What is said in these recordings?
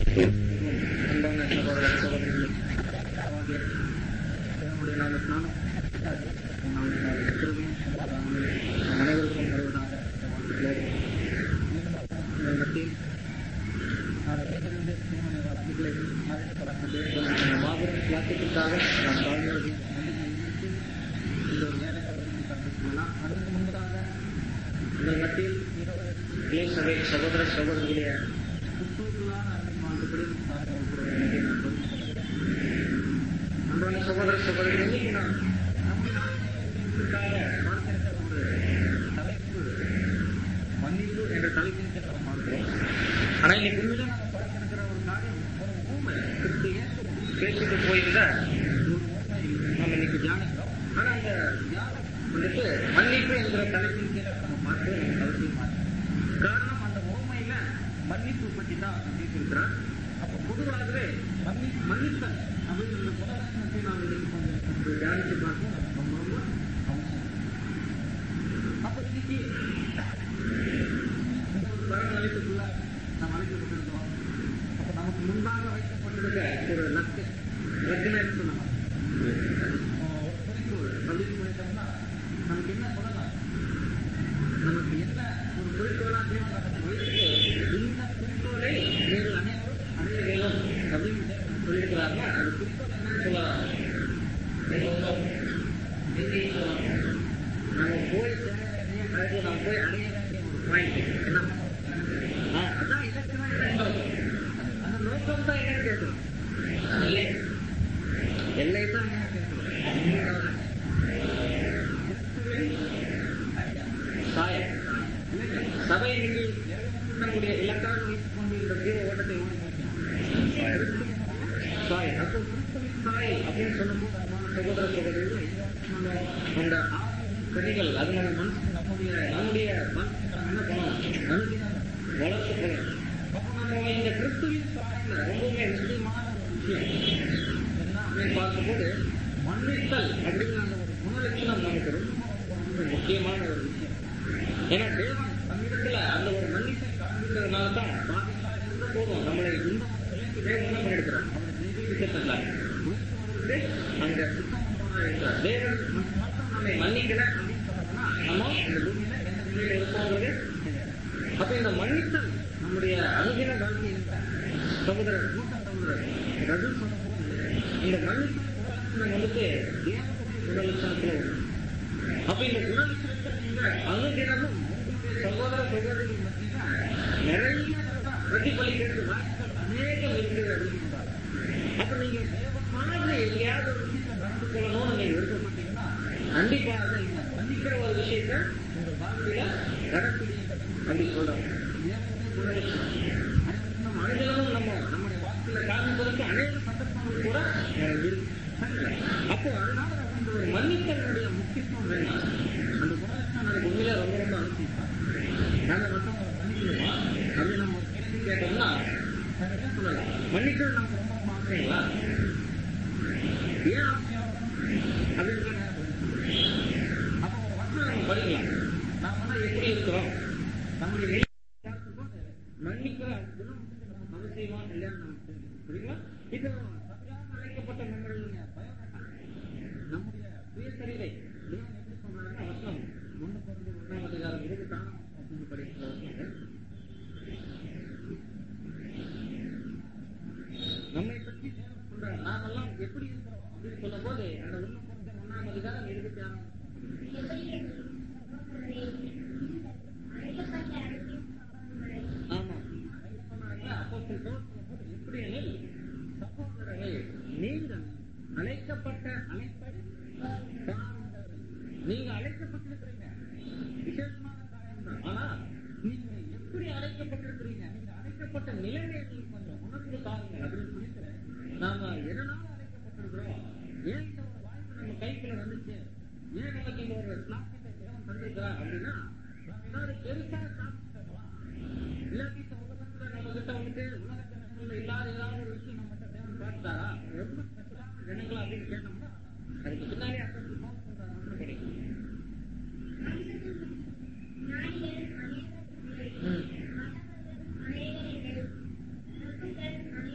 அன்பான சகோதர சகோதரிகளே ஆகிய தேவனுடைய நாமத்தினாலும் நம்முடைய கிருபையும் சமாதானமும் நம் அனைவருக்கும் வருவதாக வாழ்த்துக்களோடு உங்கள் மத்தியில் நான் பேசுகின்ற தேவனுடைய வார்த்தைகளை ஆயத்தப்பட இந்த மாபெரும் கிளாசிற்காக நாம் தாழ்மையோடு நன்றி தெரிவித்து இந்த ஒரு வேலை பகுதிக்கு கற்றுக்கொள்ளலாம் அதற்கு முன்பதாக உங்கள் மத்தியில் இளைய சபை சகோதர சகோதரிகளுடைய புத்தகங்களான அன்பாண்டுபடி அன்பான சகோதர சகோதரிகள் இன்னைக்கு நான் நம்முடைய ஆத்மாவுக்காக பார்த்திருக்கிற ஒரு தலைப்பு மன்னிப்பு என்ற தலைப்பின் கீழ் நம்ம பார்க்கிறோம் ஆனா இன்னைக்கு உண்மையில நம்ம பார்த்திருக்கிற ஒரு காரியம் ஒரு ஊமை கிறிஸ்து இயேசு பேசிட்டு போயிருந்த ஒரு ஊமை நம்ம இன்னைக்கு தியானிக்கிறோம் ஆனா அந்த தியானம் வந்துட்டு மன்னிப்பு என்கிற தலைப்பின் கீழே நம்ம பார்த்து நமக்கு அவசியமா இருக்கு. காரணம் அந்த ஓமையில மன்னிப்பு பற்றி தான் பேசியிருக்கிறார் அப்ப பொதுவாகவே மன்னி மன்னித்தல் அப்படின்னு இந்த புனரசனத்தை நாம் இன்னைக்கு கொஞ்சம் தியானிச்சு பார்க்க நமக்கு ரொம்ப ரொம்ப அவசியம் அப்ப இன்னைக்கு இந்த ஒரு பரவ அழைப்புக்குள்ள நாம் அழைக்கப்பட்டிருக்கோம் அப்ப நமக்கு முன்பாக வைக்கப்பட்டிருக்க ஒரு லக்கு லக்குன்னு என்ன சொன்னாங்க ஒரு குறிக்கோள் அப்படின்னு சொல்லிட்டோம்னா நமக்கு என்ன சொல்லலாம் நமக்கு என்ன ஒரு குறிக்கோளா தேவன் நமக்கு வைத்து இந்த குறிக்கோளை நீங்கள் அனைவரும் அடைய வேண்டும் அப்படின்னு தேவன் சொல்லியிருக்கிறாங்க அந்த குறிக்கோள் என்னன்னு சொல்லலாம் எங்கேயும் சொல்லலாம் நம்ம போய் சேர வேண்டிய அதாவது நம்ம போய் அடைய வேண்டிய ஒரு பாயிண்ட் என்ன ஆ, அதான் இதற்கு தான் என்ன அந்த நோக்கம் தான் என்னன்னு கேட்கணும் இல்லை எல்லை தான் என்னன்னு கேட்கணும் சாயம் சபை இன்னைக்கு நம்முடைய இலக்காக வைத்துக் கொண்டு இந்த ஜீவ ஓட்டத்தை ஓடி சாய் அப்போ கிறிஸ்துவின் சாய் அப்படின்னு சொல்லும்போது அன்பான சகோதர சகோதரிகள் நம்ம அந்த ஆறு கனிகள் அது நம்ம மனசுக்கு நம்முடைய நம்முடைய மனசுக்கு நம்ம என்ன பண்ணணும் அனுதினம் வளர்த்து போகணும் அப்போ நம்ம இந்த கிறிஸ்துவின் சாயல ரொம்பவுமே முக்கியமான ஒரு விஷயம் என்ன அப்படின்னு பார்க்கும்போது மன்னித்தல் அப்படிங்கிற அந்த ஒரு குணலட்சணம் நமக்கு ரொம்ப ரொம்ப முக்கியமான ஒரு விஷயம் ஏன்னா தேவன் நம்மிடத்துல அந்த ஒரு மன்னிப்பை காண்பிக்கிறதுனால தான் பாதிகளா இருந்த போதும் நம்மளை இந்த நிலைக்கு தேவன் என்ன பண்ணிருக்கிறார் அவரை ஜெயிப்பிக்கத்தல்ல அங்க சுத்தமாக இருக்கிறார் தேவன் மட்டும் நம்மை மன்னிக்கல அப்படின்னு சொன்னோம்னா நம்ம இந்த பூமியில எந்த நிலையில இருக்கோங்கிறது அப்ப இந்த மன்னித்தல் நம்முடைய அனுதின வாழ்க்கையில் இருந்த சகோதரர் மூத்த சகோதரர் ரகு சொன்ன போது இந்த மன்னித்தல் குணலட்சணம் வந்துட்டு தேவனுடைய குணலட்சணத்துல ஒன்று அப்ப இந்த குணலட்சணத்தை நீங்க அனுதினமும் உங்களுடைய சகோதர சகோதரிகள் மத்தியில நிறைய பிரதிபலிக்கிறது வாய்ப்புகள் அநேகம் இருக்குது அப்படிங்கிறார் அப்ப நீங்க தேவமாக எங்கேயாவது ஒரு விஷயத்தை நடந்து கொள்ளணும்னு நீங்க விருப்பப்பட்டீங்கன்னா கண்டிப்பாக இந்த மன்னிக்கிற ஒரு விஷயத்தை உங்க வாழ்க்கையில கடைப்பிடிங்க அப்படி சொல்றாங்க தேவனுடைய குணலட்சணம் அடுத்து நம்ம அனுதினமும் நம்ம நம்முடைய வாழ்க்கையில காண்பதற்கு அநேக சந்தர்ப்பங்கள் கூட அஹ், இருக்கு சரிங்களா? அப்போ அதனால அந்த ஒரு மன்னித்தனுடைய முக்கியத்துவம் வேணும் அந்த குணலட்சணம் நமக்கு உண்மையிலே ரொம்ப ரொம்ப அவசியம் நாங்க மற்றவங்களை மன்னிக்கணுமா அப்படின்னு நம்ம ஒரு கேள்வி கேட்டோம்னா நாங்க என்ன சொல்லலாம் மன்னிக்கிறது நமக்கு ரொம்ப ரொம்ப அவசியங்களா ஏன் அவசியம் அப்படின்னு கேட்டா அப்போ ஒரு வசனம் நம்ம படிக்கலாம் நாமெல்லாம் எப்படி இருக்கிறோம் நம்முடைய நிலை பார்க்கும்போது மன்னிக்கிற குணம் நமக்கு அவசியமா இல்லையான்னு நமக்கு தெரியும் புரியுங்களா இப்போ சபையாக அழைக்கப்பட்ட நம்மளுடைய பயோடேட்டா நம்முடைய சுயசரிதை தேவன் எப்படி சொல்றாருன்னா வசனம் ஒன்று பிறகு ஒன்றாம் அதிகாரம் இருபத்தாம் அப்படின்னு படிக்கிற வசனம் நம்மை பற்றி தேவன் சொல்றார் நாமெல்லாம் எப்படி இருக்கிறோம் அப்படின்னு சொல்லும் போது அந்த ஒன்று பிறந்த ஒன்றாம் அதிகாரம் இருபத்தி ஆறாம் ஆமா என்ன சொன்னாங்க அப்போஸ்தலர் பவுல் சொல்லும்போது, எப்படியெனில் சகோதரரே நீங்கள் அழைக்கப்பட்ட அழைப்பை சார்ந்தவர்கள். நீங்க அழைக்கப்பட்டிருக்கிறீங்க விசேஷமான காரியம் தான் ஆனா நீங்க எப்படி அழைக்கப்பட்டிருக்கிறீங்க நீங்க அழைக்கப்பட்ட நிலைமையை நீங்க கொஞ்சம் உணர்ந்து பாருங்க அப்படின்னு சொல்லிட்டு நாம எதனால அழைக்கப்பட்டிருக்கிறோம் ஏன் இந்த ஒரு வாய்ப்பு நம்ம கைக்குள்ள வந்துச்சு ஏன் நமக்கு இந்த ஒரு ஸ்லாக்கியத்தை தேவன் தந்திருக்கிறா அப்படின்னா நாம ஏதாவது பெருசா சாப்பிட்டோமா இல்லாட்டி இந்த உலகத்துல நம்ம கிட்ட வந்துட்டு உலக ஜனங்கள்ல இல்லாத ஏதாவது ஒரு விஷயம் நம்ம கிட்ட தேவன் பார்த்தாரா ரொம்ப ஸ்பெஷலான ஜனங்களா அப்படின்னு கேட்டோம்னா அதுக்கு பின்னாடி அந்த சொல்றாங்க கிடைக்கும் ம். அநேகரில்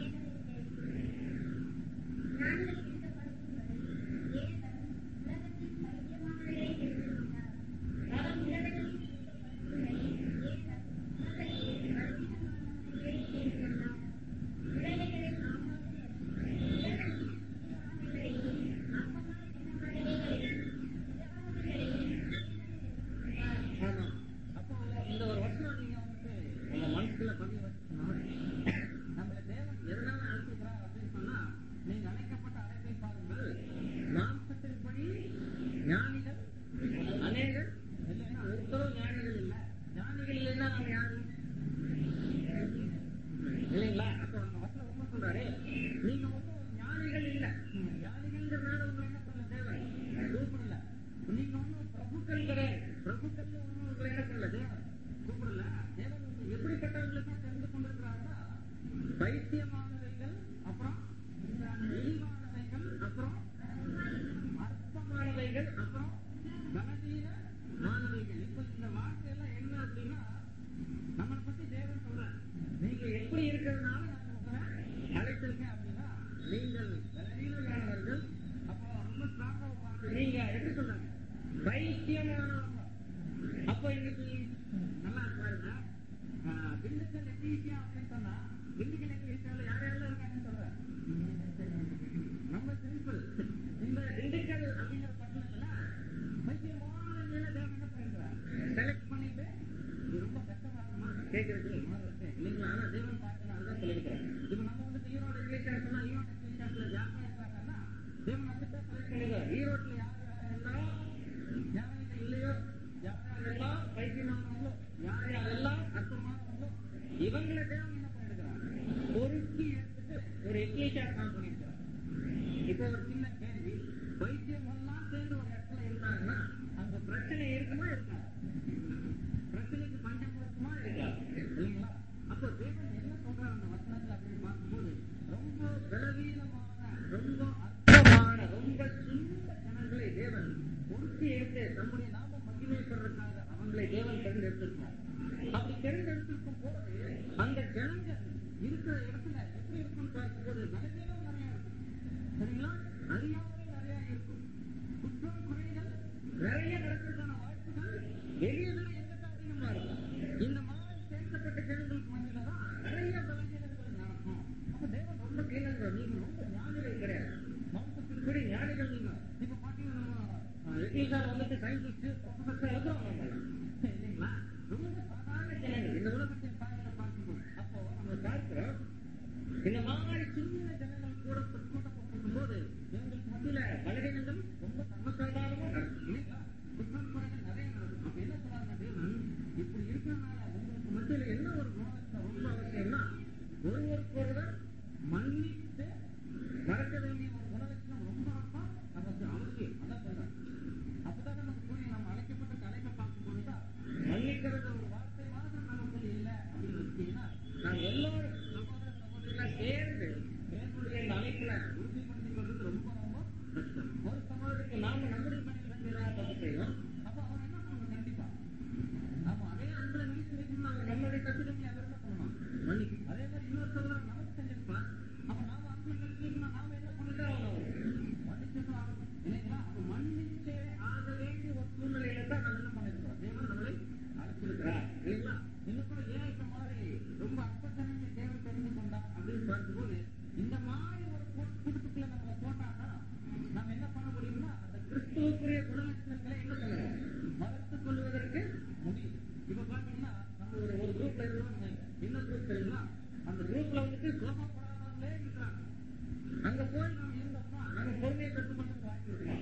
சொல்றாரு நீங்க ஒன்றும் ஞானிகள் இல்ல ஞானிகள்ங்கிறதுனால உங்களை என்ன பண்ணல தேவன் கூப்பிடல நீங்க ஒன்றும் பிரபுக்கள் கிடையாது பிரபுக்கள் ஒன்றும் உங்களை என்ன பண்ணல தேவன் கூப்பிடல தேவன் உங்களை எப்படிப்பட்டவங்களுக்கு தெரிந்து கொண்டிருக்கிறாருன்னா பைத்தியமானவைகள் அப்புறம் இழிவானவைகள் அப்புறம் அற்பமானவைகள் அப்புறம் கனவீன மாணவிகள் இப்ப இந்த வார்த்தையெல்லாம் என்ன அப்படின்னா நம்மளை பத்தி தேவன் சொல்ற நீங்க எப்படி இருக்கிறதுனால நான் உங்களை அழைச்சிருக்கேன் அப்படின்னா நீங்கள் பலவீனமானவர்கள் அப்போ ரொம்ப ஸ்ட்ராங்கா பார்த்து நீங்க எப்படி சொல்றாங்க பைத்தியமானவங்க அப்போ இன்னைக்கு நல்லா பாருங்க ஆஹ், திண்டுக்கல் எக்ஸிபிஷன் அப்படின்னு சொன்னா திண்டுக்கல் எக்ஸிபிஷன்ல யார் யாரெல்லாம் இருக்காங்கன்னு சொல்றேன் ரொம்ப சிம்பிள் இந்த திண்டுக்கல் அப்படிங்கிற பட்டணத்துல பைத்தியமான நிலை தேவன் என்ன பண்ணிருக்கிறார் செலக்ட் பண்ணிட்டு இது ரொம்ப கஷ்டமா இருக்குமா கேட்கறது இல்லைங்களா ஆனா தேவன் பார்த்து நான் தான் சொல்லியிருக்கிறேன் இப்ப நம்ம வந்து ஈரோடு எக்ஸிபிஷன் சொன்னா ஈரோடு எக்ஸிபிஷன்ல யார் இருக்காங்கன்னா தேவன் அப்படித்தான் செலக்ட் பண்ணிருக்காரு ஈரோட்ல யார் யாரெல்லாம் ஞானிகள் இல்லையோ யார் யாரெல்லாம் பைத்தியமானவங்களோ யார் யாரெல்லாம் அர்த்தமானவங்களோ இவங்களை தேவன் என்ன பண்ணிருக்கிறார் பொறுக்கி எடுத்துட்டு ஒரு எக்ஸிபிஷன் நான் பண்ணிருக்கிறார் இப்போ ஒரு சின்ன கேள்வி வைத்தியம் எல்லாம் சேர்ந்து ஒரு இடத்துல இருந்தாங்கன்னா அங்க பிரச்சனை இருக்குமா இருக்கா பிரச்சனைக்கு பஞ்சம் இருக்குமா இருக்கா இல்லைங்களா அப்போ தேவன் என்ன சொல்றாரு அந்த வசனத்துல அப்படின்னு பார்க்கும்போது ரொம்ப பலவீனமான ரொம்ப அற்பமான ரொம்ப சின்ன ஜனங்களை தேவன் பொறுத்து எடுத்து நம்முடைய நாம மகிமைப்படுறதுக்காக அவங்களை தேவன் தேர்ந்தெடுத்திருக்கிறார் அப்படி தேர்ந்தெடுத்திருக்கும் போது அந்த ஜனங்கள் இருக்கிற இடத்துல எப்படி இருக்குன்னு பார்க்கும்போது பலவீனம் நிறைய இருக்கும் சரிங்களா அறியாமை நிறைய இருக்கும் குற்றம் குறைகள் நிறைய நடக்கிறதுக்கான வாய்ப்புகள் வெளியில எங்கிட்ட அதிகமா இருக்கும் இந்த மாதிரி சேர்க்கப்பட்ட ஜனங்களுக்கு மத்தியில தான் நிறைய பலவீனங்கள் நடக்கும் அப்ப தேவன் ரொம்ப கேளுங்க நீங்க ரொம்ப ஞானிகள் கிடையாது மாம்சத்தின்படி ஞானிகள் நீங்க இப்ப பாத்தீங்கன்னா சார் வந்துட்டு சயின்டிஸ்ட் ப்ரொஃபசர் எழுதுறவங்க இல்லைங்களா ரொம்ப சாதாரண ஜனங்கள் இந்த உலகத்தின் பார்வையில பார்க்கும்போது அப்போ நம்ம பார்க்கிறோம் இந்த மாதிரி சின்ன ஜனங்கள் கூட கூட்டப்பட்டிருக்கும் போது எங்களுக்கு மத்தியில பலவீனங்கள் ரொம்ப சர்வசாதாரணமா நடக்கும் இல்லைங்களா குற்றம் குறைகள் நிறைய நடக்கும் அப்ப என்ன சொல்றாங்க தேவன் இப்படி இருக்கிறதுனால உங்களுக்கு மத்தியில என்ன ஒரு குணலட்சணம் ரொம்ப அவசியம்னா ஒருவருக்கொருவர் மன்னித்து மறக்க வேண்டிய ஒரு குணலட்சணம் ரொம்ப ரொம்ப அவசியம் அவசியம் அதான் சொல்றேன் அப்பதான் நமக்கு புரியும் நம்ம அழைக்கப்பட்ட தலைமை பார்க்கும்போது தான் மன்னிக்கிறது ஒரு வார்த்தை மாத்திரம் நமக்கு இல்லை அப்படின்னு வச்சீங்கன்னா நாம் எல்லாரும் சகோதர சகோதரிகளா சேர்ந்து தேவனுடைய இந்த அழைப்புல உறுதிப்படுத்திக் கொள்வது ரொம்ப ரொம்ப கஷ்டம் ஒரு சகோதரிக்கு நாம நம்முடைய மனைவி வந்து ஏதாவது தப்பு செய்வோம் அப்ப அவன் என்ன பண்ணணும் கண்டிப்பா அப்ப அதே அன்புல நினைச்சு வைக்கணும் நாங்க நம்மளுடைய கட்டிடங்களை அவர் என்ன பண்ணணும் மன்னிக்கும் அதே மாதிரி இன்னொரு சகோதரர் நமக்கு செஞ்சிருப்பான் அப்ப நாம அன்புல நினைச்சு வைக்கணும் நாம என்ன பண்ணிட்டு ஆகணும் மன்னிச்சுதான் ஆகணும் இல்லைங்களா அப்ப மன்னிச்சே ஆக வேண்டிய ஒரு சூழ்நிலையில தான் நம்ம என்ன பண்ணிருக்கிறோம் தேவன் நம்மளை அழைச்சிருக்கிறார் இல்லைங்களா இன்னும் கூட ஏன் இந்த மாதிரி ரொம்ப அற்பத்தனங்களை தேவன் தெரிந்து கொண்டான் அப்படின்னு பார்க்கும்போது இந்த மாதிரி ஒரு கூட்டு- கூட்டத்துக்குள்ள நம்மளை போட்டாங்கன்னா நம்ம என்ன பண்ண முடியும்னா அந்த கிறிஸ்துவுக்குரிய குணலட்சணங்களை என்ன பண்ணணும் வளர்த்துக் கொள்வதற்கு முடியும் இப்ப பாத்தீங்கன்னா நம்ம ஒரு ஒரு குரூப்ல இருக்கோம் இன்னொரு குரூப் தெரியுமா அந்த குரூப்ல வந்துட்டு கோபப்படாதவங்களே இருக்கிறாங்க அங்க போய் நம்ம இருந்தோம்னா நம்ம பொறுமையை கட்டுப்படுத்த வாய்ப்பு இருக்குமா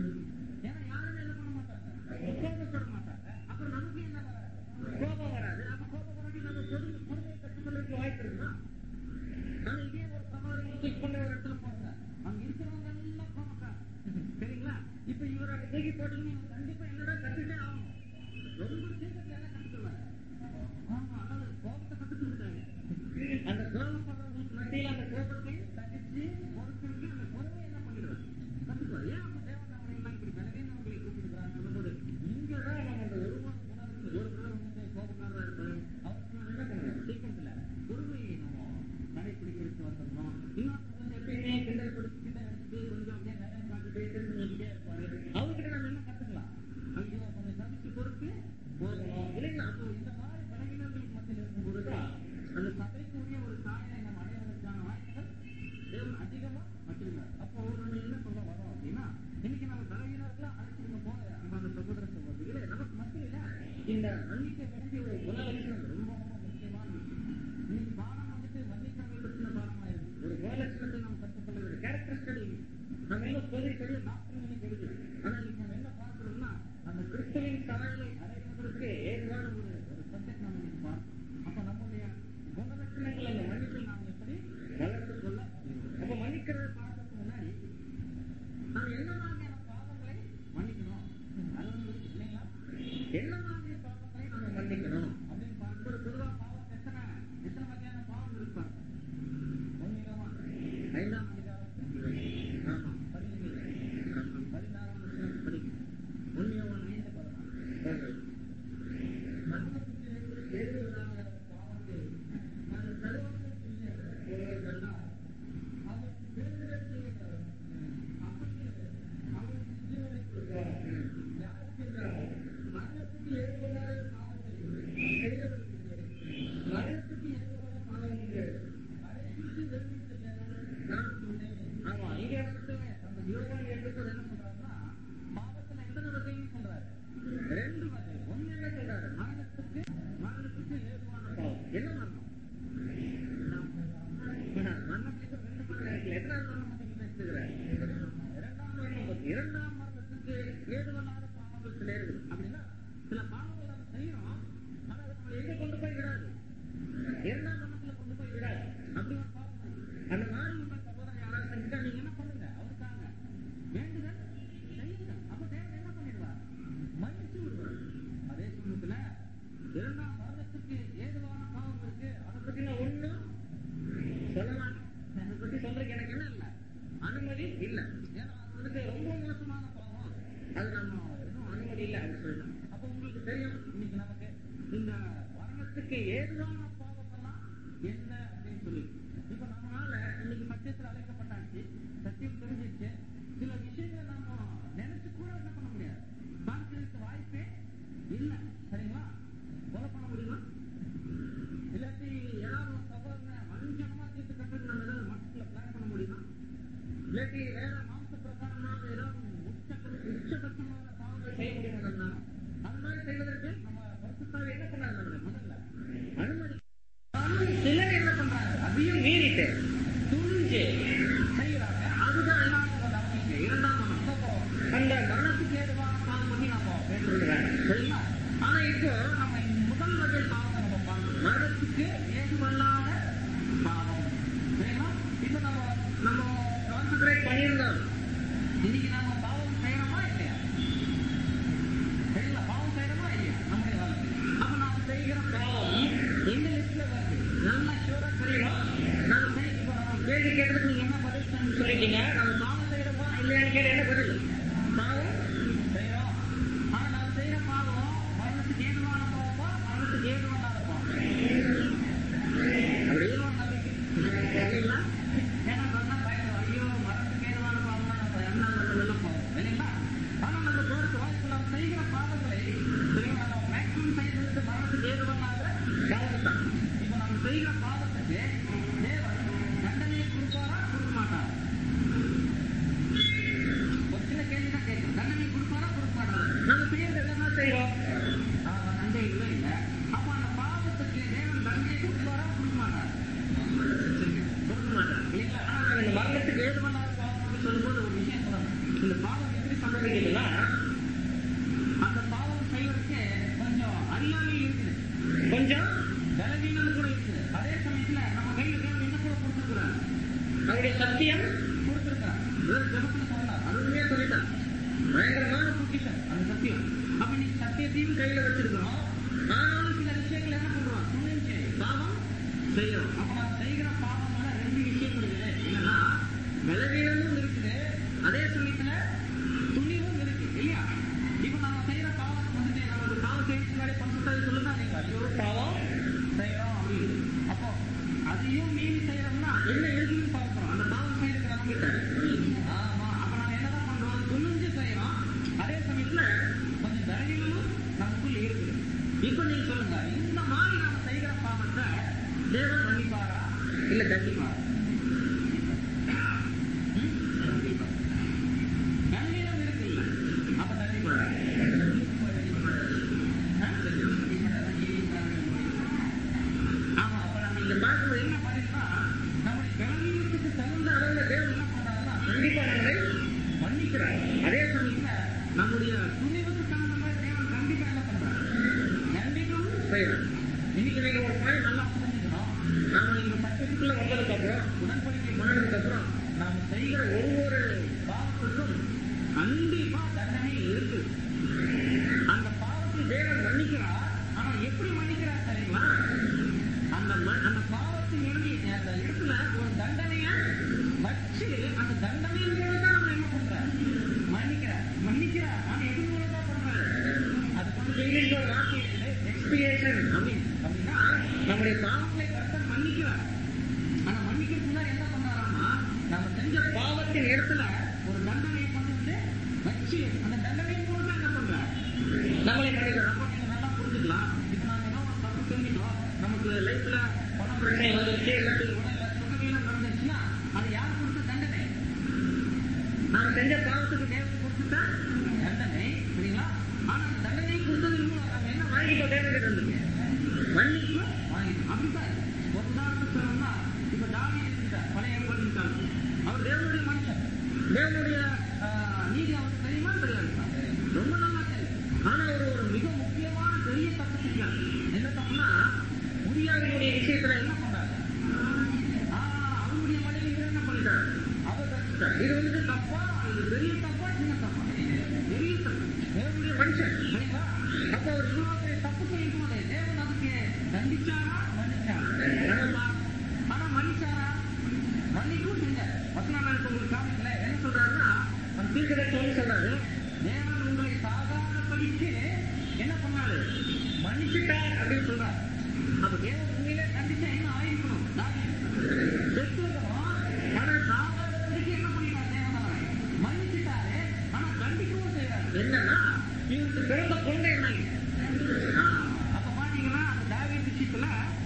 ஏன்னா யாருமே என்ன பண்ண மாட்டாங்க கோபப்பட மாட்டாங்க அப்புறம் நமக்கு என்ன வராது? கோபம் வராது அப்ப கோபம் வராட்டி நம்ம பொறுமை பொறுமையை கட்டுப்படுறதுக்கு வாய்ப்பு இருக்குமா ஆனா இதே ஒரு சமாதானம் தூக்கி கொண்டு ஒரு இடத்துல போடுங்க அங்க இருக்கிறவங்க எல்லாம் கோபக்காரங்க சரிங்களா இப்ப இவரை தூக்கி போட்டீங்கன்னா இவன் கண்டிப்பா என்னடா கத்துட்டே ஆகணும் ரொம்ப சீக்கிரத்துல என்ன கத்துக்குவாங்க ஆமா அதாவது கோபத்தை கத்துக்கிட்டாங்க அந்த கோபப்படுறவங்களுக்கு மத்தியில அந்த கோபத்தை தகிச்சு பொறுக்கிறது அந்த பொறுமை என்ன பண்ணிடுவாங்க கத்துக்குவார் ஏன் அப்ப தேவன் நம்மளை எல்லாம் இப்படி பலவீனவர்களை கூப்பிடுகிறான்னு சொல்லும்போது இங்கதான் நம்ம அந்த ஒருவன் உணர்ந்து ஒரு பிறர் வந்து கோபக்காரரா இருப்பாரு அவருக்கு நம்ம என்ன பண்ணணும் சீக்கிரத்துல பொறுமையை நம்ம கடைபிடிக்கிறதுக்கு வந்துடணும் இன்னொருத்தர் வந்து எப்பயுமே கிண்டல் கொடுத்து கிண்டல் அடிச்சுட்டு கொஞ்சம் அப்படியே நிறைய காட்டிட்டு திரும்பி நின்றுட்டே இருப்பாரு அவர்கிட்ட நம்ம என்ன கத்துக்கலாம் ஐயோ கொஞ்சம் சமைச்சு பொறுத்து போகணும் இல்லைங்களா அப்போ இந்த மாதிரி பலவீனங்களுக்கு மத்தியில் இருக்கும்போது தான் அந்த சபைக்கு உரிய ஒரு சாயலை நம்ம அடைவதற்கான வாய்ப்புகள் தேவன் அதிகமா வச்சிருந்தார் அப்போ நம்ம என்ன சொல்ல வரோம் அப்படின்னா இன்னைக்கு நம்ம பலவீனர்களா அழைச்சிருக்க போல அன்பான சகோதர சகோதரிகளே நமக்கு மத்தியில இந்த மன்னிக்க வேண்டிய ஒரு குணலட்சணம் ரொம்ப ரொம்ப முக்கியமான விஷயம் இன்னைக்கு பாடம் வந்துட்டு மன்னிக்கிறவங்க பற்றின பாடமா இருக்கு ஒரு குணலட்சணத்தை மன்னிக்கிறத பார்க்கறதுக்கு முன்னாடி நம்ம என்ன மாதிரியான பாவங்களை மன்னிக்கணும் அது வந்து இல்லைங்களா என்ன மாதிரி பாவங்களை நம்ம மன்னிக்கணும் அப்படின்னு பார்க்கும்போது பொதுவாக பாவம் எத்தனை எத்தனை வகையான பாவம் இருப்பாங்க ஒன்னிடமா ஐந்தாம் அதிகாரம் ஆமா பதினேழு ஆமா, பதினாறாம் வசனம் படிக்கும் ஒன்னியவன் ஐந்து பதினாறு மரணத்துக்கு ஏதுவில்லாத பாவத்தை அது சர்வத்திற்கு ஒருவர் கண்டால் அவர் விடுதலை செய்யப்படும். அப்படி அவருக்கு ஜீவனை கொடுக்கிறார். யாருக்கு என்றால், மரணத்துக்கு ஏதுவில்லாத பாவத்தை செய்தவர்களுக்கு, மரணத்துக்கு ஏதுவான பாவங்கள் அனைத்துக்கு வெறுவித்த நான் சொன்னேன். ஆமா, இங்க வந்துட்டு நம்ம யோகான் எடுத்தது என்ன சொல்றாருன்னா, பாவத்துல எத்தனை வகைன்னு சொல்றாரு? ரெண்டு வகை. ஒண்ணு என்ன சொல்றாரு? மரணத்துக்கு மரணத்துக்கு ஏதுவான பாவம். என்ன மரணம்? மரணத்துக்கு ரெண்டு மரணம் இருக்குல்ல. எத்தனாவது மரணம் பத்தி பேசுகிறார்? இரண்டாம் மரணம் பத்தி. இரண்டாம் மரணத்துக்கு ஏதுவல்லாத பாவங்கள் சில இருக்குது. அப்படின்னா, சில பாவங்கள் நம்ம செய்யறோம், ஆனா அது நம்மளை எங்க கொண்டு போய் விடாது? இரண்டாம் மரணத்துல கொண்டு போய் விடாது. அப்படி ஒரு பாவம் இருக்கு. அந்த மாதிரி உள்ள சகோதரர் யாராவது செஞ்சா நீங்க என்ன பண்ணுங்க அவருக்காக வேண்டுதல் செய்யுங்க அப்ப தேவன் என்ன பண்ணிடுவார் மன்னிச்சு விடுவார் அதே சமயத்துல இரண்டாம் மரணத்துக்கு ஏதுவான பாவம் இருக்கு அதை பத்தி நான் ஒண்ணும் சொல்ல மாட்டேன் அதை பத்தி சொல்றதுக்கு எனக்கு என்ன இல்ல அனுமதி இல்ல ஏன்னா அது வந்துட்டு ரொம்ப மோசமான பாவம் அது நம்ம இன்னும் அனுமதி இல்ல அது சொல்லலாம் அப்ப உங்களுக்கு தெரியும் இன்னைக்கு நமக்கு இந்த மரணத்துக்கு ஏதுவான பாவம் எல்லாம் என்ன அப்படின்னு சொல்லி இப்ப நம்மளால இன்னைக்கு சத்தியத்தில் அழைக்கப்பட்டாச்சு சத்தியம் தெரிஞ்சிச்சு சில விஷயங்களை நாம நினைச்சு கூட என்ன பண்ண முடியாது பார்க்கறதுக்கு வாய்ப்பே இல்ல சரிங்களா கொலை பண்ண முடியுமா இல்லாட்டி ஏதாவது ஒரு சகோதரனை வஞ்சகமா தீர்த்து கட்டுறது நம்ம ஏதாவது மனசுல பிளான் பண்ண முடியுமா இல்லாட்டி வேற மாம்ச பிரகாரமாக ஏதாவது உச்ச உச்சபட்சமான பாவங்கள் செய்ய முடியுமா நம்மளால அந்த மாதிரி செய்வதற்கு நம்ம பரிசுத்தாவி என்ன பண்ணாரு நம்மள முதல்ல அனுமதி ஆனாலும் சிலர் என்ன பண்றாங்க அதையும் மீறிட்டு துணிஞ்சு செய்யறாங்க அதுதான் எல்லாரும் கவனிங்க இரண்டாம் மனம் அந்த மரணத்துக்கு ஏதுவான பாவம் பத்தி நம்ம பேசுறோம் சரிங்களா ஆனா இப்போ நம்ம இந்த முதல் வகை பாவத்தை நம்ம பார்க்கணும் மரணத்துக்கு ஏதுவல்லாத பாவம் சரிங்களா இப்போ நம்ம நம்ம கான்சென்ட்ரேட் பண்ணியிருந்தோம் இன்னைக்கு நாம பாவம் செய்யறோமா இல்லையா சரிங்களா பாவம் செய்யறோமா இல்லையா நம்முடைய வாழ்க்கை அப்ப நாம செய்கிற பாவம் எந்த லிஸ்ட்ல வருது நல்லா ஷூரா தெரியணும் நாம செய்- இப்ப நம்ம கேள்வி கேட்டதுக்கு நீங்க என்ன பதில் சொன்னீங்க சொல்லிட்டீங்க நம்ம பாவம் செய்யறோமா இல்லையான்னு கேட்ட என்ன பதில் பாவம் செய்யறோம் ஆனா நாம செய்யற பாவம் மரணத்துக்கு ஏதுவான பாவமா மரணத்துக்கு ஏதுவான பாவம் அப்படி ஏதுவான நம்பிக்கை சரிங்களா ஏன்னா சொன்னா பயம் ஐயோ மரணத்துக்கு ஏதுவான பாவம்னா நம்ம என்ன பண்ண போவோம் இல்லைங்களா ஆனா நம்ம போறது வாய்ப்பு நம்ம செய்கிற பாவங்களை சரிங்களா நம்ம மேக்ஸிமம் செய்யறது மரணத்துக்கு ஏதுவானாக பாவம் தான் இப்போ நம்ம செய்கிற பாவத்துக்கு தேவன் தண்டனையை கொடுப்பாரா கொடுக்க மாட்டாரா ஒரு சின்ன கேள்வி தான் கேட்கும் தண்டனை கொடுப்பாரா கொடுக்க மாட்டாரா நம்ம செய்யறது எல்லாம் செய்வோம் ஆஹ் நன்றி இல்லை இல்லை அப்ப அந்த பாவத்துக்கு தேவன் தண்டனையை கொடுப்பாரா கொடுக்க மாட்டாரா கொடுக்க மாட்டார் இல்லைங்களா ஆனா நான் இந்த மரணத்துக்கு ஏதுவான பாவம் சொல்லும்போது ஒரு விஷயம் சொல்லணும் இந்த பாவம் எப்படி சம்பவிக்குதுன்னா அந்த பாவம் செய்வதற்கு கொஞ்சம் அறியாமை இருக்குது கொஞ்சம் பலவீனம் கூட இருக்குது அதே சமயத்துல நம்ம கையில தேவன் என்ன கூட கொடுத்துருக்கிறார் அவருடைய சத்தியம் கொடுத்துருக்கிறார் ஜபத்துல சொன்னார் அருமையா சொல்லிட்டார் பயங்கரமான பொக்கிஷன் அந்த சத்தியம் அப்ப நீ சத்தியத்தையும் கையில வச்சிருக்கிறோம் ஆனாலும் சில விஷயங்கள் என்ன பண்றோம் துணிஞ்சு பாவம் செய்யறோம் அப்ப நான் செய்கிற பாவம் ரெண்டு விஷயம் இருக்குது என்னன்னா பலவீனமும் இருக்குது அதே சமயத்துல துணிவும் இருக்கு இல்லையா இப்ப நம்ம செய்யற பாவம் வந்துட்டு நம்ம ஒரு பாவம் செய்யறதுக்கு முன்னாடி பரிசுத்தாவி சொல்லுதா நீங்க ஐயோ பாவம் செய்யறோம் அப்படின்னு அப்போ அதையும் மீறி செய்யறோம்னா என்ன இருக்குன்னு பார்க்கிறோம் அந்த பாவம் செய்யறதுக்கு நம்ம கிட்ட ஆமா அப்ப நம்ம என்னதான் பண்றோம் துணிஞ்சு செய்யறோம் அதே சமயத்துல கொஞ்சம் பலவீனமும் நமக்குள்ள இருக்குது இப்ப நீங்க சொல்லுங்க இந்த மாதிரி நாம செய்கிற பாவத்தை தேவன் மன்னிப்பாரா இல்ல தண்டிப்பாரா ம்? தண்டிப்பார். பலவீனம் இருக்குல்ல அப்ப தண்டிப்பாரா ஆமா அப்ப நம்ம இங்க பார்க்கும்போது என்ன பண்ணிருக்கா நம்முடைய பலவீனத்துக்கு தகுந்த அளவுல தேவன் என்ன பண்றாருன்னா கண்டிப்பா நம்மளை மன்னிக்கிறார் அதே சமயத்துல நம்முடைய துணிவுக்கு தகுந்த மாதிரி தேவன் கண்டிப்பா என்ன பண்றாரு கண்டிப்பாவும் செய்யறார் இன்னைக்கு நீங்க ஒரு பாயிண்ட் நல்லா புரிஞ்சுக்கணும் நாம இந்த சட்டத்துக்குள்ள வந்ததுக்கு அப்புறம் செய்கிற ஒவ்வொரு பாவத்துக்கும் கண்டிப்பா தண்டனை இருக்கு அந்த பாவத்தை தேவன் மன்னிக்கிறார் ஆனா எப்படி மன்னிக்கிறார் தெரியுமா அந்த ம- அந்த பாவத்தின் இறுதி அந்த இடத்துல ஒரு தண்டனைய வச்சு அந்த தண்டனையின் மூலம் தான் நம்ம என்ன பண்றார் மன்னிக்கிறார் மன்னிக்கிறார் ஆனா எது மூலம் தான் பண்றாரு அது கொஞ்சம் இங்கிலீஷ்ல ஒரு வார்த்தை இருக்குது எக்ஸ்பியேஷன் அப்படின்னு அப்படின்னா நம்முடைய பாவங்களை கரெக்டாக மன்னிக்கிறார் ஆனா மன்னிக்கிறதுக்கு முன்னாடி என்ன பண்றாருன்னா நம்ம செஞ்ச பாவத்தின் இடத்துல ஒரு தண்டனையை கொண்டு வந்து வச்சு அந்த தண்டனையின் மூலம் தான் என்ன பண்றார் நம்மளை மன்னிக்கிறார் அப்போ நீங்க நல்லா புரிஞ்சுக்கலாம் இப்போ நாங்க என்ன ஒரு தப்பு செஞ்சுட்டோம் நமக்கு லைஃப்ல பணம் பிரச்சனை வந்துருச்சு இல்லாட்டி உடல்ல சுகவீனம் நடந்துச்சுன்னா அது யார் கொடுத்த தண்டனை நான் செஞ்ச பாவத்துக்கு தேவன் கொடுத்துட்ட தண்டனை சரிங்களா ஆனா அந்த தண்டனை கொடுத்ததன் மூலம் நம்ம என்ன வாங்கிட்டோம் தேவன் இருந்து மன்னிப்பு வாங்கிட்டோம் அப்படித்தான் ஒரு உதாரணத்துக்கு சொல்லணும்னா இப்ப தாவி இருந்தார் பழைய ஏற்பாட்டின் காலம் அவர் தேவனுடைய மனுஷன் தேவனுடைய ஆஹ், நீதி அவருக்கு தெரியுமா தெரியாது ரொம்ப நல்லா தெரியும் ஆனா அவர் ஒரு மிக முக்கியமான பெரிய தப்பு செஞ்சார் என்ன தப்புனா உரியாவினுடைய விஷயத்துல என்ன பண்ணாரு ஆஹ், அவருடைய மனைவி இவர் என்ன பண்ணிட்டார் அவர் தப்பிட்டார். இது வந்து தப்பா இது பெரிய தப்பா சின்ன தப்பா பெரிய தப்பு தேவனுடைய மனுஷன் சரிங்களா அப்ப அவர் இவ்வளவு பெரிய தப்பு செய்யும் போது தேவன் அதுக்கு தண்டிச்சாரா மன்னிச்சாரா ஆனா மன்னிச்சாரா மன்னிக்கும் செஞ்சார் வசனம் நான் இப்ப உங்களுக்கு காமிக்கல என்ன சொல்றாருன்னா அந்த தீர்க்கதரிசி சொல்லி சொல்றாரு தேவன் உங்களை சாதாரணபடிக்கு என்ன பண்ணாரு மன்னிச்சுட்டார் அப்படின்னு சொல்றாரு அப்ப தேவன் உண்மையிலே கண்டிச்சா என்ன ஆயிருக்கணும் தாவீது. செத்து இருக்கணும். ஆனா சாதாரணபடிக்கு என்ன பண்ணிட்டார் தேவன் அவரை? மன்னிச்சுட்டாரு ஆனா கண்டிக்கவும் செய்றாரு என்னன்னா இவருக்கு பிறந்த குழந்தை என்ன ஆ, அப்ப பாத்தீங்கன்னா அந்த தாவீது விஷயத்துல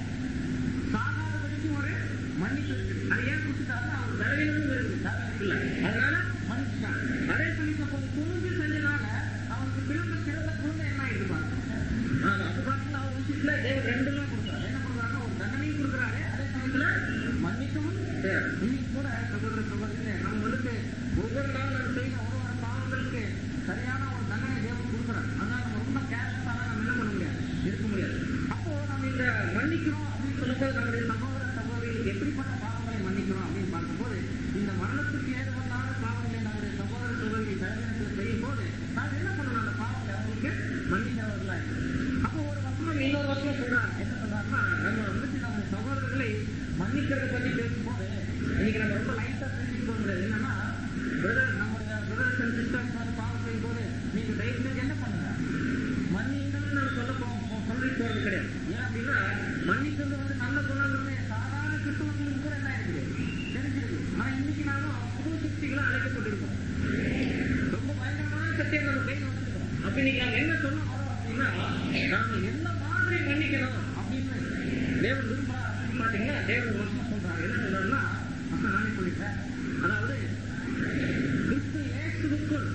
சாதாரணபடிக்கு ஒரு மன்னிப்பு இருக்கு. அது ஏன் கொடுத்துட்டாருன்னா அவர் பலவீனமும் இருக்கு தாவீதுக்குள்ள. அதனால மன்னிச்சுட்டாங்க. அதே சமயத்துல கொஞ்சம் துணிஞ்சு செஞ்சனால அவருக்கு பிறந்த பிறந்த குழந்தை என்ன ஆயிடுது பாருங்க. ஆமா, அப்ப பாத்தீங்கன்னா அவர் விஷயத்துல தேவன் ரெண்டுமே கொடுக்குறாரு. என்ன கொடுக்குறாருன்னா ஒரு தண்டனையும் கொடுக்குறாரு. அதே சமயத்துல மன்னிக்கவும் செய்றாரு. இன்னைக்கு கூட சகோதர சகோதரிகளே, நம்ம வந்துட்டு ஒவ்வொரு நாளும் நம்ம செய்யற ஒரு ஒரு பாவங்களுக்கு சரியான ஒரு தண்டனை தேவன் கொடுக்குறாரு. அதனால நம்ம ரொம்ப கேர்லெஸ்ஸான நம்ம என்ன பண்ண முடியாது இருக்க முடியாது அப்போ நம்ம இந்த மன்னிக்கிறோம் அப்படின்னு சொல்லும்போது நம்முடைய சகோதர சகோதரிகள் எப்படிப்பட்ட பாவங்களை மன்னிக்கிறோம் அப்படின்னு பார்க்கும்போது இந்த மரணத்துக்கு ஏதுவல்லாத பாவங்களை நம்முடைய சகோதர சகோதரிகள் தலைவனத்தில் செய்யும் போது நாம் என்ன பண்ணணும் அந்த பாவங்களை அவங்களுக்கு மன்னிக்கிறவர்களா இருக்கணும். அப்போ ஒரு வசனம் இன்னொரு வசனம் சொல்றாங்க என்ன சொல்றாருன்னா நம்ம வந்துட்டு நம்ம சகோதரர்களை மன்னிக்கிறத பத்தி பேசும்போது இன்னைக்கு நம்ம ரொம்ப லைட்டா பேசிட்டு போக முடியாது என்னன்னா பிரதர் நம்முடைய பிரதர்ஸ் அண்ட் சிஸ்டர்ஸ் வந்து பாவம் செய்யும் போது நீங்க தயவு செஞ்சு என்ன பண்ணுங்க மன்னிங்கன்னு நான் சொல்ல போ போ- சொல்லிட்டு போறது கிடையாது ஏன் அப்படின்னா மன்னிக்கிறது வந்து நல்ல குணங்கிறது சாதாரண கிறிஸ்தவங்களுக்கு கூட என்ன இருக்குது தெரிஞ்சிருக்கு ஆனா இன்னைக்கு நானும் புது சக்திகளை அழைக்கப்பட்டிருக்கோம் ரொம்ப பயங்கரமான சக்தியை நம்ம கையில் வச்சிருக்கோம் அப்ப இன்னைக்கு நாங்க என்ன சொல்ல வரோம் அப்படின்னா நாம என்ன மாதிரி மன்னிக்கணும் அப்படின்னு தேவன் விரும்புறா அப்படின்னு பாத்தீங்கன்னா தேவன் ஒரு வருஷம் சொல்றாரு என்ன சொல்றாருன்னா அப்ப நானே சொல்லிட்டேன் அதாவது கிறிஸ்து இயேசுவுக்குள்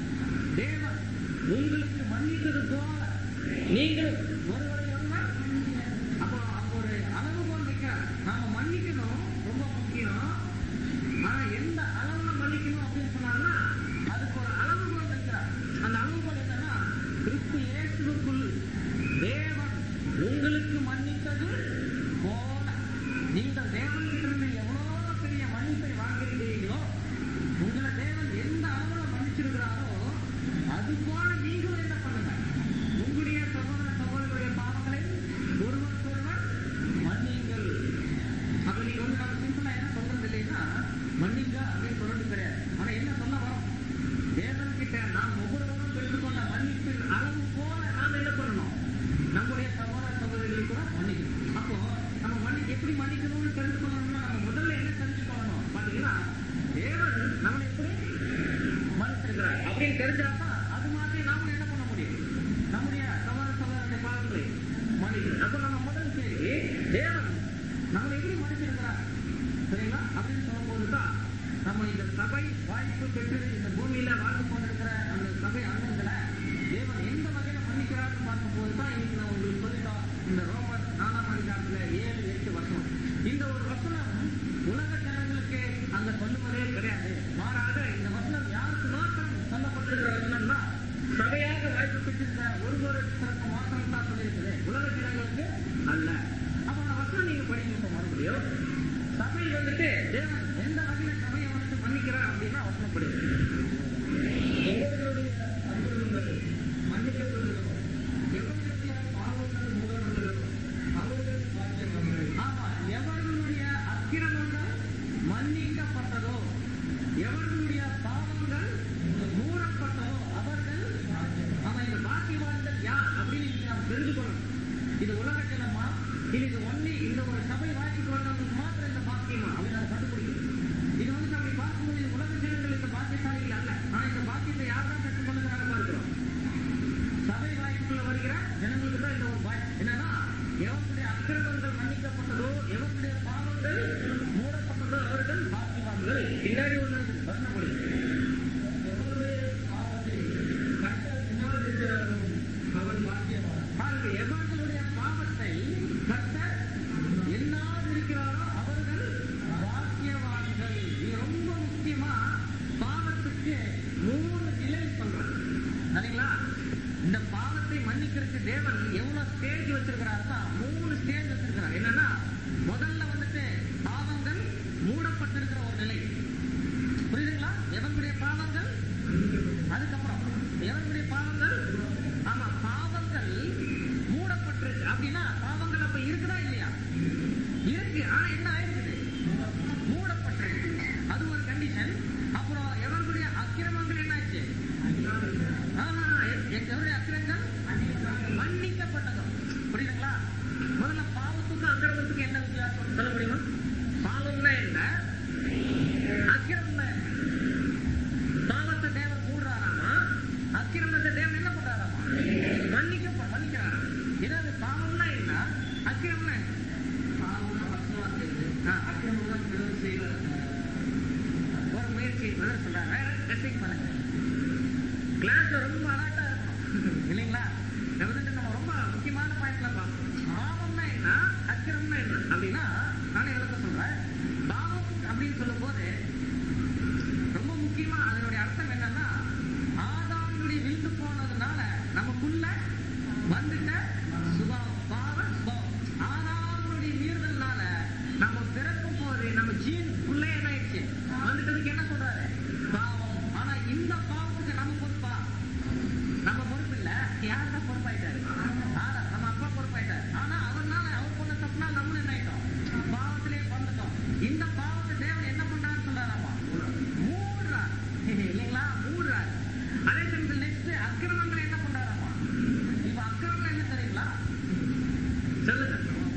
தேவன் உங்களுக்கு மன்னித்தது போல நீங்களும் ஒருவரை ஒருவர் அப்போ அப்போ ஒரு அளவுகோல் வைக்கிறார் நாம மன்னிக்கணும் ரொம்ப முக்கியம் ஆனா எந்த அளவுல மன்னிக்கணும் அப்படின்னு சொன்னார்னா அதுக்கு ஒரு அளவுகோல் வைக்கிறார் அந்த அளவுகோல் என்னன்னா கிறிஸ்து இயேசுவுக்குள் தேவன் உங்களுக்கு மன்னித்தது போல நீங்கள் தேவன் இருந்து எவ்வளவு பெரிய மன்னிப்பை வாங்கியிருக்கிறீர்களோ உங்களை தேவன் எந்த அளவுல மன்னிச்சிருக்கிறாரோ அது போல நீங்களும் என்ன பண்ணுங்க உங்களுடைய சகோதர சகோதரருடைய பாவங்களை ஒருவருக்கொருவர் மன்னியுங்கள் அப்ப நீங்க வந்து நம்ம சிம்பிளா என்ன சொல்றது இல்லைன்னா மன்னிங்க அப்படின்னு சொல்றது கிடையாது ஆனா என்ன சொல்ல வரோம் தேவன் கிட்ட நாம் ஒவ்வொருவரும் பெற்றுக்கொண்ட மன்னிப்பின் அளவு போல நாம் என்ன பண்ணணும் நம்முடைய சகோதர சகோதரிகளை கூட மன்னிக்கணும் அப்போ நம்ம மன்னி எப்படி மன்னிக்கணும்னு தெரிஞ்சுக்கணும்னா நம்ம முதல்ல என்ன தெரிஞ்சுக்கணும் பாத்தீங்கன்னா தேவன் நம்மளை எப்படி மன்னிச்சிருக்கிறார் அப்படின்னு தெரிஞ்சாதான் அது மாதிரி நாம என்ன பண்ண முடியும் நம்முடைய சகோதர சகோதரனுடைய பாவங்களை மன்னிக்கணும் அப்ப நம்ம முதல் சரி தேவன் நம்மளை எப்படி மன்னிச்சிருக்கிறார் சரிங்களா அப்படின்னு சொல்லும்போது தான் நம்ம இந்த சபை வாய்ப்பு பெற்று இந்த பூமியில வாழ்ந்து கொண்டிருக்கிற அந்த சபை அங்கங்களை தேவன் எந்த வகையில மன்னிக்கிறார்னு பார்க்கும்போது தான் இன்னைக்கு நான் உங்களுக்கு சொல்லிட்டோம் இந்த ரோமர் நாலாம் அதிகாரத்துல ஏழு எட்டு வசனம் இந்த ஒரு வசனம் உலக ஜனங்களுக்கு அங்க சொல்லுவதே கிடையாது மாறாக இந்த வசனம் யாருக்கு மாத்திரம் சொல்லப்பட்டிருக்கிற வசனம்னா சபையாக வாய்ப்பு பெற்றிருந்த ஒரு ஒரு சிறப்பு மாத்திரம் தான் சொல்லியிருக்குது உலக ஜனங்களுக்கு அல்ல அப்ப அந்த வசனம் நீங்க படிக்க மறுபடியும் சபை வந்துட்டு தேவன் எந்த வகையில சபையை வந்துட்டு மன்னிக்க எவர்களுடைய அக்கிரமங்கள் மன்னிக்கப்படுகிறதோ, எவர்களுடைய பாவங்கள் மூடப்படுகிறதோ, அவர்கள் பாக்கியவான்கள். ஆமா எவர்களுடைய அக்கிரமங்கள் மன்னிக்கப்பட்டதோ எவர்களுடைய பாவங்கள் மூடப்பட்டதோ அவர்கள் ஆமா இந்த பாக்கியவான்கள் யார் அப்படின்னு நீங்க நாம் தெரிந்து கொள்ளணும் இது உலக ஜனமா இது இது ஒன்லி இந்த ஒரு சபை வாய்ப்பு கொண்டவங்களுக்கு மாத்திரம் இந்த பாக்கியமா அப்படின்னு நம்ம கண்டுபிடிக்கணும் இது வந்து நம்ம பார்க்கும்போது இது உலக ஜனங்கள் இந்த பாக்கியசாலிகள் அல்ல ஆனா இந்த பாக்கியத்தை யார் தான் பெற்றுக் கொள்ளுகிறாங்க பார்க்கிறோம் சபை வாய்ப்புக்குள்ள வருகிற ஜனங்களுக்கு தான் இந்த ஒரு வாய்ப்பு என்னன்னா எவருடைய அக்கிரமங்கள் மன்னிக்கப்பட்டதோ எவருடைய பாவங்கள் மூடப்பட்டதோ அவர்கள் பாக்கியவான்கள் பின்னாடி ஒண்ணு இருக்கு. வசனம் படிங்க. எவருடைய பாவத்தை கர்த்தர் வினாதிருக்கிறாரோ, அவன் பாக்கியவான். பாருங்க எவர்களுடைய பாவத்தை கர்த்தர் எண்ணாதிருக்கிறாரோ அவர்கள் பாக்கியவான்கள் இது ரொம்ப முக்கியமா பாவத்துக்கு மூணு நிலை சொல்றாங்க சரிங்களா இந்த பாவத்தை மன்னிக்கிறதுக்கு தேவன் எவ்வளவு ஸ்டேஜ் வச்சிருக்கிறாருன்னா மூணு ஸ்டேஜ் வச்சிருக்கிறார் என்னன்னா முதல்ல வந்துட்டு பாவங்கள் மூடப்பட்டிருக்கிற ஒரு நிலை புரியுதுங்களா எவனுடைய பாவங்கள் அதுக்கப்புறம் எவனுடைய பாவங்கள் ஆமா பாவங்கள் மூடப்பட்டிருக்கு அப்படின்னா பாவங்கள் அப்ப இருக்குதா இல்லையா இருக்கு ஆனா என்ன ஆயிருக்குது மூடப்பட்டிருக்கு அது ஒரு கண்டிஷன் அப்புறம் எவர்களுடைய அக்கிரமங்கள் என்னாச்சு ஆஹா, எ- எவருடைய அக்கிரமங்கள் மன்னிக்கப்பட்டதும் புரியுதுங்களா முதல்ல பாவத்துக்கும் அக்கிரமத்துக்கும் என்ன வித்தியாசம் சொல்ல முடியுமா பாவம்னா என்ன அக்கிரமம்னா என்ன பாவத்தை தேவன் மூடுறாராமா அக்கிரமத்தை தேவன் என்ன பண்றாராமா மன்னிக்க மன்னிக்கிறாராம் ஏதாவது பாவம்னா என்ன அக்கிரமம்னா என்ன பாவம்னா வசனமா செய்யுது. ஆ, அக்கிரமம்னா பிறர் செய்கிற, ஒரு முயற்சி பிரதர் சொல்றாங்க டெஸ்டிங் பண்ணுங்க கிளாஸ்ல ரொம்ப அலர்ட்டா இருக்கணும் இல்லைங்களா இதை வந்துட்டு நம்ம ரொம்ப முக்கியமான பாயிண்ட்ல பார்க்கணும் பாவம்னா என்ன அக்கிரமம்னா என்ன அப்படின்னா நானே விளக்க சொல்றேன் பாவம் அப்படின்னு சொல்லும் போது ரொம்ப முக்கியமா அதனுடைய அர்த்தம் என்னன்னா ஆதாமுடைய விழுந்து போனதுனால நமக்குள்ள வந்துட்ட சுபாவம் பாவ சுபாவம் ஆதாமுடைய மீறுதல்னால நம்ம பிறக்கும் போது நம்ம ஜீன் உள்ளே என்ன ஆயிடுச்சு வந்துட்டதுக்கு என்ன சொல்றாரு பாவம் ஆனா இந்த பாவத்துக்கு நம்ம பொறுப்பா நம்ம பொறுப்பு இல்ல யார் தான் பொறுப்பாயிட்டாரு ஆனா நம்ம அப்பா பொறுப்பாயிட்டாரு ஆனா அவர்னால அவர் பண்ண தப்புனா நம்மளும் என்ன ஆயிட்டோம் பாவத்திலே வந்துட்டோம் இந்த பாவத்தை தேவன் என்ன பண்றாருன்னு சொல்றாராமா மூடுறார் இல்லைங்களா மூடுறார் அதே சமயத்தில் நெக்ஸ்ட் அக்கிரமங்களை என்ன பண்றாராமா இப்ப அக்கிரமம் என்ன தெரியுங்களா சொல்லுங்க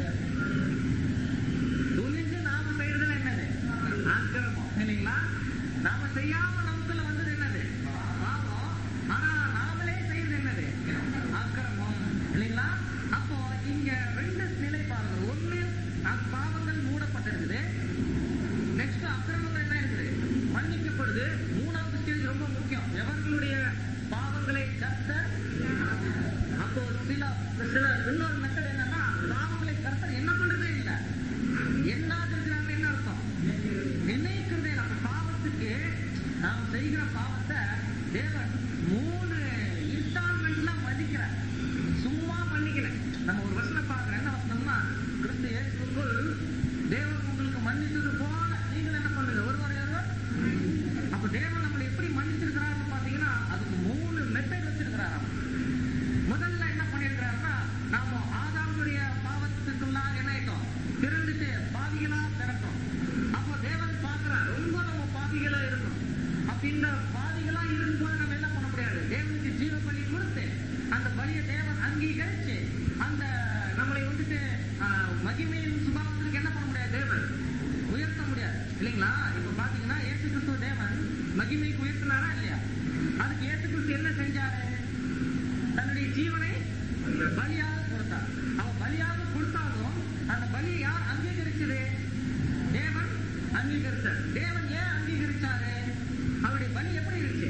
துணிஞ்சு நாம செய்யறது என்னது அக்கிரமம் இல்லைங்களா நாம செய்யாம நமக்குள்ள வந்தது என்னது பாவம் ஆனா நாமளே செய்யறது என்னது அக்கிரமம் இல்லைங்களா அப்போ இங்க ரெண்டு நிலை பாருங்க ஒண்ணு அந்த பாவங்கள் மூடப்பட்டிருக்குது நெக்ஸ்ட் அக்கிரமங்கள் என்ன இருக்குது மன்னிக்கப்படுது மூணாவது ஸ்டேஜ் ரொம்ப முக்கியம் எவர்களுடைய பாவங்களை கர்த்தர் அப்போ சில சில இன்னொரு மெத்தட் என்னன்னா பாவங்களை கர்த்தர் என்ன பண்றதே இல்ல என்னாதிருக்கிறாங்க என்ன அர்த்தம் நினைக்கிறதே இல்ல. அந்த பாவத்துக்கு நாம் செய்கிற பாவத்தை தேவன் மூணு இன்ஸ்டால்மெண்ட்ல மதிக்கிறார் சும்மா மன்னிக்கல நம்ம ஒரு வசனம் பார்க்கிறோம் என்ன வசனம்னா கிறிஸ்து இயேசுக்குள் தேவன் உங்களுக்கு மன்னித்தது போல நீங்கள் என்ன பண்ணுங்க ஒருவர் ஒருவர் அப்ப தேவன் நம்மளை எப்படி மன்னிச்சிருக்கிறாருன்னு பாத்தீங்கன்னா அதுக்கு மூணு மெத்தட் வச்சிருக்கிறாராம் முதல்ல என்ன பண்ணிருக்கிறாருன்னா நாம ஆதாமுடைய பாவத்துக்குள்ளாக என்ன ஆயிட்டோம் திறந்துட்டு பாவிகளா திறட்டோம் அப்போ தேவன் பார்க்கிறார் ரொம்ப நம்ம பாவிகளா இருக்கணும் அப்ப இந்த பாவிகளா இருக்கும்போது நம்ம என்ன பண்ண முடியாது தேவனுக்கு ஜீவ பலி கொடுத்து அந்த பலியை தேவன் அங்கீகரிச்சு அந்த நம்மளை வந்துட்டு ஆஹ், மகிமையின் சுபாவத்துக்கு என்ன பண்ண முடியாது தேவன் உயர்த்த முடியாது இல்லைங்களா இப்ப பாத்தீங்கன்னா ஏசு கிறிஸ்துவ தேவன் மகிமைக்கு உயர்த்தினாரா இல்லையா அதுக்கு ஏசு கிறிஸ்து என்ன செஞ்சாரு தன்னுடைய ஜீவனை பலியாக கொடுத்தார் அவன் பலியாக கொடுத்தாலும் அந்த பலியை யார் அங்கீகரிச்சது தேவன் அங்கீகரிச்சார் தேவன் ஏன் அங்கீகரிச்சாரு அவருடைய பலி எப்படி இருந்துச்சு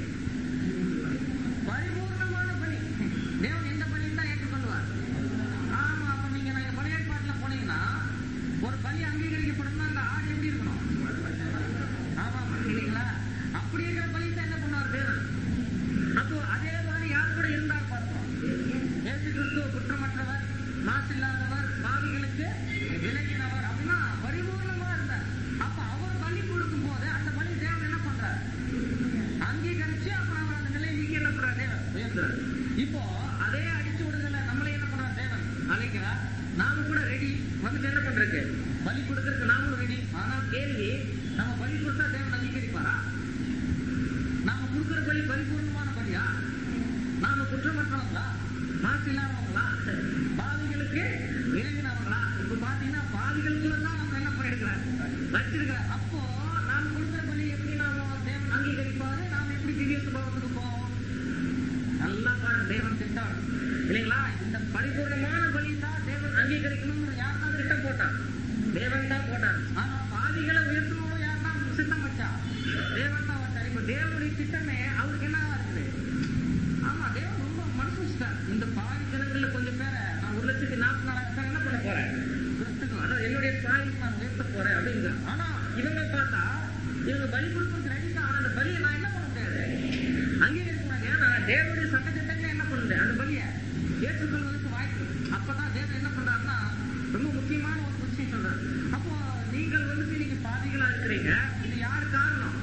பரிபூர்ணமான பலி தேவன் எந்த பலியும் தான் ஏற்றுக்கொள்வார் ஆமா அப்ப நீங்க நாங்க பழைய ஏற்பாட்டுல போனீங்கன்னா ஒரு பலி அங்கீகரிக்கப்படும்னா அந்த ஆடு எப்படி இருக்கணும் ஆமா இல்லைங்களா அப்படி இருக்கிற பலி தான் என்ன பண்ணுவார் தேவன் அப்போ அதே மாதிரி யார் கூட இருந்தார் பார்த்தோம் ஏசு கிறிஸ்துவ குற்றமற்றவர் மாசில்லாதவர் பாவிகளுக்கு விலகினவர் அப்படின்னா பரிபூர்ணமா இருந்தார் அப்ப அவர் பலி கொடுக்கும் போது அந்த பலி தேவன் என்ன பண்றார் மாசு இல்லாதவங்களா பாவிகளுக்கு விலகினவங்களா இப்ப பாத்தீங்கன்னா பாவிகளுக்குள்ள தான் நம்ம என்ன பண்ணிருக்கிறார் வச்சிருக்கிறார் அப்போ நாம் கொடுக்குற பலி எப்படி நாம தேவன் அங்கீகரிப்பாரு நாம் எப்படி திவ்ய சுபாவத்துக்கு போவோம் நல்லா பாருங்க தேவன் திட்டம் இல்லைங்களா இந்த பரிபூர்ணமான பலி தான் தேவன் அங்கீகரிக்கணும்னு யார் தான் திட்டம் போட்டான் தேவன் தான் போட்டான் ஆனா பாவிகளை உயர்த்தணும் யார் தான் சித்தம் வச்சா தேவன் தான் வச்சார் இப்ப தேவனுடைய திட்டமே அவருக்கு என்ன இருக்குது ஆமா தேவன் ரொம்ப மனசு வச்சுட்டார் இந்த பாவி ஜனங்கள்ல கொஞ்சம் பேரை நான் ஒரு லட்சத்தி நாற்பத்தி நாலாயிரம் பேர் என்ன பண்ண போறேன் கிறிஸ்துக்கு அதான் என்னுடைய பாவிக்கு நான் உயர்த்த போறேன் அப்படிங்கிறார் ஆனா இவங்க பார்த்தா இவங்க பலி கொடுக்கறதுக்கு ரெடி தான் ஆனா அந்த பலியை நான் என்ன பண்ண முடியாது அங்கீகரிக்க முடியாது ஏன்னா தேவனுடைய சட்ட திட்டங்களை என்ன பண்ணுது அந்த பலியை ஏற்றுக்கொள்வதற்கு வாய்ப்பு அப்பதான் தேவன் என்ன பண்றாருன்னா ரொம்ப முக்கியமான ஒரு விஷயம் சொல்றாரு அப்போ நீங்கள் வந்துட்டு நீங்க பாவிகளா இருக்கிறீங்க இது யாரு காரணம்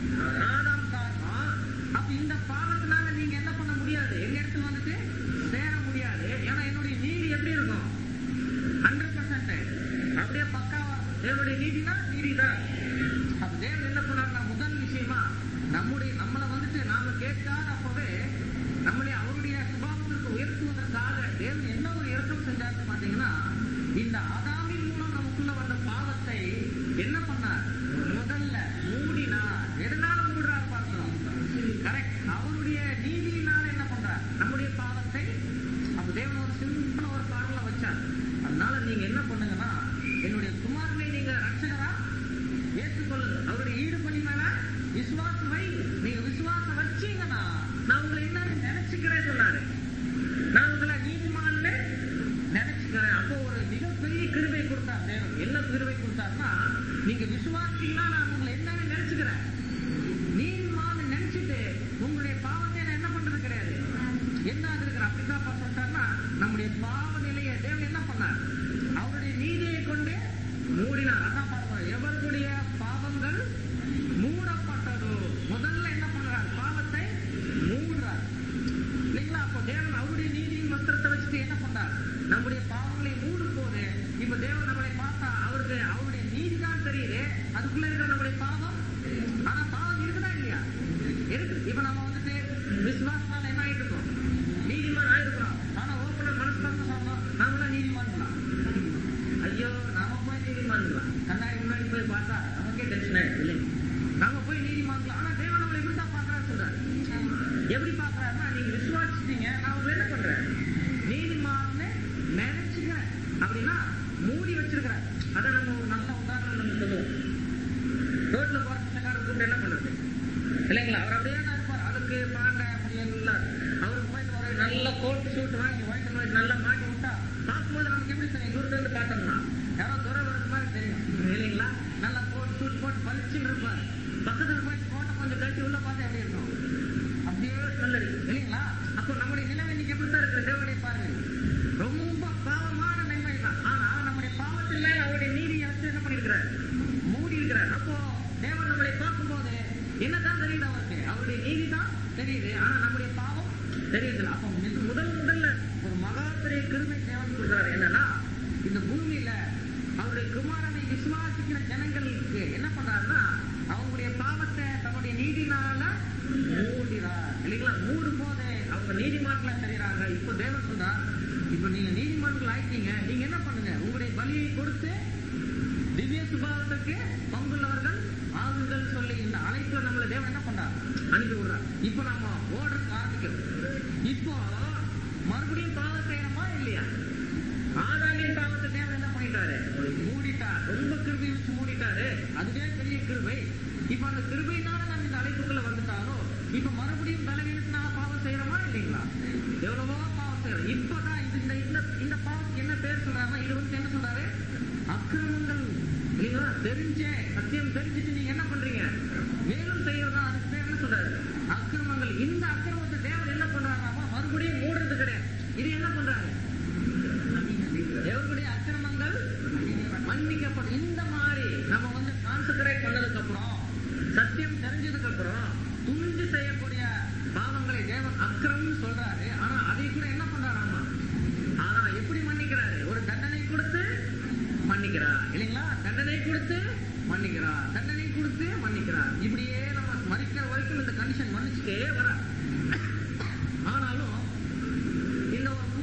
ஆதாம் காரணம் அப்ப இந்த பாவத்தினால நீங்க என்ன பண்ண முடியாது எங்க இடத்துல வந்துட்டு சேர முடியாது ஏன்னா என்னுடைய நீதி எப்படி இருக்கும் ஹண்ட்ரட் பர்சன்ட் அப்படியே பக்காவா இருக்கும். தேவனுடைய நீதினா நீதிதான் அப்ப தேவன் என்ன பண்ணாருன்னா முதல் விஷயமா நம்முடைய நம்மளை வந்துட்டு நாம கேட்காத அப்பவே நம்மளை அவருடைய சுபாவத்திற்கு உயர்த்துவதற்காக தேவன் என்ன ஒரு இறக்கம் செஞ்சாரு பாத்தீங்கன்னா இந்த ஆதாமின் மூலம் நமக்குள்ள வந்த பாவத்தை என்ன பண்ணார் முதல்ல மூடினார் எதனால மூடுறார் பார்க்கிறோம் கரெக்ட் அவருடைய நீதியினால என்ன பண்றார் நம்முடைய பாவத்தை அப்ப தேவன் ஒரு சிம்பிள ஒரு பாடல வச்சார் அதனால நீங்க என்ன பண்ணுங்கன்னா என்னுடைய குமாரனை நீங்க ரட்சகரா ஏற்றுக்கொள்ளுங்க அவருடைய ஈடுபடி மேல விசுவாசம் வை நீங்க விசுவாசம் வச்சீங்கன்னா நான் உங்களை என்ன நினைச்சுக்கிறேன் சொன்னாரு நான் உங்களை நீதிமான்னு நினைச்சுக்கிறேன் அப்போ ஒரு மிகப்பெரிய கிருபை கொடுத்தார் தேவன் என்ன கிருபை கொடுத்தாருன்னா நீங்க விசுவாசிங்கன்னா நான் உங்களை என்னன்னு நினைச்சுக்கிறேன் நீதிமான்னு நினைச்சிட்டு உங்களுடைய பாவத்தை நான் என்ன பண்றது கிடையாது என்ன இருக்கிற அப்படிதான் சொல்லிட்டாருன்னா நம்முடைய பாவ நிலையை தேவன் என்ன பண்ணார் அவருடைய நீதியை கொண்டு மூடினார் அதான் பாருங்க எவர்களுடைய பாவங்கள் மூடப்பட்டதோ முதல்ல என்ன பண்றார் பாவத்தை மூடுறார் இல்லைங்களா அப்போ தேவன் அவருடைய நீதியின் வஸ்திரத்தை வச்சுட்டு என்ன பண்றார் நம்முடைய பாவங்களை மூடும் போது இப்ப தேவன் நம்மளை பார்த்தா அவருக்கு அவருடைய நீதி தான் தெரியுது அதுக்குள்ள இருக்கிற நம்முடைய பாவம் ஆனா பாவம் இருக்குதா இல்லையா இருக்கு இப்ப நம்ம வந்துட்டு விசுவாசனால என்ன ஆயிட்டு இருக்கோம் நீதிமான் ஆயிருக்கிறோம் ஆனா ஓப்பனா மனசு திறந்து சொன்னோம் நாமெல்லாம் நீதிமான்களா ஐயோ நாம போய் நீதிமான்களா கண்ணாடி முன்னாடி போய் பார்த்தா நமக்கே டென்ஷன் ஆயிடுச்சு இல்லைங்க நாம போய் நீதிமான்களா ஆனா தேவன் நம்மளை எப்படி தான் பாக்குறாரு சொல்றாரு எப்படி பாக்குறாருன்னா நீங்க விசுவாசிச்சீங்க நான் உங்களை என்ன பண்றேன் நீதிமான்னு நினைச்சுக்கிறேன் அப்படின்னா மூடி வச்சிருக்கிறேன் அதான் நம்ம ஒரு நல்ல உதாரணம் நம்ம சொல்லுவோம் ரோட்ல போற பிச்சைக்காரர் கூப்பிட்டு என்ன பண்றது இல்லைங்களா அவர் அப்படியே தான் இருப்பார் அதுக்கு பாண்ட முடியல அவருக்கு போயிட்டு ஒரு நல்ல கோட் ஷூட் வாங்கி ஒயிட் அண்ட் ஒயிட் நல்லா மாட்டி விட்டா பார்க்கும்போது நமக்கு எப்படி தெரியும் தூரத்துல இருந்து பார்த்தோம்னா யாரோ துறை வரது மாதிரி தெரியும் இல்லைங்களா நல்லா கோட் ஷூட் போட்டு பளிச்சுன்னு இருப்பார் பக்கத்துல போய் கோட்டை கொஞ்சம் கட்டி உள்ள பார்த்தா எப்படி இருக்கும் அப்படியே நல்லது இல்லைங்களா அப்போ நம்முடைய நிலைமை இன்னைக்கு எப்படி தான் இருக்கு தேவனுடைய பார்வை ரொம்ப பாவமான நிலைமை தான் ஆனா நம்முடைய பாவத்தில் மேல அவருடைய நீதியை வச்சு என்ன பண்ணிருக்கிறார் மூடி இருக்கிறார் அப்போ தேவன் நம்மளை பார்க்கும்போது என்னதான் தெரியுது அவருக்கு அவருடைய நீதி தான் தெரியுது ஆனா நம்முடைய பாவம் தெரியுது அப்போ மிக- முதல் முதல்ல ஒரு மகா பெரிய கிருமை தேவன் கொடுக்குறாரு என்னன்னா இந்த பூமியில அவருடைய குமாரனை விசுவாசிக்கிற ஜனங்களுக்கு என்ன பண்றாருன்னா அவங்களுடைய பாவத்தை தன்னுடைய நீதினால மூடிறார் இல்லைங்களா மூடும் போது அவங்க நீதிமான்களா தெரியுறாங்க இப்போ தேவன் சொல்றார் இப்போ நீங்க நீதிமான்கள் ஆயிட்டீங்க நீங்க என்ன பண்ணுங்க உங்களுடைய பலியை கொடுத்து திவ்ய சுபாவத்துக்கு பங்குள்ளவர்கள் ஆகுங்கள் சொல்லி இந்த அழைப்புல நம்மள தேவன் என்ன பண்றார் அனுப்பி விடுறார் இப்போ நம்ம ஓடுறதுக்கு ஆரம்பிக்கிறோம் இப்போ மறுபடியும் பாவம் செய்யணுமா இல்லையா ஆதாமின் பாவத்தை தேவன் என்ன பண்ணிட்டாரு மூடிட்டார் ரொம்ப கிருபை வச்சு மூடிட்டாரு அதுவே பெரிய கிருபை இப்ப அந்த கிருபையினால நம்ம இந்த அழைப்புக்குள்ள வந்துட்டாலும் இப்ப மறுபடியும் பலவீனத்தினால பாவம் செய்யறோமா இல்லைங்களா எவ்வளவோ பாவம் செய்யறோம் இப்பதான் இது இந்த இந்த இந்த பாவத்துக்கு என்ன பேர் சொல்றாருன்னா இது வந்து என்ன சொல்றாரு அக்கிரமங்கள் இல்லைங்களா தெரிஞ்சே சத்தியம் தெரிஞ்சுட்டு நீங்க என்ன பண்றீங்க மேலும் செய்யறதா அதுக்கு பேர் என்ன சொல்றாரு அக்கிரமங்கள் இந்த அக்கிரமத்தை தேவன் என்ன பண்றாருன்னா மறுபடியும் மூடுறது கிடையாது இது என்ன பண்றாரு தேவனுடைய அக்கிரமங்கள் மன்னிக்கப்படும் இந்த மாதிரி நம்ம வந்து கான்சென்ட்ரேட் பண்ணதுக்கு அப்புறம் சத்தியம் தெரிஞ்சதுக்கு அப்புறம் துணிஞ்சு செய்யக்கூடிய பாவங்களை தேவன் அக்கிரமம் சொல்றாரு ஆனா அதை கூட என்ன பண்றாராமா ஆனா எப்படி மன்னிக்கிறாரு ஒரு தண்டனை கொடுத்து மன்னிக்கிறார் இல்லைங்களா தண்டனை கொடுத்து மன்னிக்கிறார் தண்டனை கொடுத்து மன்னிக்கிறார் இப்படியே நம்ம மறிக்கிற வரைக்கும் இந்த கண்டிஷன் மன்னிச்சுட்டே வர ஆனாலும் இந்த ஒரு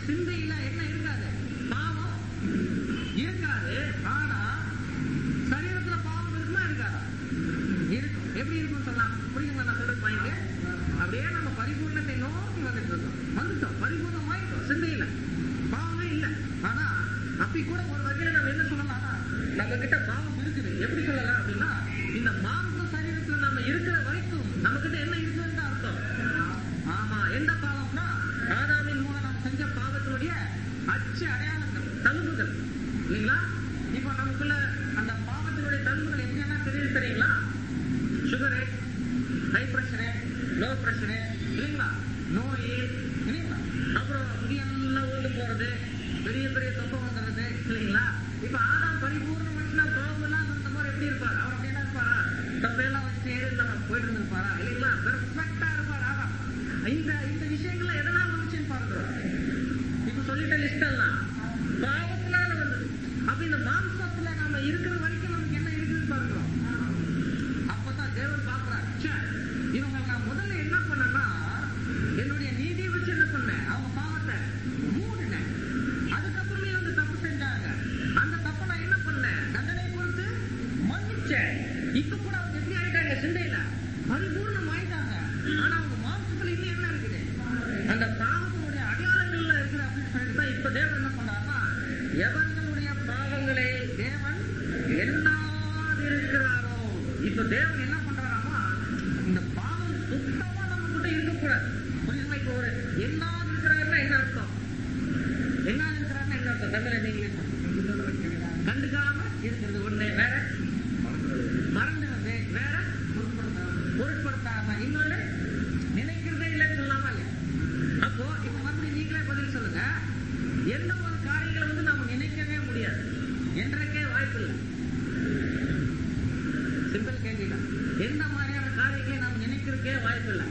சிந்தையில என்ன இருக்காது பாவம் இருக்காது ஆனா சரீரத்துல பாவம் இருக்குமா இருக்காதா இருக்கும் எப்படி இருக்கும் சொல்லலாம் புரியுங்களா நான் சொல்ற பாயிண்ட் அப்படியே நம்ம பரிபூர்ணத்தை நோக்கி வந்துட்டு இருக்கோம் வந்துட்டோம் பரிபூர்ணமாயிட்டோம் சிந்தையில பாவமே இல்ல ஆனா அப்படி கூட ஒரு வகையில நம்ம என்ன சொல்லலாம் நம்ம கிட்ட பாவம் இருக்குது எப்படி சொல்லலாம் அப்படின்னா இந்த மாம்ச சரீரத்துல நம்ம இருக்கிற வரைக்கும் நம்ம கிட்ட என்ன இருக்குதுன்னு அர்த்தம் ஆமா எந்த பாவம்னா ஆதாமின் மூலம் நம்ம செஞ்ச பாவத்தினுடைய அச்சு அடையாளங்கள் தழும்புகள் இல்லைங்களா இப்போ நமக்குள்ள அந்த பாவத்தினுடைய தழும்புகள் எப்படியெல்லாம் தெரியுது தெரியுங்களா sugar high pressure low pressure இல்லைங்களா நோய் இல்லைங்களா அப்புறம் முடியெல்லாம் ஊர்ந்து போறது பெரிய பெரிய தொப்பை வந்துடுறது இல்லைங்களா இப்ப ஆதாம் பரிபூர்ண மனுஷனா பாவம் எல்லாம் இருந்த மாதிரி எப்படி இருப்பார் அவர் அப்படி என்ன இருப்பாரா தொப்பையெல்லாம் வச்சு இல்லாம போயிட்டு இருந்திருப்பாரா இல்லைங்களா பெர்ஃபெக்டா இருப்பார் ஆதாம் இந்த இந்த விஷயங்கள்ல எதனால வந்துச்சுன்னு பாருங்க இப்ப சொல்லிட்ட லிஸ்ட் எல்லாம் பாவத்தினால வந்தது அப்ப இந்த மாம்சத்துல நாம இருக்கிற வரைக்கும் நமக்கு என்ன இருக்குதுன்னு பாருங்க அப்பதான் தேவன் பாக்குறார் ச்சே, இவங்க நான் முதல்ல என்ன பண்ணேன்னா என்னுடைய நீதியை வச்சு என்ன பண்ணேன் அவங்க பாவத்தை மூடினேன் அதுக்கப்புறமே இவங்க தப்பு செஞ்சாங்க அந்த தப்பை நான் என்ன பண்ணேன் தண்டனை கொடுத்து மன்னிச்சேன் இப்ப கூட அவங்க எப்படி ஆயிட்டாங்க சிந்தையில பரிபூர்ணம் ஆயிட்டாங்க ஆனா அவங்க மாம்சத்துல இன்னும் என்ன இருக்குது அந்த பாவத்தினுடைய அடையாளங்கள்ல இருக்குது அப்படின்னு சொல்லிட்டு தான் இப்ப தேவன் என்ன பண்றாருன்னா எவர்களுடைய பாவங்களை தேவன் எண்ணாதிருக்கிறாரோ இப்ப தேவன் என்ன பண்றாராமா இந்த பாவம் சுத்தமா நம்ம கிட்ட இருக்கக்கூடாது புரியுதுங்களா இப்ப ஒரு எண்ணாதிருக்கிறாருன்னா என்ன அர்த்தம் எண்ணாதிருக்கிறாருன்னா என்ன அர்த்தம் தமிழ் நீங்க கண்டுக்காம இருக்கிறது ஒண்ணு வேற மறந்துடுறது வேற பொருட்படுத்தாம இன்னொன்னு நினைக்கிறதே இல்லைன்னு சொல்லாம இல்லையா அப்போ இப்ப மறுபடியும் நீங்களே பதில் சொல்லுங்க எந்த ஒரு காரியங்களை வந்து நாம நினைக்கவே முடியாது என்றைக்கே வாய்ப்பு இல்லை சிம்பிள் கேள்விதான் எந்த மாதிரியான காரியங்களை நாம் நினைக்கிறதுக்கே வாய்ப்பு இல்லை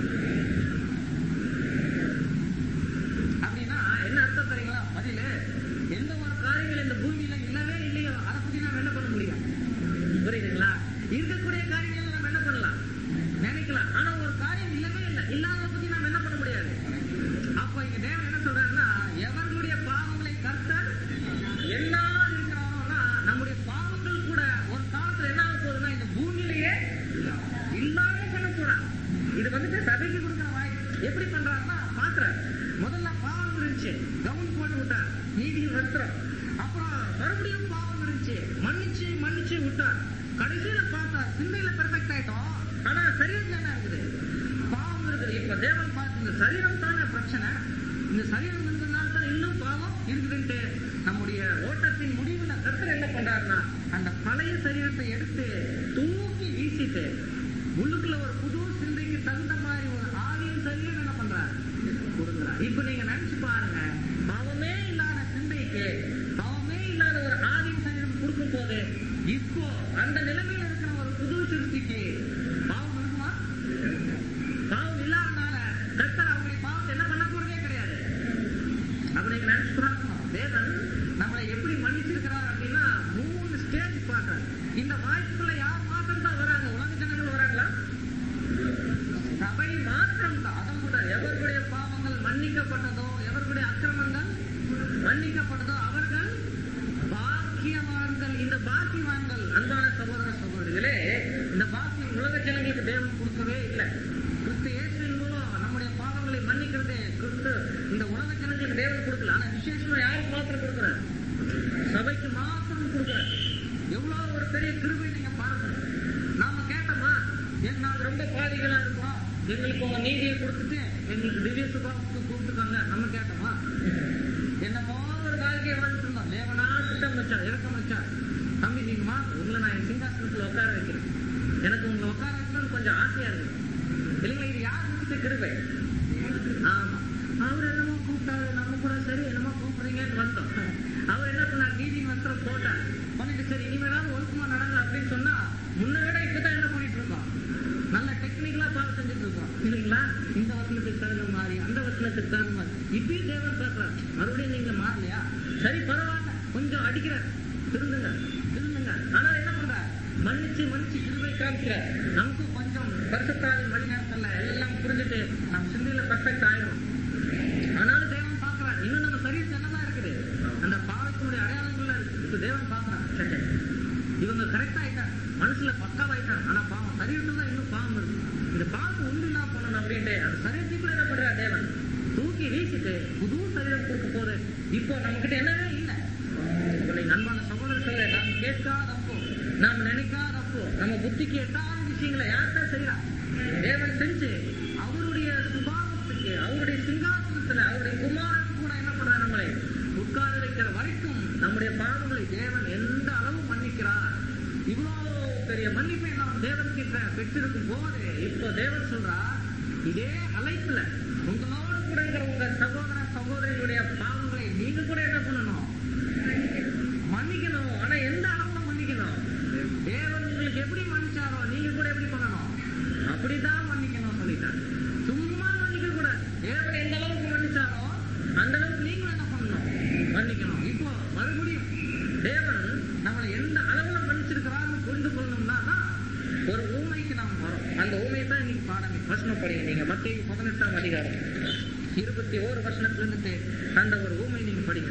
அப்படின்னா என்ன அர்த்தம் தெரியுங்களா பதில் எந்த ஒரு காரியங்கள் இந்த பூமியில இல்லவே இல்லையோ அதை பத்தி நாம என்ன பண்ண முடியும் புரியுதுங்களா இருக்கக்கூடிய காரியங்களை நம்ம என்ன பண்ணலாம் நினைக்கலாம் ஆனா ஒரு காரியம் இல்லவே இல்லை இல்லாத பத்தி நாம என்ன பண்ண முடியாது அப்ப இங்க தேவன் என்ன சொல்றாருன்னா எவர்களுடைய பாவங்களை கர்த்தர் எல்லாம் இருக்கிறாரோனா நம்முடைய பாவங்கள் கூட ஒரு காலத்துல என்ன ஆக போகுதுன்னா இந்த பூமியிலேயே இல்லாம பண்ண போறான் இது வந்துட்டு சபைக்கு கொடுக்குற வாய் எப்படி பண்றாருன்னா பாக்குறாரு முதல்ல பாவம் இருந்துச்சு கவுன் போட்டு விட்டார் நீதி வருத்துறோம் அப்புறம் மறுபடியும் பாவம் இருந்துச்சு மன்னிச்சு மன்னிச்சு விட்டார் கடைசியில பார்த்தா சிந்தையில பெர்ஃபெக்ட் ஆயிட்டோம் ஆனா சரீரத்துல என்ன இருக்குது பாவம் இருக்குது இப்ப தேவன் பார்த்து இந்த சரீரம் தானே பிரச்சனை இந்த சரீரம் இருந்ததுனால தான் இன்னும் பாவம் இருக்குதுன்ட்டு நம்முடைய ஓட்டத்தின் முடிவுல கர்த்தர் என்ன பண்றாருன்னா அந்த பழைய சரீரத்தை எடுத்து தூக்கி வீசிட்டு உள்ளுக்குள்ள ஒரு புது சிந்தைக்கு தகுந்த மாதிரி ஒரு ஆவியின் சரீரம் என்ன பண்றாரு கொடுக்குறார் இப்ப நீங்க நினைச்சு பாருங்க பாவமே இல்லாத சிந்தைக்கு பாவமே இல்லாத ஒரு ஆவியின் சரீரம் கொடுக்கும் போது இப்போ அந்த நிலைமையில இருக்கிற ஒரு புது சிருஷ்டிக்கு பாவம் இருக்குமா பாவம் இல்லாதனால கர்த்தர் அவங்களுடைய பாவத்தை என்ன பண்ண போறதே கிடையாது அப்ப நீங்க நினைச்சு பார்க்கணும் தேவன் நம்மளை எப்படி மன்னிச்சிருக்கிறார் அப்படின்னா மூணு ஸ்டேஜ் பார்க்கறாரு இந்த வாய்ப்புக்குள்ள யார் மாத்திரம் தான் வராங்க உலக ஜனங்கள் வராங்களா சபை மாத்திரம் தான் அதான் கூட எவர்களுடைய பாவங்கள் மன்னிக்கப்பட்டதோ எவர்களுடைய அக்கிரமங்கள் மன்னிக்கப்பட்டதோ அவர்கள் பாக்கியவான்கள் இந்த பாக்கியவான்கள் அன்பான சகோதர சகோதரிகளே இந்த பாக்கியம் உலக ஜனங்களுக்கு தேவன் கொடுக்கவே இல்லை கிறிஸ்து இயேசுவின் மூலம் நம்முடைய பாவங்களை மன்னிக்கிறதே கிறிஸ்து இந்த உலக ஜனங்களுக்கு தேவன் கொடுக்கல ஆனா விசேஷமா யாருக்கு மாத்திரம் கொடுக்குறாரு சபைக்கு மாத்திரம் கொடுக்குறாரு எவ்வளவு ஒரு பெரிய கிருபை நீங்க பாருங்க நாம கேட்டோமா என் நாங்க ரொம்ப பாதிகளா இருக்கோம் எங்களுக்கு உங்க நீதியை கொடுத்துட்டு எங்களுக்கு திவ்ய சுபாவத்துக்கு கூப்பிட்டுருக்காங்க நம்ம கேட்டோமா என்னமோ ஒரு வாழ்க்கையை வாழ்ந்துட்டு இருந்தோம் தேவனா திட்டம் வச்சா இறக்கம் வச்சா தம்பி நீங்கம்மா உங்களை நான் என் சிங்காசனத்துல உட்கார வைக்கிறேன் எனக்கு உங்களை உட்கார வைக்கணும்னு கொஞ்சம் ஆசையா இருக்கு இல்லைங்களா இது யார் கொடுத்த கிருபை ஆமா அவர் என்னமோ கூப்பிட்டாரு நம்ம கூட சரி என்னமோ கூப்பிடுறீங்கன்னு வந்தோம் அவர் என்ன பண்ணார் நீதி வஸ்திரம் போட்டார் பண்ணிட்டு சரி இனிமேலாவது ஒழுக்கமா நடங்க அப்படின்னு சொன்னா முன்ன விட இப்பதான் என்ன பண்ணிட்டு இருக்கோம் நல்ல டெக்னிக்கலா பாடம் செஞ்சுட்டு இருக்கோம் இல்லைங்களா இந்த வசனத்துக்கு தகுந்த மாதிரி அந்த வசனத்துக்கு தகுந்த மாதிரி இப்பயும் தேவன் பார்க்கிறார் மறுபடியும் நீங்க மாறலையா சரி பரவாயில்ல கொஞ்சம் அடிக்கிறார் திருந்துங்க திருந்துங்க ஆனா என்ன பண்றார் மன்னிச்சு மன்னிச்சு கிருபை காமிக்கிறார் நமக்கு கொஞ்சம் பரிசுத்தாவின் வழி நேரத்துல எல்லாம் புரிஞ்சுட்டு நம்ம சிந்தையில பெர்ஃபெக்ட் ஆயிரும் ஆனாலும் தேவன் பார்க்கிறார் இன்னும் செகண்ட் இவங்க கரெக்டா ஆயிட்டாங்க மனசுல பக்காவாயிட்டாங்க ஆனா பாவம் சரீரத்துல தான் இன்னும் பாவம் இருக்கு இந்த பாவம் உண்டு என்ன பண்ணணும் அப்படின்ட்டு அந்த சரீரத்துக்குள்ள என்ன பண்றா தேவன் தூக்கி வீசிட்டு புது சரீரம் கொடுக்க போது இப்போ நம்ம கிட்ட என்னவே இல்லை இப்போ நீங்க அன்பான சகோதரர்களே நாம் கேட்காதப்போ நாம் நினைக்காதப்போ நம்ம புத்திக்கு எட்டாத விஷயங்களை யார்கிட்ட செய்யறா தேவன் செஞ்சு அவருடைய சுபாவத்துக்கு அவருடைய சிங்காசனத்துல அவருடைய குமாரன் கூட என்ன பண்றாரு நம்மளை உட்கார வைக்கிற வரைக்கும் நம்முடைய பாவங்களை தேவன் எந்த அளவு மன்னிக்கிறார் இவ்வளவு பெரிய மன்னிப்பை நாம் தேவன் கிட்ட பெற்றிருக்கும் போது இப்போ தேவன் சொல்றா இதே அழைப்புல உங்களோடு கூட இருக்கிற உங்க சகோதர சகோதரிகளுடைய பாவங்களை நீங்க கூட என்ன பண்ணணும் மன்னிக்கணும் ஆனா எந்த அளவுல மன்னிக்கணும் தேவன் உங்களுக்கு எப்படி மன்னிச்சாரோ நீங்க கூட எப்படி பண்ணணும் அப்படிதான் மன்னிக்கணும் சொல்லிட்டார் சும்மா மன்னிக்க கூட தேவன் எந்த அளவுக்கு மன்னிச்சாரோ அந்த அளவுக்கு நீங்களும் என்ன பண்ணணும் மன்னிக்கணும் இப்போ மறுபடியும் தேவன் நம்மளை எந்த அளவுல மன்னிச்சிருக்கிறான்னு புரிந்து கொள்ளணும்னா தான் ஒரு ஊமைக்கு நாம் வரோம் அந்த ஊமை தான் இன்னைக்கு பாடமே வசனம் படிங்க நீங்க மத்திய பதினெட்டாம் அதிகாரம் இருபத்தி ஓரு வருஷத்துல இருந்துட்டு அந்த ஒரு ஊமை நீங்க படிங்க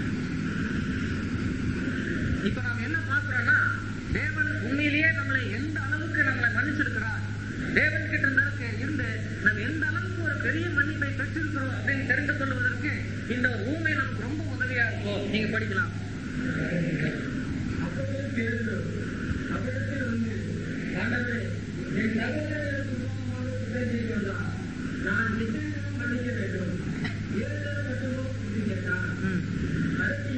இப்ப நாம என்ன பார்க்கிறோம்னா தேவன் உண்மையிலேயே நம்மளை எந்த அளவுக்கு நம்மளை மன்னிச்சிருக்கிறார் தேவன் கிட்ட இருந்ததுக்கு இருந்து நம்ம எந்த அளவுக்கு ஒரு பெரிய மன்னிப்பை பெற்றிருக்கிறோம் அப்படின்னு தெரிந்து கொள்வதற்கு இந்த ஒரு ஊமை நமக்கு ரொம்ப உதவியா இருக்கும் நீங்க படிக்கலாம் ம்.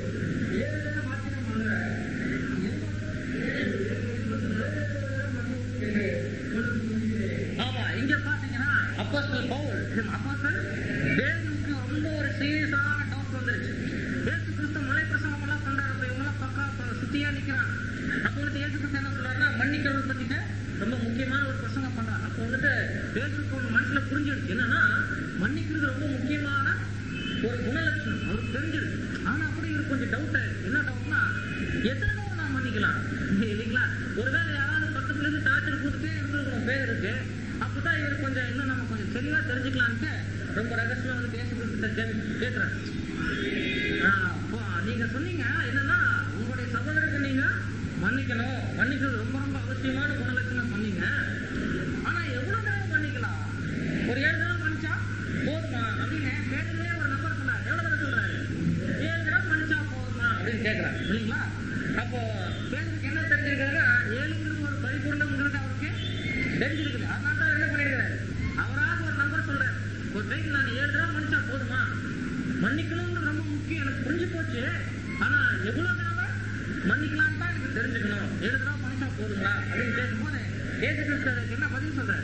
ஆமா இங்க பாத்தீங்கன்னா அப்போஸ்தலர் பவுல் அப்போஸ்தலர் தேவனுக்கு ரொம்ப ஒரு சீரியஸான டவுட் வந்துருச்சு இயேசு கிறிஸ்து மலை பிரசங்கம் எல்லாம் பண்றாரு அப்ப இவங்க எல்லாம் பக்கா ப- சுத்தியா நிக்கிறாங்க அப்போ வந்துட்டு இயேசு கிறிஸ்து என்ன சொல்றாருன்னா மன்னிக்கிறத பத்திட்டு ரொம்ப முக்கியமான ஒரு பிரசங்கம் பண்றாரு அப்போ வந்துட்டு இயேசுக்கு ஒண்ணு மனசுல புரிஞ்சிடுச்சு என்னன்னா மன்னிக்கிறது ரொம்ப முக்கியமான ஒரு குணலட்சணம் அவருக்கு தெரிஞ்சிருக்கு ஆனா கூட இவருக்கு கொஞ்சம் டவுட் என்ன டவுட்னா எத்தனை தடவை நான் மன்னிக்கலாம் இல்லைங்களா ஒருவேளை யாராவது பக்கத்துல இருந்து டார்ச்சர் கொடுத்துட்டே இருந்திருக்கணும் பேர் இருக்கு அப்பதான் இவர் கொஞ்சம் இன்னும் நம்ம கொஞ்சம் தெளிவா தெரிஞ்சுக்கலான்ட்டு ரொம்ப ரகசியமா வந்து பேசி கொடுத்துட்ட கேட்கிறாரு ஆஹ் அப்போ நீங்க சொன்னீங்க என்னன்னா உங்களுடைய சகோதரருக்கு நீங்க மன்னிக்கணும் மன்னிக்கிறது ரொம்ப ரொம்ப அவசியமான குணலட்சணம் சொன்னீங்க ஆனா எவ்வளவு தடவை மன்னிக்கலாம் ஒரு ஏழு தடவை மன்னிச்சா போதுமா அப்படின்னு பேருலயே ஒரு நம்பர் சொன்னார் எவ்வளவு தடவை சொல்றாரு ஏழு தடவை மன்னிச்சா போதுமா அப்படின்னு கேட்கிறார் இல்லைங்களா அப்போ பேருக்கு என்ன தெரிஞ்சிருக்கிறதுனா ஏழுங்கிறது ஒரு பரிபூர்ணம்ங்கிறது அவருக்கு தெரிஞ்சிருக்குது அதனால தான் என்ன பண்ணிருக்கிறாரு அவராக ஒரு நம்பர் சொல்றாரு ஒரு டைம் நான் ஏழு தடவை மன்னிச்சா போதுமா மன்னிக்கணும்னு ரொம்ப முக்கியம் எனக்கு புரிஞ்சு போச்சு ஆனா எவ்வளவு தடவை மன்னிக்கலாம் தான் எனக்கு தெரிஞ்சுக்கணும் ஏழு தடவை மன்னிச்சா போதுங்களா அப்படின்னு கேட்கும்போது ஏசு கிறிஸ்து அதுக்கு என்ன பதில் சொல்றாரு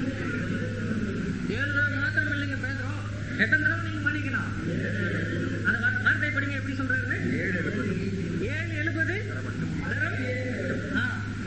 ஏழு தடவை மாத்திரம் இல்லைங்க பேசுறோம் எத்தனை தடவை நீங்க மன்னிக்கணும் அந்த வார்த்தை- வார்த்தை படிங்க எப்படி சொல்றாரு ஏழு எழுபது தரம் ஆ.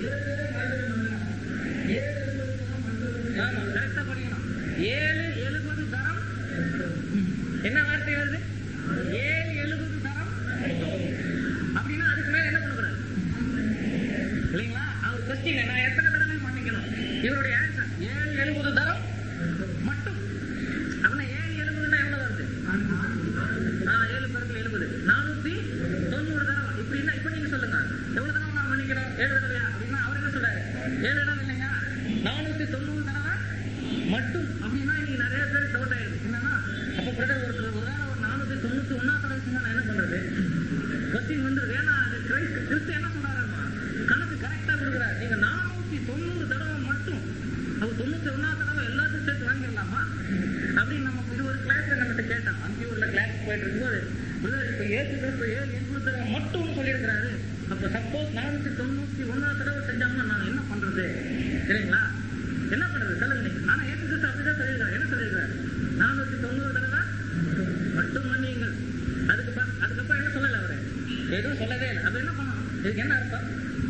ஆமா கரெக்டா படிக்கணும் ஏழு எழுபது தரம் என்ன வார்த்தை வருது ஏழு எழுபது தரம் அப்படின்னா அதுக்கு மேல என்ன பண்ணக்கூடாது இல்லைங்களா அவர் கொஸ்டின் நான் எத்தனை தடவை மன்னிக்கணும் இவருடைய ஆன்சர் ஏழு எழுபது தரம் மட்டும் அப்படின்னா ஏழு எழுபதுன்னா எவ்வளவு வருது ஆ, ஏழு பெருக்கள் எழுபது நானூத்தி தொண்ணூறு தடவை இப்படின்னா இப்ப நீங்க சொல்லுங்க எவ்வளவு தடவை நான் மன்னிக்கணும் ஏழு தடவையா அப்படின்னா அவர் என்ன சொல்றாரு ஏழு தடவை இல்லைங்க நானூத்தி தொண்ணூறு தடவை மட்டும் அப்படின்னா இன்னைக்கு நிறைய பேர் டவுட் ஆயிடுது என்னன்னா அப்ப பிரதர் ஒருத்தர் ஒரு வேளை ஒரு நானூத்தி தொண்ணூத்தி ஒன்னாம் தடவை செஞ்சா நான் என்ன பண்றது கொஸ்டின் வந்துருது ஏன்னா அது கிறிஸ்து கிறிஸ்து என்ன சொல்றாருமா கணக்கு கரெக்டா கொடுக்குறாரு நீங்க நானூத்தி தொண்ணூறு தடவை மட்டும் அவர் தொண்ணூத்தி ஒன்னாம் தடவை எல்லாத்தையும் சேர்த்து வாங்கிடலாமா அப்படின்னு நம்ம இது ஒரு கிளாஸ்ல நம்மகிட்ட கேட்டான் அந்தியூர்ல கிளாஸ் போயிட்டு இருக்கும்போது brother, இப்ப ஏசு கிறிஸ்து ஏழு எண்பது தடவை மட்டும்னு சொல்லியிருக்கிறாரு அப்ப சப்போஸ் நானூத்தி தொண்ணூத்தி ஒன்னாம் தடவை செஞ்சோம்னா நான் என்ன பண்றது சரிங்களா என்ன பண்றது சொல்லுங்க நீங்க. ஆனா ஏசு கிறிஸ்து அப்படிதான் சொல்லியிருக்காரு என்ன சொல்லியிருக்காரு நானூத்தி தொண்ணூறு தடவை மட்டும் மன்னியுங்கள் அதுக்கு பா- அதுக்கப்புறம் என்ன சொல்லல அவரு எதுவும் சொல்லவே இல்லை அப்ப என்ன பண்ணணும் இதுக்கு என்ன அர்த்தம்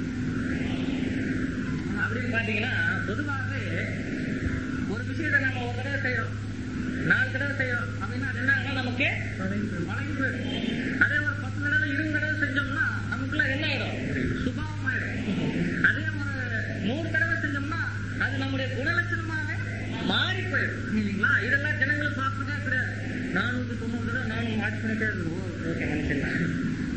அப்படின்னு பாத்தீங்கன்னா பொதுவாகவே ஒரு விஷயத்தை நம்ம ஒரு தடவை செய்யறோம் நாலு தடவை செய்யறோம் அப்படின்னா அது என்னன்னா நமக்கு வளைந்து போயிடும் அதே ஒரு பத்து தடவை இருபது தடவை செஞ்சோம்னா நமக்குள்ள என்ன ஆயிடும் சுபாவம் ஆயிடும் அதே ஒரு நூறு தடவை செஞ்சோம்னா அது நம்முடைய குணலட்சணமாவே மாறி போயிடும் இல்லைங்களா இதெல்லாம் ஜனங்களுக்கு பார்க்கவே கிடையாது நானூத்தி தொண்ணூறு தடவை நானும் மாற்றி பண்ணிட்டே இருக்கோம் ஓகே மனுஷன்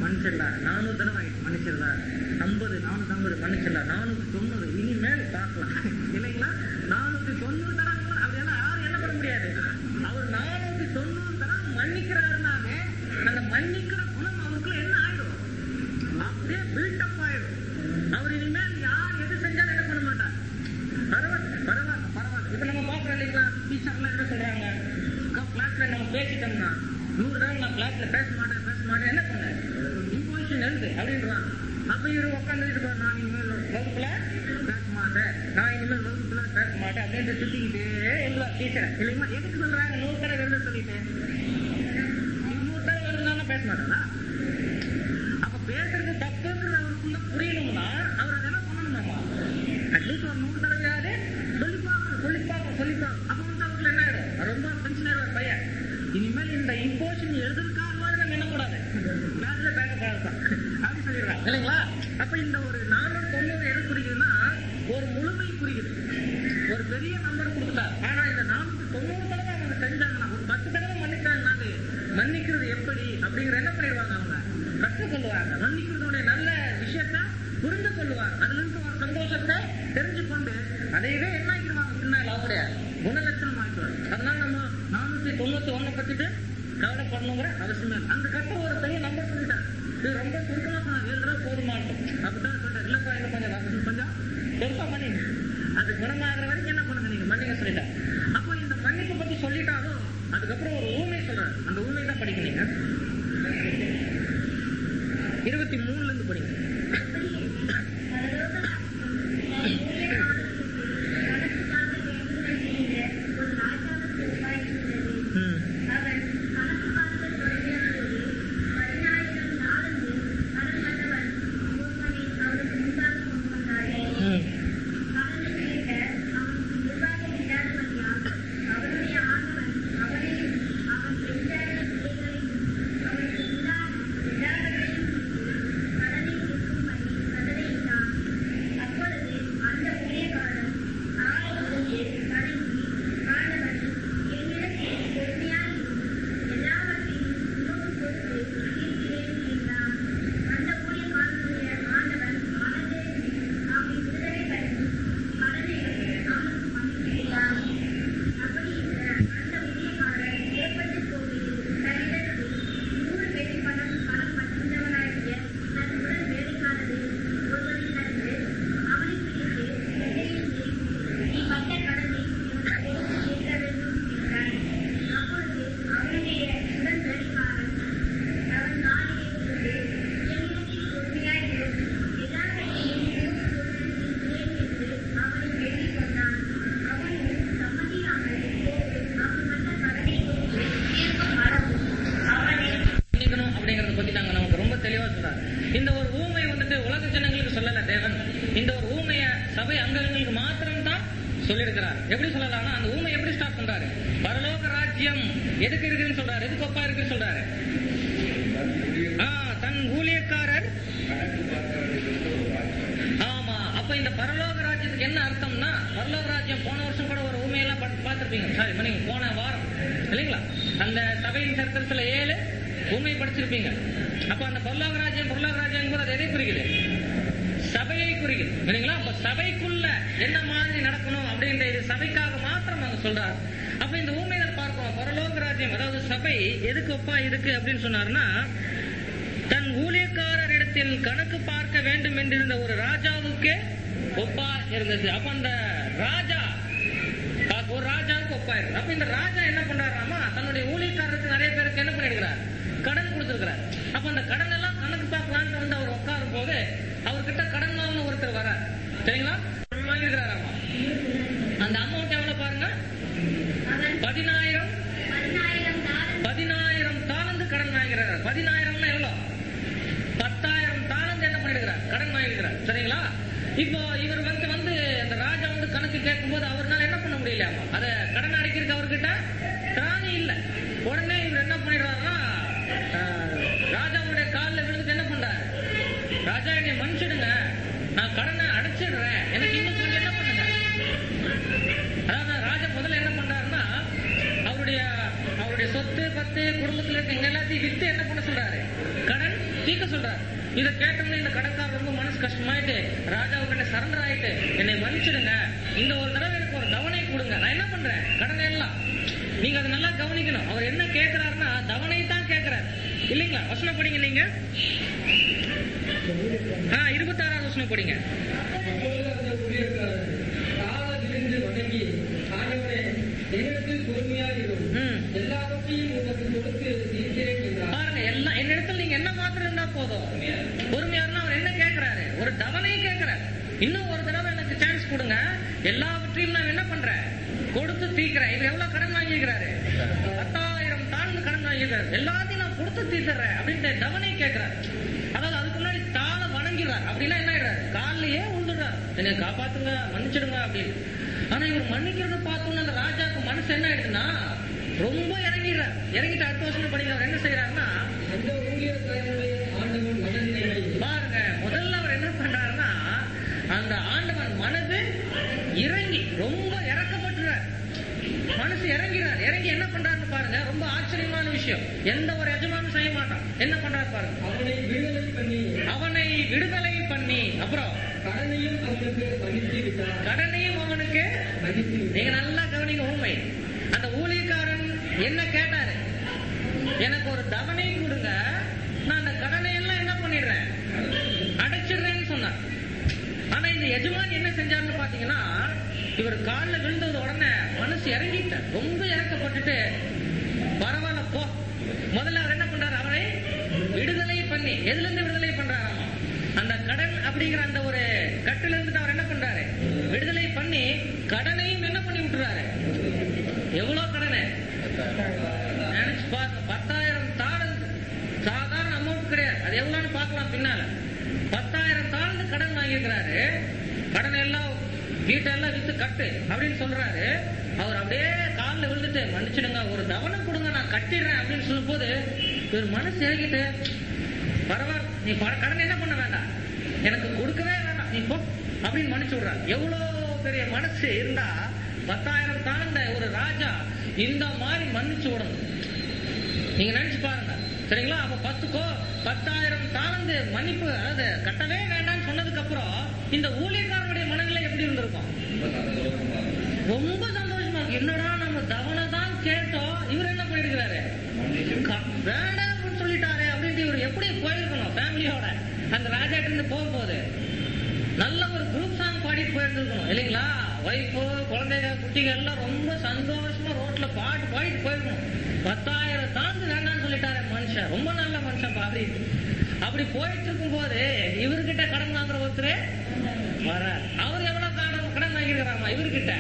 மன்னிச்சிடலாம் நானூறு தடவை மன்னிச்சிடலாம் ஐம்பது நானூத்தி ஐம்பது மன்னிச்சிடலாம் நானூத்தி தொண்ணூறு இனிமேல் பார்க்கலாம் இல்லைங்களா நானூத்தி தொண்ணூறு தடவை அப்படியெல்லாம் யாரும் என்ன பண்ண முடியாது அவர் நானூத்தி தொண்ணூறு தடவை மன்னிக்கிறாருனாலே அந்த மன்னிக்கிற குணம் அவருக்குள்ள என்ன ஆயிடும் அப்படியே பில்டப் ஆயிடும் அவர் இனிமேல் யார் எது செஞ்சாலும் என்ன பண்ண மாட்டார் பரவாயில்ல பரவாயில்ல பரவாயில்ல இப்ப நம்ம பாக்குறோம் இல்லைங்களா டீச்சர்லாம் என்ன சொல்றாங்க கிளாஸ்ல நம்ம பேசிட்டோம்னா நூறு தடவை நான் கிளாஸ்ல பேச மாட்டேன் பேச மாட்டேன் என்ன பண்ண இம்போசிஷன் எழுது அப்படின்றான் அப்ப இவரு உட்காந்துட்டு நான் இனிமேல் வகுப்புல பேச மாட்டேன் நான் இனிமேல் வகுப்புல பேச மாட்டேன் அப்படின்ட்டு சுத்திக்கிட்டே எழுதா டீச்சர் இல்லைங்களா எதுக்கு சொல்றாங்க நூறு தடவை எழுத சொல்லிட்டு நூறு தடவை எழுதுனாலும் பேச மாட்டானா அப்ப பேசுறது தப்புங்கிறது அவருக்குள்ள புரியணும்னா அவர் அதை என்ன பண்ணணுமாமா அட்லீஸ்ட் ஒரு நூறு தடவையாவது சொல்லி பார்க்கணும் சொல்லி பார்க்கணும் சொல்லி பார்க்கணும் அப்ப வந்து அவருக்குள்ள என்ன ஆயிடும் ரொம்ப டென்ஷன் ஆயிடுவார் பையன் இனிமேல் இந்த இம்போஷன் எழுதுறதுக்காகவாது நம்ம என்ன கூடாது கிளாஸ்ல பேக்க பாடத்தான் அப்படி சொல்லிடுறாங்க இல்லைங்களா அப்ப இந்த ஒரு நானூறு தொண்ணூறு எது குறிக்குதுன்னா ஒரு முழுமை குறிக்குது ஒரு பெரிய நம்பர் கொடுத்துட்டார் ஆனா இந்த நானூத்தி தொண்ணூறு தடவை அவங்க செஞ்சாங்கன்னா ஒரு பத்து தடவை மன்னிச்சாங்கன்னாலே மன்னிக்கிறது எப்படி அப்படிங்கிற என்ன பண்ணிடுவாங்க அவங்க கற்றுக்கொள்வாங்க மன்னிக்கிறதுடைய நல்ல விஷயத்த புரிந்து கொள்வாங்க அதுல இருந்து ஒரு சந்தோஷத்தை தெரிஞ்சு கொண்டு அதையவே என்ன ஆக்கிடுவாங்க பின்னால் அவருடைய குணலட்சணம் ஆக்கிடுவாங்க அதனால நம்ம நானூத்தி தொண்ணூத்தி ஒண்ணு பத்திட்டு கவலைப்படணுங்கிற அவசியம் இல்லை அந்த கட்ட ஒரு பெரிய நம்பர் சொல்லிட்டார் இது ரொம்ப சுருக்கமா சொன்னாங்க ஏழு தடவை போதுமாட்டும் அப்படித்தான் சொல்றாரு இல்லப்பா இன்னும் கொஞ்சம் வசதி கொஞ்சம் பெருசா பண்ணி அது குணமாகிற வரைக்கும் என்ன பண்ணுங்க நீங்க மன்னிக்க சொல்லிட்டார் அப்போ இந்த மன்னிப்பு பத்தி சொல்லிட்டாலும் அதுக்கப்புறம் ஒரு ஊமை சொல்றாரு அந்த ஊமை தான் படிக்கிறீங்க இருபத்தி மூணுல இருந்து படிங்க ம் ம் மன்னிக்கணும் அப்படிங்கறத பத்தி நாங்க நமக்கு ரொம்ப தெளிவா சொல்றாரு இந்த ஒரு ஊமை வந்துட்டு உலக ஜனங்களுக்கு சொல்லல தேவன் இந்த ஒரு ஊமைய சபை அங்கங்களுக்கு மாத்திரம் தான் சொல்லியிருக்கிறார் எப்படி சொல்லலாம்னா அந்த ஊமை எப்படி ஸ்டார்ட் பண்றாரு பரலோக ராஜ்யம் எதுக்கு இருக்குன்னு சொல்றாரு எதுக்கு ஒப்பா இருக்குன்னு சொல்றாரு ஆ, தன் ஊழியக்காரர் ஆமா அப்ப இந்த பரலோக ராஜ்யத்துக்கு என்ன அர்த்தம்னா பரலோக ராஜ்யம் போன வருஷம் கூட ஒரு ஊமையெல்லாம் பார்த்து- பார்த்திருப்பீங்க சாரி மன்னிங்க போன வாரம் இல்லைங்களா அந்த சபையின் சரித்திரத்துல ஏழு ஊமை படிச்சிருப்பீங்க அப்ப அந்த பரலோக ராஜ்யம் பரலோக ராஜ்யம் கூட அது எதை குறிக்குது சபையை குறிக்குது இல்லைங்களா அப்ப சபைக்குள்ள என்ன மாதிரி நடக்கணும் அப்படின்ற இது சபைக்காக மாத்திரம் நாங்க சொல்றாரு அப்ப இந்த ஊமையில பார்க்கிறோம் பரலோக ராஜ்யம் அதாவது சபை எதுக்கு ஒப்பா இருக்கு அப்படின்னு சொன்னாருன்னா தன் ஊழியக்காரரிடத்தில் கணக்கு பார்க்க வேண்டும் என்றிருந்த ஒரு ராஜாவுக்கு ஒப்பா இருந்தது அப்ப அந்த ராஜா அஹ், ஒரு ராஜாவுக்கு ஒப்பா இருந்தது அப்ப இந்த ராஜா என்ன பண்றாருன்னா தன்னுடைய ஊழியக்காரருக்கு நிறைய பேருக்கு என்ன பண்ணிருக்கிறார் கடன் கொடுத்திருக்கிறார் அப்ப அந்த கடன் எல்லாம் கணக்கு பார்க்கலான்னு வந்து அவர் உட்காரும் போது அவர்கிட்ட கடன் வாங்கின ஒருத்தர் வர சரிங்களா கடன் வாங்கியிருக்கிறாராமா அந்த அமௌண்ட் எவ்வளவு பாருங்க பதினாயிரம் பதினாயிரம் தாளந்து கடன் வாங்கிறார் பதினாயிரம்னா எவ்வளவு பத்தாயிரம் தாளந்து என்ன பண்ணிருக்கிறார் கடன் வாங்கிக்கிறார் சரிங்களா இப்போ இவர் வந்து வந்து அந்த ராஜா வந்து கணக்கு கேட்கும்போது அவர்னால என்ன பண்ண முடியலையாமா அத கடன் அடைக்கிறதுக்கு அவர்கிட்ட திராணி இல்ல உடனே இவர் என்ன பண்ணிடுறாருன்னா ஆஹ், ராஜாவுடைய காலில் விழுந்துட்டு என்ன பண்றாரு ராஜா என்னை மன்னிச்சிடுங்க நான் கடனை அடைச்சிடுறேன் எனக்கு இன்னும் கொஞ்சம் என்ன பண்ணுங்க அதாவது ராஜா முதல்ல என்ன பண்றாருன்னா அவருடைய அவருடைய சொத்து பத்து குடும்பத்துல இருக்க இங்க எல்லாத்தையும் வித்து என்ன பண்ண சொல்றாரு கடன் தீர்க்க சொல்றாரு இதை கேட்டோம்னே இந்த கடைக்காரர் ரொம்ப மனசு கஷ்டமாயிட்டு ராஜாவு கிட்ட சரண்டர் ஆயிட்டு என்னை மன்னிச்சிடுங்க இந்த ஒரு தடவை எனக்கு ஒரு தவணை கொடுங்க நான் என்ன பண்றேன் கடனை எல்லாம் நீங்க அதை நல்லா கவனிக்கணும் அவர் என்ன கேட்கிறாருன்னா தவணை தான் கேட்கிறார் இல்லைங்களா வசனம் படிங்க நீங்க ஆ இருபத்தாறாவது வசனம் படிங்க அப்பொழுது அந்த ஊழியக்காரர் கால விழுந்து வணங்கி ஆண்டவரே என்னிடத்தில் பொறுமையாயிரும் ம் எல்லாவற்றையும் உனக்கு கொடுத்து தீர்க்கிறேன் என்றார் பாருங்க எல்லாம் என்னிடத்துல நீங்க என்ன மாத்திரம் இருந்தா போதும் பொறுமையா இருந்தா அவர் என்ன கேட்கிறாரு ஒரு தவணை கேட்கிறார் இன்னும் ஒரு தடவை எனக்கு சான்ஸ் கொடுங்க எல்லாவற்றையும் நான் என்ன பண்றேன் கொடுத்து தீர்க்கிறேன் இவர் எவ்வளவு கடன் வாங்கியிருக்கிறாரு பத்தாயிரம் தாழ்ந்து கடன் வாங்கியிருக்காரு எல்லாத்தையும் நான் கொடுத்து தீர்த்துறேன் அப்படின்ட்டு தவணை கேட்கிறார் அதாவது அதுக்கு முன்னாடி தாள வணங்கிறார் அப்படின்னா என்ன ஆயிடுறாரு காலிலேயே உழுதுறாரு என்னை காப்பாத்துங்க மன்னிச்சிடுங்க அப்படின்னு ஆனா இவர் மன்னிக்கிறத பார்த்தோன்னு அந்த ராஜாவுக்கு மனசு என்ன ஆயிடுதுன்னா ரொம்ப இறங்கிடுறார் இறங்கிட்டு அடுத்த வருஷம் படிங்க அவர் என்ன செய்யறாருன்னா அந்த ஊழியக்காரனுடைய ஆண்டவன் மனநிலைமை பாருங்க முதல்ல அவர் என்ன பண்றாருன்னா அந்த ஆண்டவன் மனது இறங்கி ரொம்ப இறக்கப்பட்டுறார் மனசு இறங்கிறார் இறங்கி என்ன பண்றாருன்னு பாருங்க ரொம்ப ஆச்சரியமான விஷயம் எந்த ஒரு எஜமானும் செய்ய மாட்டான் என்ன பண்றாரு பாருங்க அவனை விடுதலை பண்ணி அவனை விடுதலை பண்ணி அப்புறம் கடனையும் அவனுக்கு மன்னித்து விட்டார் கடனையும் அவனுக்கு மன்னித்து விட்டார். நீங்க நல்லா கவனிங்க உண்மை அந்த ஊழியக்காரன் என்ன கேட்டாரு எனக்கு ஒரு தவணை கொடுங்க நான் அந்த கடனை எல்லாம் என்ன பண்ணிடுறேன் அடைச்சிடுறேன்னு சொன்னார் ஆனா இந்த எஜமான் என்ன செஞ்சாருன்னு பாத்தீங்கன்னா இவர் காலில் விழுந்தது உடனே மனசு இறங்கிட்டார் ரொம்ப இறக்கப்பட்டுட்டு பரவாயில்ல போ முதல்ல அவர் என்ன பண்றாரு அவரை விடுதலை பண்ணி எதுல இருந்து விடுதலை பண்றாராமா அந்த கடன் அப்படிங்கிற அந்த ஒரு கட்டுல இருந்து அவர் என்ன பண்றாரு விடுதலை பண்ணி கடனையும் என்ன பண்ணி விட்டுறாரு எவ்வளவு கடனை நினைச்சு பாருங்க பத்தாயிரம் தாளந்து சாதாரண அமௌண்ட் கிடையாது அது எவ்வளவுன்னு பார்க்கலாம் பின்னால பத்தாயிரம் தாளந்து கடன் வாங்கியிருக்கிறாரு கடன் எல்லாம் வீட்டெல்லாம் வித்து கட்டு அப்படின்னு சொல்றாரு அவர் அப்படியே காலில் விழுந்துட்டு மன்னிச்சிடுங்க ஒரு தவணை கொடுங்க நான் கட்டிடுறேன் அப்படின்னு சொல்லும் போது இவர் மனசு இறங்கிட்டு பரவாயில்ல நீ ப- கடன் என்ன பண்ண வேண்டாம் எனக்கு கொடுக்கவே வேண்டாம் நீ போ அப்படின்னு மன்னிச்சு விடுறாரு எவ்வளவு பெரிய மனசு இருந்தா பத்தாயிரம் தாழ்ந்த ஒரு ராஜா இந்த மாதிரி மன்னிச்சு விடணும் நீங்க நினைச்சு பாருங்க சரிங்களா அப்ப பத்துக்கோ பத்தாயிரம் தாழ்ந்து மன்னிப்பு அதாவது கட்டவே வேண்டாம்னு சொன்னதுக்கு அப்புறம் இந்த ஊழியக்காரனுடைய மனநிலை எப்படி இருந்திருக்கும் ரொம்ப சந்தோஷமா இருக்கு என்னடா நம்ம தவணை தான் கேட்டோம் இவர் என்ன பண்ணிருக்கிறாரு க- வேண்டாம்னு சொல்லிட்டாரே அப்படின்ட்டு இவர் எப்படி போயிருக்கணும் ஃபேமிலியோட அந்த ராஜாட்ட இருந்து போகும்போது நல்ல ஒரு குரூப் சாங் பாடிட்டு போயிருந்துருக்கணும் இல்லைங்களா ஒய்ஃபு குழந்தைங்க குட்டிங்க எல்லாம் ரொம்ப சந்தோஷமா ரோட்ல பாட்டு பாடிட்டு போயிருக்கணும் பத்தாயிரம் தாண்டு வேண்டாம்னு சொல்லிட்டாரு மனுஷன் ரொம்ப நல்ல மனுஷன் பாடி அப்படி போயிட்டு இருக்கும் போது இவர்கிட்ட கடன் வாங்குற ஒருத்தர் வர அவர் எவ்வளவு கடன் கடன் வாங்கியிருக்கிறாமா இவர்கிட்ட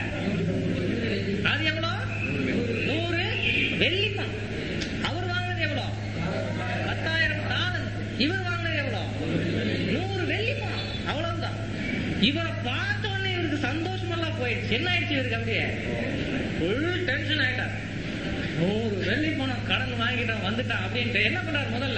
அது எவ்வளவு நூறு வெள்ளி பணம் அவர் வாங்கினது எவ்வளவு பத்தாயிரம் டாலர் இவர் வாங்கினது எவ்வளவு நூறு வெள்ளி பணம் அவ்வளவுதான் இவரை பார்த்த உடனே இவருக்கு சந்தோஷமெல்லாம் போயிடுச்சு என்ன ஆயிடுச்சு இவருக்கு அப்படியே ஃபுல் டென்ஷன் ஆயிட்டார் நூறு வெள்ளி பணம் கடன் வாங்கிட்டான் வந்துட்டான் அப்படின்ட்டு என்ன பண்றாரு முதல்ல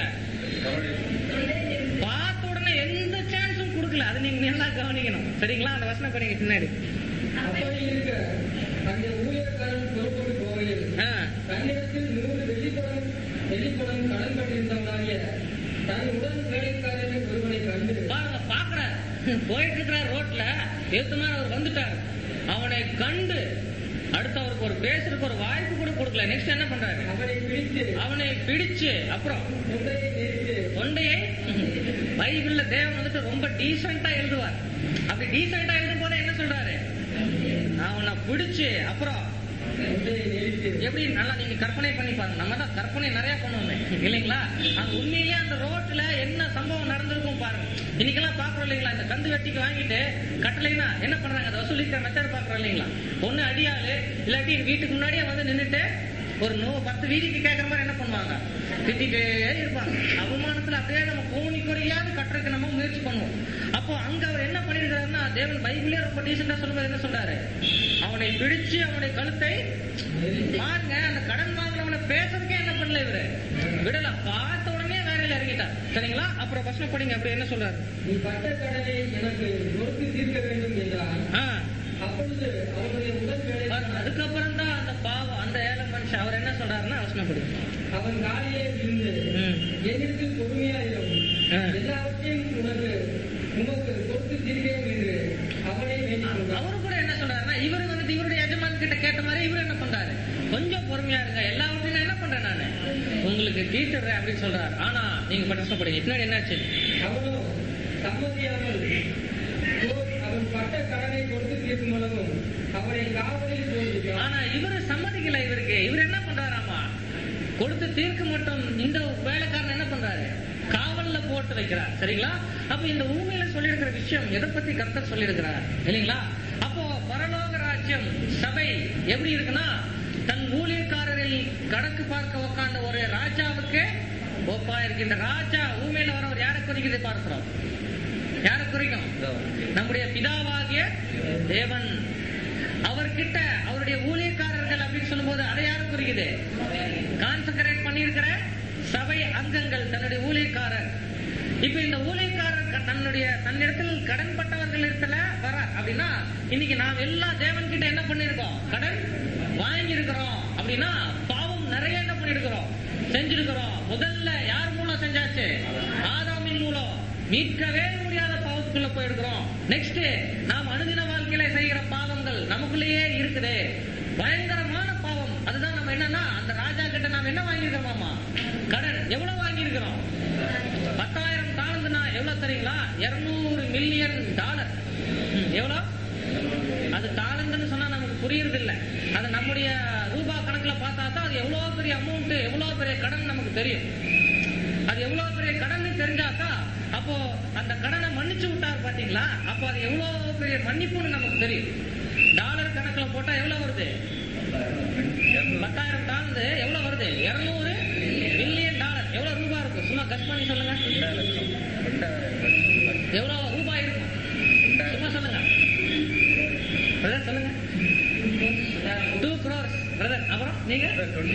பார்த்த உடனே எந்த சான்ஸும் கொடுக்கல அது நீங்க நல்லா கவனிக்கணும் சரிங்களா அந்த வசனம் படிங்க பின்னாடி அப்படி இருக்க அந்த ஊழியக்காரன் புறப்பட்டு போகையில் ஆ, தன்னிடத்தில் நூறு வெள்ளிப்படம் வெள்ளிப்படம் கடன் பட்டிருந்தவனாகிய தன் உடன் வேலைக்காரனை ஒருவனை கண்டு பாருங்க பாக்குறாரு போயிட்டு இருக்கிறார் ரோட்ல ஏத்துமா அவர் வந்துட்டார் அவனை கண்டு அடுத்து அவருக்கு ஒரு பேசுறதுக்கு ஒரு வாய்ப்பு கூட கொடுக்கல நெக்ஸ்ட் என்ன பண்றாரு அவனை பிடித்து அவனை பிடிச்சு அப்புறம் தொண்டையை நெரித்து தொண்டையை பைபிள்ல தேவன் வந்துட்டு ரொம்ப டீசெண்டா எழுதுவார் அப்படி டீசெண்டா எழுதும் போது என்ன சொல்றாரு அவனை பிடிச்சு அப்புறம் தொண்டையை நெரித்து எப்படி நல்லா நீங்க கற்பனை பண்ணி பாருங்க நம்ம தான் கற்பனை நிறைய பண்ணுவோமே இல்லைங்களா அங்க உண்மையிலேயே அந்த ரோட்ல என்ன சம்பவம் நடந்திருக்கும் பாருங்க இன்னைக்கெல்லாம் பாக்குறோம் இல்லைங்களா இந்த கந்து வெட்டிக்கு வாங்கிட்டு கட்டலைன்னா என்ன பண்றாங்க அதை வசூலிக்கிற மெத்தட் பாக்குறோம் இல்லைங்களா ஒண்ணு அடியாளு இல்லாட்டி வீட்டுக்கு முன்னாடியே வந்து நின்னுட்டு ஒரு நூ பத்து வீதிக்கு கேட்கற மாதிரி என்ன பண்ணுவாங்க திட்டிட்டே இருப்பாங்க அவமானத்துல அப்படியே நம்ம கோணி குறையாவது கட்டுறதுக்கு நம்ம முயற்சி பண்ணுவோம் அப்போ அங்க அவர் என்ன பண்ணிருக்காருன்னா தேவன் பைபிளே ரொம்ப டீசெண்டா சொல்லும்போது என்ன சொல்றாரு அவனை பிடிச்சு அவனுடைய கழுத்தை பாருங்க அந்த கடன் வாங்கினவனை பேசுறதுக்கே என்ன பண்ணல இவரு விடல பார்த்த உடனே வேலையில இறங்கிட்டார் சரிங்களா அப்புறம் பிரச்சனை படிங்க அப்படி என்ன சொல்றாரு நீ பட்ட கடனை எனக்கு பொறுத்து தீர்க்க வேண்டும் என்றார் ஆ, அப்பொழுது அவனுடைய உடன் பாருங்க, வேலைக்காரன் அதுக்கப்புறம் தான் அந்த பாவம் அந்த ஏழை மனுஷன் அவர் என்ன சொல்றாருன்னா வசனம் படி அவன் காலிலே விழுந்து ம். என்னிடத்தில் பொறுமையாயிரும் மாதிரி இவர் என்ன பண்றாரு கொஞ்சம் பொறுமையா இருங்க எல்லாவற்றையும் நான் என்ன பண்றேன் நானு உங்களுக்கு தீர்த்துறேன் அப்படின்னு சொல்றாரு ஆனா நீங்க கஷ்டப்படுங்க பின்னாடி என்னாச்சு அவனோ சம்மதியாமல் போய் அவன் பட்ட கடனை கொடுத்து தீர்க்கும் அளவும் அவனை காவலில் போடுகிறான் ஆனா இவரு சம்மதிக்கல இவருக்கு இவர் என்ன பண்றாராமா கொடுத்து தீர்க்க மட்டும் இந்த வேலைக்காரன் என்ன பண்றாரு காவல்ல போட்டு வைக்கிறார் சரிங்களா அப்ப இந்த ஊமையில சொல்லியிருக்கிற விஷயம் எதை பத்தி கர்த்தர் சொல்லியிருக்கிறார் இல்லைங்களா அப்போ பரலோக ராஜ்யம் சபை எப்படி இருக்குன்னா தன் ஊழியக்காரரில் கணக்கு பார்க்க உட்கார்ந்த ஒரு ராஜாவுக்கு ஒப்பா இருக்கு இந்த ராஜா ஊமையில வரவர் யாரை குறிக்கிறது பார்க்கிறோம் யாரை குறிக்கும் நம்முடைய பிதாவாகிய தேவன் அவர்கிட்ட அவருடைய ஊழியக்காரர்கள் அப்படின்னு சொல்லும்போது அதை யாரும் குறிக்குது கான்சென்ட்ரேட் பண்ணியிருக்கிற சபை அங்கங்கள் தன்னுடைய ஊழியக்காரர் இப்ப இந்த ஊழியக்காரர் க- தன்னுடைய தன்னிடத்தில் கடன் பட்டவர்கள் இடத்துல வர அப்படின்னா இன்னைக்கு நாம் எல்லா தேவன் கிட்ட என்ன பண்ணிருக்கோம் கடன் வாங்கி இருக்கிறோம் அப்படின்னா பாவம் நிறைய என்ன பண்ணிருக்கிறோம் செஞ்சிருக்கிறோம் முதல்ல யார் மூலம் செஞ்சாச்சு ஆதாமின் மூலம் மீட்கவே முடியாத பாவத்துக்குள்ள போயிருக்கிறோம் நெக்ஸ்ட் நாம் அனுதின வாழ்க்கையில செய்கிற பாவங்கள் நமக்குள்ளேயே இருக்குது பயங்கரமான பாவம் அதுதான் நம்ம என்னன்னா அந்த ராஜா கிட்ட நாம் என்ன வாங்கியிருக்கிறோமாமா கடன் எவ்வளவு வாங்கியிருக்கிறோம் பத்தாயிரம் தாளந்துனா எவ்வளவு தெரியுங்களா இருநூறு மில்லியன் டாலர் ம், எவ்வளவு அது தாளந்துன்னு சொன்னா நமக்கு புரியறது இல்ல அது நம்முடைய ரூபா கணக்குல பார்த்தா தான் அது எவ்வளவு பெரிய அமௌண்ட் எவ்வளவு பெரிய கடன் நமக்கு தெரியும் அது எவ்வளவு பெரிய கடன் தெரிஞ்சாதான் அப்போ அந்த கடனை மன்னிச்சு விட்டார் பாத்தீங்களா அப்போ அது எவ்வளவு பெரிய மன்னிப்புன்னு நமக்கு தெரியும் டாலர் கணக்குல போட்டா எவ்வளவு வருது பத்தாயிரம் டாலர் எவ்வளவு வருது இருநூறு மில்லியன் டாலர் எவ்வளவு ரூபாய் இருக்கும் சும்மா கட் பண்ணி சொல்லுங்க எவ்வளவு ரூபாய் இருக்கும் சும்மா சொல்லுங்க பிரதர் சொல்லுங்க டூ crores பிரதர் அப்புறம் நீங்க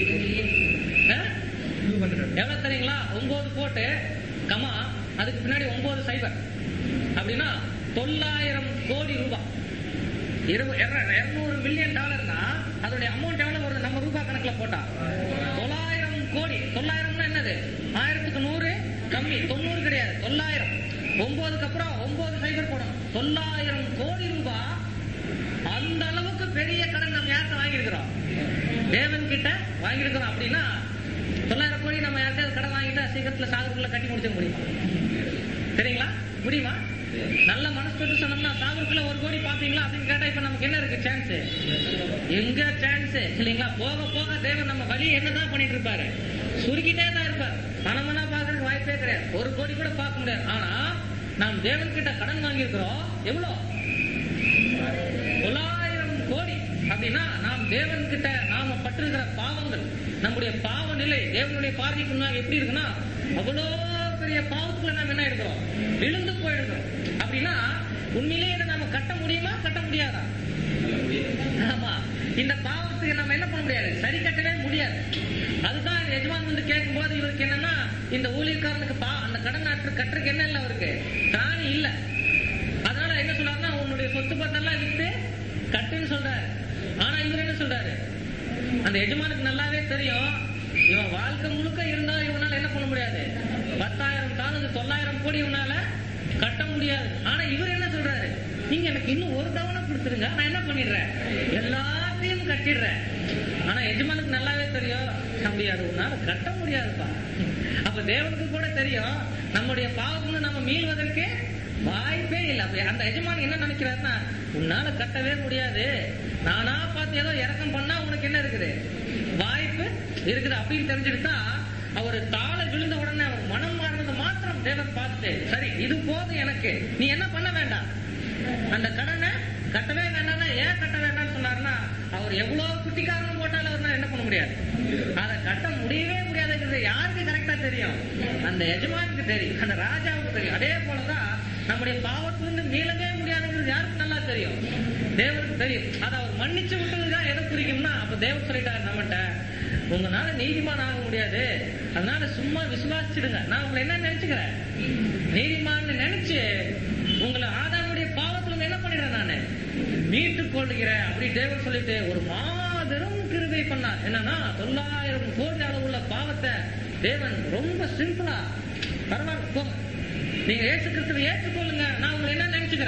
ஆ? எவ்வளவு தெரியுங்களா ஒன்பது போட்டு கமா அதுக்கு பின்னாடி ஒன்பது சைபர் அப்படின்னா தொள்ளாயிரம் கோடி ரூபாய் இரு- இர- இருநூறு மில்லியன் டாலர்னா அதோடைய அமௌண்ட் எவ்வளவு வருது நம்ம ரூபாய் கணக்குல போட்டா தொள்ளாயிரம் கோடி தொள்ளாயிரம்னா என்னது ஆயிரத்துக்கு நூறு கம்மி தொண்ணூறு கிடையாது தொள்ளாயிரம் ஒன்பதுக்கு அப்புறம் ஒன்பது சைபர் போடணும் தொள்ளாயிரம் கோடி ரூபாய் அந்த அளவுக்கு பெரிய கடன் நம்ம யார்கிட்ட வாங்கியிருக்கிறோம் தேவன் கிட்ட வாங்கியிருக்கிறோம் அப்படின்னா தொள்ளாயிரம் கோடி நம்ம யார்கிட்ட கடன் வாங்கிட்டா சீக்கிரத்துல சாகுக்குள்ள கட்டி முடிச்சிட முடியுமா சரிங்களா முடியுமா நல்ல மனசு தொட்டு சொன்னோம்னா சாகுக்குள்ள ஒரு கோடி பாப்பீங்களா அப்படின்னு கேட்டா இப்ப நமக்கு என்ன இருக்கு சான்ஸ் எங்க சான்ஸ் இல்லைங்களா போக போக தேவன் நம்ம வழி என்னதான் பண்ணிட்டு இருப்பாரு சுருக்கிட்டே தான் இருப்பார் பணமெல்லாம் பாக்குறதுக்கு வாய்ப்பே கிடையாது ஒரு கோடி கூட பார்க்க முடியாது ஆனா நாம் தேவன் கிட்ட கடன் வாங்கியிருக்கிறோம் எவ்வளவு தொள்ளாயிரம் கோடி அப்படின்னா நாம் தேவன் கிட்ட நாம பட்டிருக்கிற பாவங்கள் நம்முடைய பாவ நிலை தேவனுடைய பார்வைக்கு முன்னாடி எப்படி இருக்குன்னா அவ்வளோ பெரிய பாவத்துக்குள்ள நாம் என்ன இருக்கிறோம் விழுந்து போயிருக்கிறோம் அப்படின்னா உண்மையிலேயே இதை நாம கட்ட முடியுமா கட்ட முடியாதா ஆமா இந்த பாவத்துக்கு நம்ம என்ன பண்ண முடியாது சரி கட்டவே முடியாது அதுதான் எஜமான் வந்து கேட்கும் போது இவருக்கு என்னன்னா இந்த ஊழியக்காரனுக்கு பா அந்த கடன் நாட்டு கட்டுறதுக்கு என்ன இல்லை அவருக்கு திராணி இல்ல அதனால என்ன சொல்றாருன்னா உன்னுடைய சொத்து பத்தெல்லாம் வித்து கட்டுன்னு சொல்றாரு ஆனா இவர் என்ன சொல்றாரு அந்த எஜமானுக்கு நல்லாவே தெரியும் இவன் வாழ்க்கை முழுக்க இருந்தா இவனால என்ன பண்ண முடியாது பத்தாயிரம் தானது தொள்ளாயிரம் கோடி இவனால கட்ட முடியாது ஆனா இவர் என்ன சொல்றாரு நீங்க எனக்கு இன்னும் ஒரு தவணை கொடுத்துருங்க நான் என்ன பண்ணிடுறேன் எல்லாத்தையும் கட்டிடுறேன் ஆனா எஜமானுக்கு நல்லாவே தெரியும் முடியாது உன்னால கட்ட முடியாதுப்பா அப்ப தேவனுக்கு கூட தெரியும் நம்முடைய பாவம்னு நம்ம மீள்வதற்கு வாய்ப்பே இல்லை அப்ப அந்த எஜமான் என்ன நினைக்கிறாருன்னா உன்னால கட்டவே முடியாது நானா பார்த்து ஏதோ இறக்கம் பண்ணா உனக்கு என்ன இருக்குது வாய்ப்பு இருக்குது அப்படின்னு தெரிஞ்சுக்கிட்டா அவர் தாழ விழுந்த உடனே அவர் மனம் மாறினது மாத்திரம் தேவன் பார்த்துட்டு சரி இது போதும் எனக்கு நீ என்ன பண்ண வேண்டாம் அந்த கடனை கட்டவே வேண்டாம்னா ஏன் கட்ட வேண்டாம்னு சொன்னாருன்னா அவர் எவ்வளவு குட்டிக்காரன் போட்டாலும் அவர் என்ன பண்ண முடியாது அதை கட்ட முடியவே முடியாதுங்கிறது யாருக்கு கரெக்டா தெரியும் அந்த எஜமானுக்கு தெரியும் அந்த ராஜாவுக்கு தெரியும் அதே போலதான் நம்முடைய பாவத்திலிருந்து மீளவே முடியாதுங்கிறது யாருக்கு நல்லா தெரியும் தேவனுக்கு தெரியும் அதை அவர் மன்னிச்சு விட்டதுதான் எதை குறிக்கும்னா அப்ப தேவன் சொல்லிட்டாரு நம்மகிட்ட உங்களால நீதிமான் ஆக முடியாது அதனால சும்மா விசுவாசிச்சிடுங்க நான் உங்களை என்ன நினைச்சுக்கிறேன் நீதிமான்னு நினைச்சு உங்களை ஆதாமுடைய பாவத்துல இருந்து என்ன பண்ணிடுறேன் நானு மீட்டுக் கொள்கிறேன் அப்படி தேவன் சொல்லிட்டு ஒரு மாபெரும் கிருபை பண்ணார் என்னன்னா தொள்ளாயிரம் கோடி அளவுள்ள பாவத்தை தேவன் ரொம்ப சிம்பிளா பரவாயில்ல போங்க நீங்க ஏசு கிறிஸ்துவை ஏற்றுக்கொள்ளுங்க நான் உங்களை என்ன நினைச்சுக்கிறேன்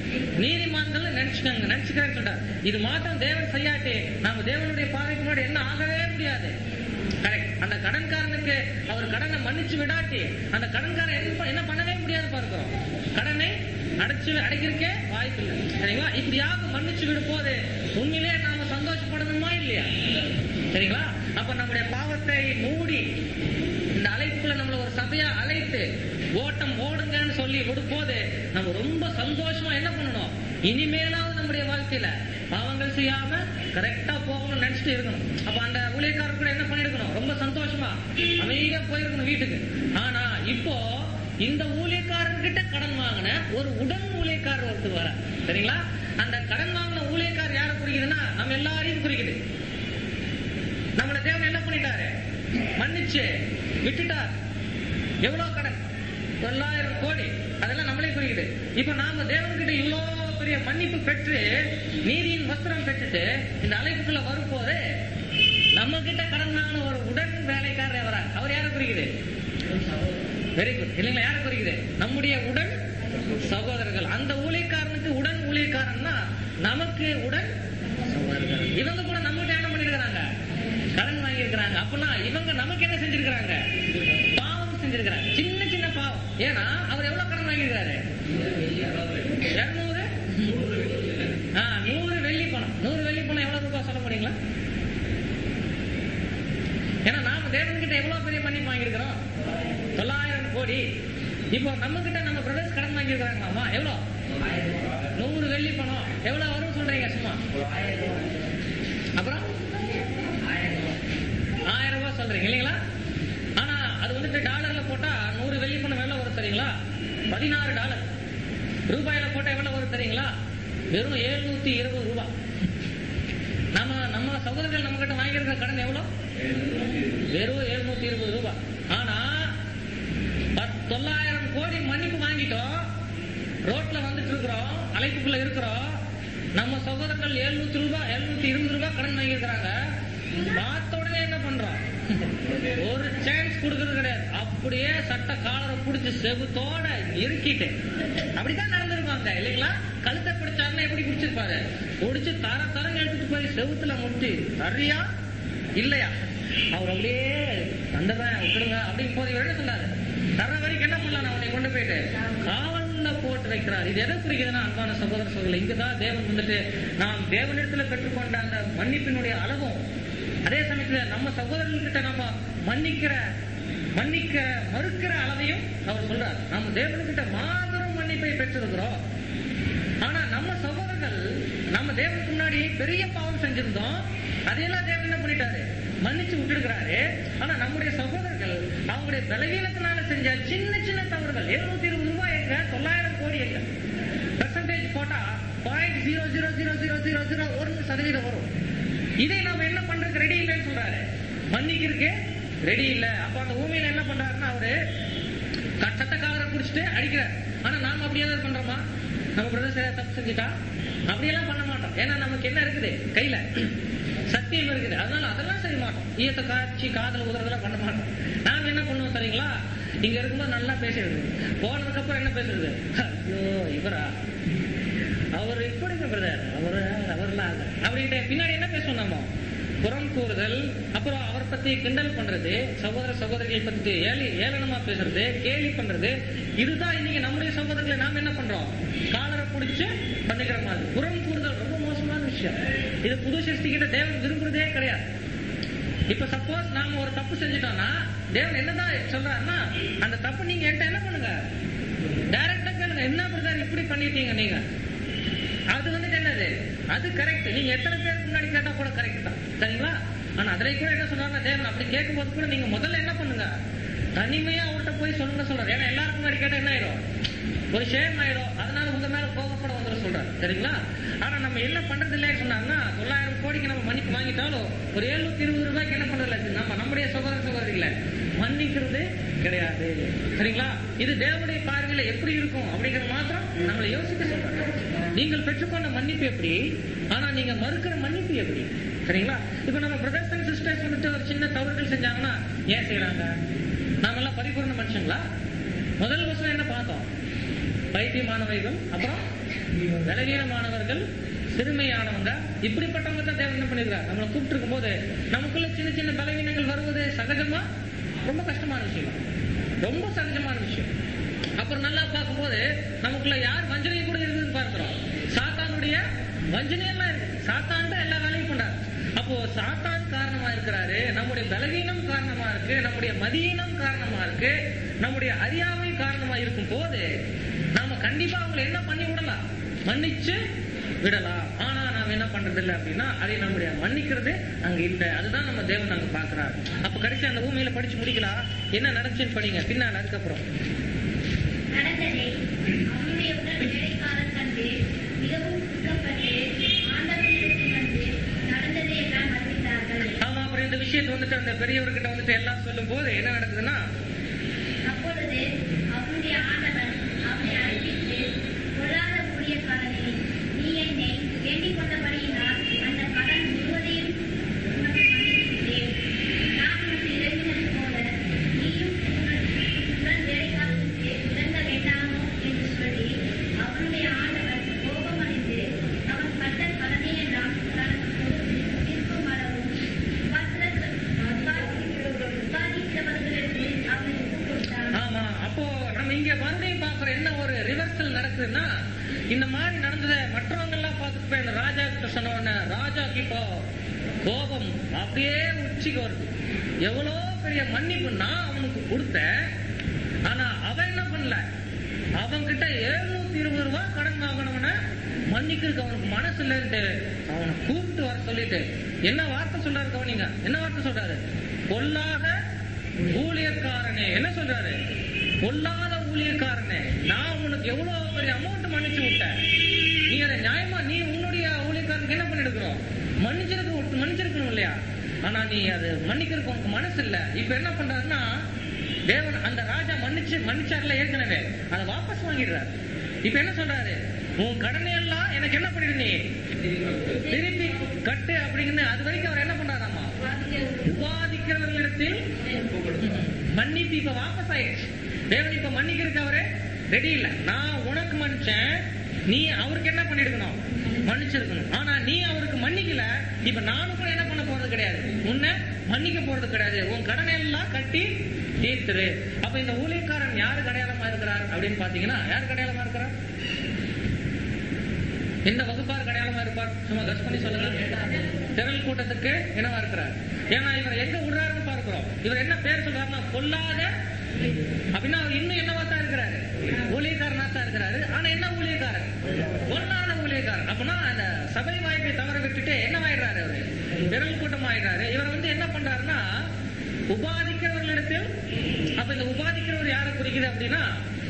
நீதிமான்கள் நினைச்சுக்கோங்க நினைச்சுக்கிறேன்னு சொல்றாரு இது மாத்திரம் தேவன் செய்யாட்டி நாம தேவனுடைய பார்வைக்கு முன்னாடி என்ன ஆகவே முடியாது கரெக்ட் அந்த கடன்காரனுக்கு அவர் கடனை மன்னிச்சு விடாட்டி அந்த கடன்காரன் என்ன ப- என்ன பண்ணவே முடியாது பார்க்கிறோம் கடனை அடைச்சு அடைக்கிறதுக்கே வாய்ப்பு இல்லை சரிங்களா இப்படியாக மன்னிச்சு விடும் போது உண்மையிலேயே நாம சந்தோஷப்படணுமா இல்லையா சரிங்களா அப்ப நம்முடைய பாவத்தை மூடி இந்த அழைப்புல நம்மள ஒரு சபையா அழைத்து ஓட்டம் ஓடுங்கன்னு சொல்லி விடும்போது நம்ம ரொம்ப சந்தோஷமா என்ன பண்ணணும் இனிமேலாவது நம்முடைய வாழ்க்கையில பாவங்கள் செய்யாம கரெக்டா போகணும்னு நினைச்சிட்டு இருக்கணும் அப்ப அந்த ஊழியக்காரர் கூட என்ன பண்ணிருக்கணும் ரொம்ப சந்தோஷமா அமைதியா போயிருக்கணும் வீட்டுக்கு ஆனா இப்போ இந்த ஊழியக்காரர்கிட்ட கடன் வாங்கின ஒரு உடன் ஊழியக்காரர் ஒருத்தர் வர சரிங்களா அந்த கடன் வாங்கின ஊழியக்காரர் யாரை குறிக்குதுன்னா நம்ம எல்லாரையும் குறிக்குது நம்மள தேவன் என்ன பண்ணிட்டாரு மன்னிச்சு விட்டுட்டார் எவ்வளவு கடன் தொள்ளாயிரம் கோடி அதெல்லாம் நம்மளே குறிக்குது இப்ப நாம தேவன்கிட்ட இவ்வளவு பெரிய மன்னிப்பு பெற்று நீதியின் வஸ்திரம் பெற்றுட்டு இந்த அழைப்புக்குள்ள வரும்போது நம்ம கிட்ட கடன் வாங்கின ஒரு உடன் வேலைக்காரர் வர அவர் யாரை குறிக்குது வெரி குட் இல்லைங்களா யாரை குறிக்குது நம்முடைய உடன் சகோதரர்கள் அந்த ஊழியக்காரனுக்கு உடன் ஊழியக்காரன்னா நமக்கு உடன் சகோதரர்கள் இவங்க கூட நம்மகிட்ட என்ன பண்ணிருக்கிறாங்க கடன் வாங்கி இருக்கிறாங்க அப்பனா இவங்க நமக்கு என்ன செஞ்சிருக்கிறாங்க பாவம் செஞ்சிருக்கிறாங்க சின்ன சின்ன பாவம் ஏன்னா அவர் எவ்வளவு கடன் வாங்கியிருக்காரு இருநூறு ஆ, நூறு வெள்ளி பணம் நூறு வெள்ளி பணம் எவ்வளவு ரூபாய் சொல்ல முடியுங்களா ஏன்னா நாம தேவன்கிட்ட எவ்வளவு பெரிய மன்னிப்பு வாங்கியிருக்கிறோம் தொள்ளாயிரம் கோடி இப்போ நம்ம கிட்ட நம்ம பிரதர்ஸ் கடன் வாங்கியிருக்கிறாங்களாமா எவ்வளவு நூறு வெள்ளி பணம் எவ்வளவு வரும் சொல்றீங்க சும்மா அப்புறம் ஆயிரம் ரூபாய் சொல்றீங்க இல்லைங்களா ஆனா அது வந்துட்டு டாலர்ல போட்டா நூறு வெள்ளி பணம் எவ்வளவு வரும் தெரியுங்களா பதினாறு டாலர் ரூபாயில போட்டா எவ்வளவு வரும் தெரியுங்களா வெறும் எழுநூத்தி இருபது ரூபாய் நம்ம நம்ம சகோதரர்கள் நம்ம கிட்ட வாங்கியிருக்கிற கடன் எவ்வளவு வெறும் எழுநூத்தி இருபது ரூபாய் ஆனா பத்- தொள்ளாயிரம் கோடி மன்னிப்பு வாங்கிட்டோம் ரோட்ல வந்துட்டு இருக்கிறோம் அழைப்புக்குள்ள இருக்கிறோம் நம்ம சகோதரர்கள் எழுநூத்தி ரூபாய் எழுநூத்தி இருபது ரூபாய் கடன் வாங்கியிருக்கிறாங்க பார்த்த உடனே என்ன பண்றோம் ஒரு சான்ஸ் கொடுக்கறது கிடையாது அப்படியே சட்ட காலரை புடிச்சு செவுத்தோட இறுக்கிட்டு அப்படித்தான் நடந்திருப்பாங்க இல்லைங்களா கழுத்தை பிடிச்சாருன்னா எப்படி பிடிச்சிருப்பாரு பிடிச்சு தர தரம் எடுத்துட்டு போய் செவுத்துல முட்டி சரியா இல்லையா அவர் அப்படியே தந்துடுறேன் விட்டுருங்க அப்படின்னு போது இவர் என்ன சொன்னாரு தர வரைக்கும் என்ன பண்ணலாம் அவனை கொண்டு போயிட்டு காவல்ல போட்டு வைக்கிறார் இது எதை குறிக்குதுன்னா அன்பான சகோதர சகோதரர்கள் இங்குதான் தேவன் வந்துட்டு நாம் தேவனிடத்துல பெற்றுக்கொண்ட அந்த மன்னிப்பினுடைய அளவும் அதே சமயத்துல நம்ம சகோதரர்கிட்ட நம்ம மன்னிக்கிற மன்னிக்க மறுக்கிற அளவையும் அவர் சொல்றார் நம்ம தேவன்கிட்ட மாபெரும் மன்னிப்பை பெற்றிருக்கிறோம் ஆனா நம்ம சகோதரர்கள் நம்ம தேவனுக்கு முன்னாடி பெரிய பாவம் செஞ்சிருந்தோம் அதையெல்லாம் தேவன் என்ன பண்ணிட்டாரு மன்னிச்சு விட்டுருக்கிறாரு ஆனா நம்முடைய சகோதரர்கள் அவங்களுடைய பலவீனத்தினால செஞ்ச சின்ன சின்ன தவறுகள் எழுநூத்தி இருபது ரூபாய் எங்க தொள்ளாயிரம் கோடி எங்க பெர்சன்டேஜ் போட்டா point zero zero zero zero zero zero ஒரு சதவீதம் வரும் இதை நாம என்ன பண்றதுக்கு ரெடி இல்லைன்னு சொல்றாரு மன்னிக்கிறதுக்கு ரெடி இல்ல அப்ப அந்த ஊமையில என்ன பண்றாருன்னா அவரு க- சட்ட காலரை புடிச்சிட்டு அடிக்கிறார் ஆனா நாம அப்படியே தான் பண்றோமா நம்ம பிரதேச தப்பு செஞ்சுட்டா அப்படியெல்லாம் பண்ண மாட்டோம் ஏன்னா நமக்கு என்ன இருக்குது கையில சத்தியம் இருக்குது அதனால அதெல்லாம் செய்ய மாட்டோம் ஈயத்தை காய்ச்சி காதல் உதறதெல்லாம் பண்ண மாட்டோம் நாம என்ன பண்ணுவோம் சரிங்களா இங்க இருக்கும்போது நல்லா பேசுறது போனதுக்கு அப்புறம் என்ன பேசுறது ஐயோ இவரா அவர் இப்படிங்க பிரதர் அவர் அவர்லாம் இல்ல. அப்படின்ட்டு பின்னாடி என்ன பேசுவோம் நம்ம புறம் கூறுதல் அப்புறம் அவரை பத்தி கிண்டல் பண்றது சகோதர சகோதரிகளை பத்தி ஏளி ஏளனமா பேசுறது கேலி பண்றது இதுதான் இன்னைக்கு நம்முடைய சகோதரர்களை நாம என்ன பண்றோம் காலரை புடிச்சு பண்ணிக்கிற மாதிரி புறம் கூறுதல் ரொம்ப மோசமான விஷயம் இது புது சிருஷ்டி கிட்ட தேவன் விரும்புறதே கிடையாது இப்ப சப்போஸ் நாம ஒரு தப்பு செஞ்சுட்டோம்னா தேவன் என்னதான் சொல்றாருன்னா அந்த தப்பு நீங்க என்கிட்ட என்ன பண்ணுங்க டைரக்டா கேளுங்க என்ன பிரதர் இப்படி பண்ணிட்டீங்க நீங்க அது வந்துட்டு என்னது அது கரெக்ட் நீங்க எத்தனை பேருக்கு முன்னாடி கேட்டா கூட கரெக்ட் தான் சரிங்களா ஆனா அதுல கூட என்ன சொல்றாங்க தேவன் அப்படி கேட்கும்போது கூட நீங்க முதல்ல என்ன பண்ணுங்க தனிமையா அவர்கிட்ட போய் சொல்லுங்க சொல்றாரு ஏன்னா எல்லாருக்கும் முன்னாடி கேட்டா என்ன ஆயிடும் ஒரு ஷேம் ஆயிடும் அதனால உங்க மேல கோபப்பட வந்துட சொல்றாரு சரிங்களா ஆனா நம்ம என்ன பண்றது இல்லைன்னு சொன்னாங்கன்னா தொள்ளாயிரம் கோடிக்கு நம்ம மன்னிப்பு வாங்கிட்டாலும் ஒரு எழுநூத்தி இருபது ரூபாய்க்கு என்ன பண்றது இல்லை நம்ம நம்முடைய சகோதர சகோதரிகளை மன்னிக்கிறது கிடையாது சரிங்களா இது தேவனுடைய பார்வையில எப்படி இருக்கும் அப்படிங்கறது மாத்திரம் நம்மளை யோசிக்க சொல்றாங்க நீங்கள் பெற்றுக்கொண்ட மன்னிப்பு எப்படி ஆனா நீங்க மறுக்கிற மன்னிப்பு எப்படி சரிங்களா இப்ப நம்ம பிரதர்ஸ் அண்ட் சிஸ்டர்ஸ் வந்துட்டு ஒரு சின்ன தவறுகள் செஞ்சாங்கன்னா ஏன் செய்யறாங்க நாம எல்லாம் பரிபூர்ண மனுஷங்களா முதல் வருஷம் என்ன பார்த்தோம் பைத்தியமானவைகள் அப்புறம் பலவீனமானவர்கள் சிறுமையானவங்க இப்படிப்பட்டவங்க தான் தேவன் என்ன பண்ணிருக்காரு நம்மளை கூப்பிட்டு இருக்கும் போது நமக்குள்ள சின்ன சின்ன பலவீனங்கள் வருவது சகஜமா ரொம்ப கஷ்டமான விஷயம் ரொம்ப சகஜமான விஷயம் அப்புறம் நல்லா பார்க்கும்போது நமக்குள்ள யார் வஞ்சனை கூட இருக்குதுன்னு பார்க்கிறோம் சாத்தானுடைய வஞ்சனை எல்லாம் இருக்கு சாத்தான் தான் எல்லா வேலையும் பண்றாரு அப்போ சாத்தான் காரணமா இருக்கிறாரு நம்முடைய பலவீனம் காரணமா இருக்கு நம்முடைய மதியீனம் காரணமா இருக்கு நம்முடைய அறியாமை காரணமா இருக்கும் போது நாம கண்டிப்பா அவங்களை என்ன பண்ணி விடலாம் மன்னிச்சு விடலாம் ஆனா நாம என்ன பண்றது இல்லை அப்படின்னா அதை நம்முடைய மன்னிக்கிறது அங்க இல்ல அதுதான் நம்ம தேவன் அங்க பாக்குறாரு அப்ப கடைசி அந்த பூமியில படிச்சு முடிக்கலாம் என்ன நடந்துச்சுன்னு படிங்க பின்னால் அதுக்கப்புறம் நடந்ததை அவனுடைய உடல் வேலைக்காரன் கண்டு மிகவும் துக்கப்பட்டு ஆண்டவரிடத்தில் வந்து நடந்ததை எல்லாம் அறிவித்தார்கள் ஆமா அப்புறம் இந்த விஷயத்தை வந்துட்டு அந்த பெரியவர்கிட்ட வந்துட்டு எல்லாம் சொல்லும் போது என்ன நடக்குதுன்னா அப்பொழுது அவனுடைய ஆண்டவன் அவனை அழைப்பித்து பொல்லாத ஊழியக்காரனே நீ என்னை வேண்டிக் கொண்டபடியினால் அந்த கடன் முழுவதையும் உனக்கு மன்னித்துவிட்டேன் நான் உனக்கு இறங்கினது போல நீயும் உன் உடன் வேலைக்காரனுக்கு இறங்க வேண்டாமோ என்று சொல்லி அவனுடைய ஆண்டவன் கோபமடைந்து அவன் பட்ட கடனை எல்லாம் தனக்கு கொடுத்து தீர்க்கும் அளவும் உபாதிக்கிறவர்களுக்கு அவனை ஒப்புக் கொடுத்தான் ஆமா அப்போ நம்ம இங்க மறுபடியும் பாக்குற என்ன ஒரு ரிவர்சல் நடக்குதுன்னா இந்த மாதிரி நடந்ததை மற்றவங்க எல்லாம் பார்த்துட்டு போய் இந்த ராஜா கிட்ட சொன்ன உடனே ராஜாக்கு இப்போ கோபம் அப்படியே உச்சிக்கு வருது எவ்வளோ பெரிய மன்னிப்பு நான் அவனுக்கு கொடுத்தேன் ஆனா அவன் என்ன பண்ணல அவன் கிட்ட எழுநூத்தி இருபது ரூபாய் கடன் வாங்கினவன மன்னிக்கிறதுக்கு அவனுக்கு மனசு இல்லைன்ட்டு அவனை கூப்பிட்டு வர சொல்லிட்டு என்ன வார்த்தை சொல்றாரு கவனிங்க என்ன வார்த்தை சொல்றாரு பொல்லாத ஊழியக்காரனே என்ன சொல்றாரு பொல்லாத ஊழியக்காரனே நான் உனக்கு எவ்வளவு பெரிய அமௌண்ட் மன்னிச்சு விட்டேன் நீ அதை நியாயமா நீ உன்னுடைய ஊழியக்காரனுக்கு என்ன பண்ணிருக்கிறோம் மன்னிச்சிருக்க மன்னிச்சிருக்கணும் இல்லையா ஆனா நீ அது மன்னிக்கிறதுக்கு உனக்கு மனசு இல்ல இப்ப என்ன பண்றாருன்னா தேவன் அந்த ராஜா மன்னிச்சு மன்னிச்சார்ல ஏற்கனவே அதை வாபஸ் வாங்கிடுறாரு இப்ப என்ன சொல்றாரு உன் கடனை எல்லாம் எனக்கு என்ன பண்ணிடு நீ திருப்பி கட்டு அப்படின்னு அது வரைக்கும் அவர் என்ன பண்றாராமா விவாதிக்கிறவர்களிடத்தில் மன்னிப்பு இப்ப வாபஸ் ஆயிடுச்சு தேவன் இப்ப மன்னிக்கிறதுக்கு அவரு ரெடி இல்ல நான் உனக்கு மன்னிச்சேன் நீ அவருக்கு என்ன பண்ணிருக்கணும் மன்னிச்சிருக்கணும் ஆனா நீ அவருக்கு மன்னிக்கல இப்ப நானும் கூட என்ன பண்ண போறது கிடையாது உன்னை மன்னிக்க போறது கிடையாது உன் கடனை எல்லாம் கட்டி தீர்த்துரு அப்ப இந்த ஊழியக்காரன் யாரு அடையாளமா இருக்கிறார் அப்படின்னு பாத்தீங்கன்னா யாருக்கு அடையாளமா இருக்கிறார் எந்த வகுப்பாருக்கு அடையாளமா இருப்பார் சும்மா கஸ் பண்ணி சொல்லுங்க திரள் கூட்டத்துக்கு என்னவா இருக்கிறார் ஏன்னா இவர் எங்க விடுறாருன்னு பார்க்கிறோம் இவர் என்ன பேர் சொல்றாருன்னா பொல்லாத அப்படின்னா அவர் இன்னும் என்னவா தான் இருக்கிறாரு ஊழியக்காரனா தான் இருக்கிறாரு ஆனா என்ன ஊழியக்காரன் பொல்லாத ஊழியக்காரன் அப்படின்னா அந்த சபை வாய்ப்பை தவற விட்டுட்டு என்னவாயிடுறாரு அவரு திரள் கூட்டம் ஆயிடுறாரு இவர் வந்து என்ன பண்றாருன்னா உபாதிக்கிறவர்களிடத்தில் அப்ப இந்த உபாதிக்கிறவர் யாரை குறிக்குது அப்படின்னா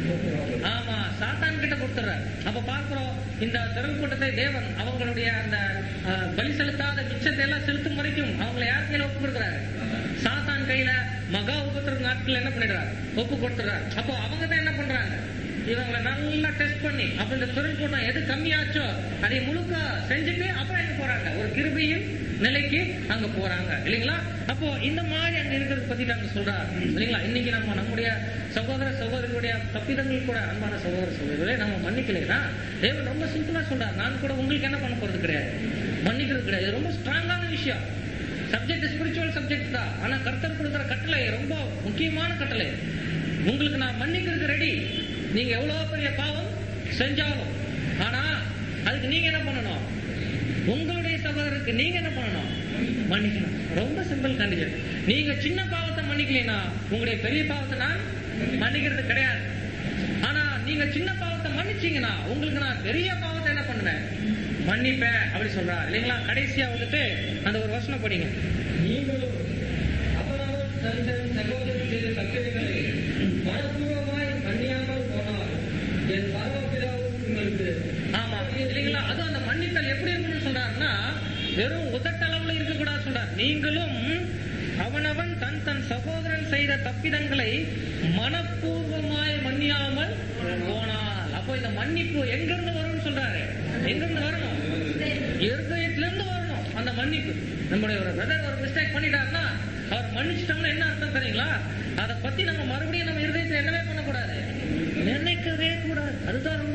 ஆமா சாத்தான் கிட்ட கொடுத்துறாரு அப்ப பார்க்கிறோம் இந்த திரள் கூட்டத்தை தேவன் அவங்களுடைய அந்த அஹ், பலி செலுத்தாத மிச்சத்தை எல்லாம் செலுத்தும் வரைக்கும் அவங்களை யார் கையில ஒப்பு கொடுக்குறாரு சாத்தான் கையில மகா உபத்திர நாட்கள் என்ன பண்ணிடுறாரு ஒப்பு கொடுத்துறாரு அப்போ அவங்க தான் என்ன பண்றாங்க இவங்களை நல்லா டெஸ்ட் பண்ணி அப்ப இந்த திரள் கூட்டம் எது கம்மியாச்சோ அதை முழுக்க செஞ்சுட்டு அப்புறம் எங்க போறாங்க ஒரு கிருபையின் நிலைக்கு அங்க போறாங்க இல்லைங்களா அப்போ இந்த மாதிரி அங்க இருக்கிறத பத்தி நாங்க சொல்றாரு இல்லைங்களா இன்னைக்கு நம்ம நம்முடைய சகோதர சகோதரிகளுடைய தப்பிதங்கள் கூட அன்பான சகோதர சகோதரர்களே நம்ம மன்னிக்கலைன்னா தேவன் ரொம்ப சிம்பிளா சொல்றாரு நான் கூட உங்களுக்கு என்ன பண்ண போறது கிடையாது மன்னிக்கிறது கிடையாது இது ரொம்ப ஸ்ட்ராங்கான விஷயம் சப்ஜெக்ட் ஸ்பிரிச்சுவல் சப்ஜெக்ட் தான் ஆனா கர்த்தர் கொடுக்குற கட்டளை ரொம்ப முக்கியமான கட்டளை உங்களுக்கு நான் மன்னிக்கிறதுக்கு ரெடி நீங்க எவ்வளவு பெரிய பாவம் செஞ்சாலும் ஆனா அதுக்கு நீங்க என்ன பண்ணணும் உங்களுடைய சகோதரருக்கு நீங்க என்ன பண்ணணும் மன்னிக்கணும் ரொம்ப சிம்பிள் கண்டிஷன் நீங்க சின்ன பாவத்தை மன்னிக்கலைன்னா உங்களுடைய பெரிய பாவத்தை நான் மன்னிக்கிறது கிடையாது ஆனா நீங்க சின்ன பாவத்தை மன்னிச்சீங்கன்னா உங்களுக்கு நான் பெரிய பாவத்தை என்ன பண்ணுவேன் மன்னிப்பேன் அப்படி சொல்றா இல்லைங்களா கடைசியா வந்துட்டு அந்த ஒரு வசனம் படிங்க நீங்களும் அவரவர் தன் தன் சகோதரர் செய்த தப்பிதங்களை மனப்பூர்வமாய் மன்னியாமல் போனால் என் பரமபிதாவும் உங்களுக்கு ஆமா இல்லைங்களா அதுவும் அந்த மன்னித்தல் எப்படி இருக்கணும்னு சொல்றாருன்னா வெறும் உதட்டளவுல இருக்கக்கூடாது சொல்றார் நீங்களும் அவனவன் தன் தன் சகோதரன் செய்த தப்பிதங்களை மனப்பூர்வமாய் மன்னியாமல் போனால் அப்போ இந்த மன்னிப்பு எங்க இருந்து வரும்னு சொல்றாரு எங்க இருந்து வரணும் இருதயத்துல இருந்து வரணும் அந்த மன்னிப்பு நம்முடைய ஒரு பிரதர் ஒரு மிஸ்டேக் பண்ணிட்டாருன்னா அவர் மன்னிச்சிட்டோம்னா என்ன அர்த்தம் தெரியுங்களா அதை பத்தி நம்ம மறுபடியும் நம்ம இருதயத்துல என்னவே பண்ணக்கூடாது நினைக்கவே கூடாது அதுதான் ரொம்ப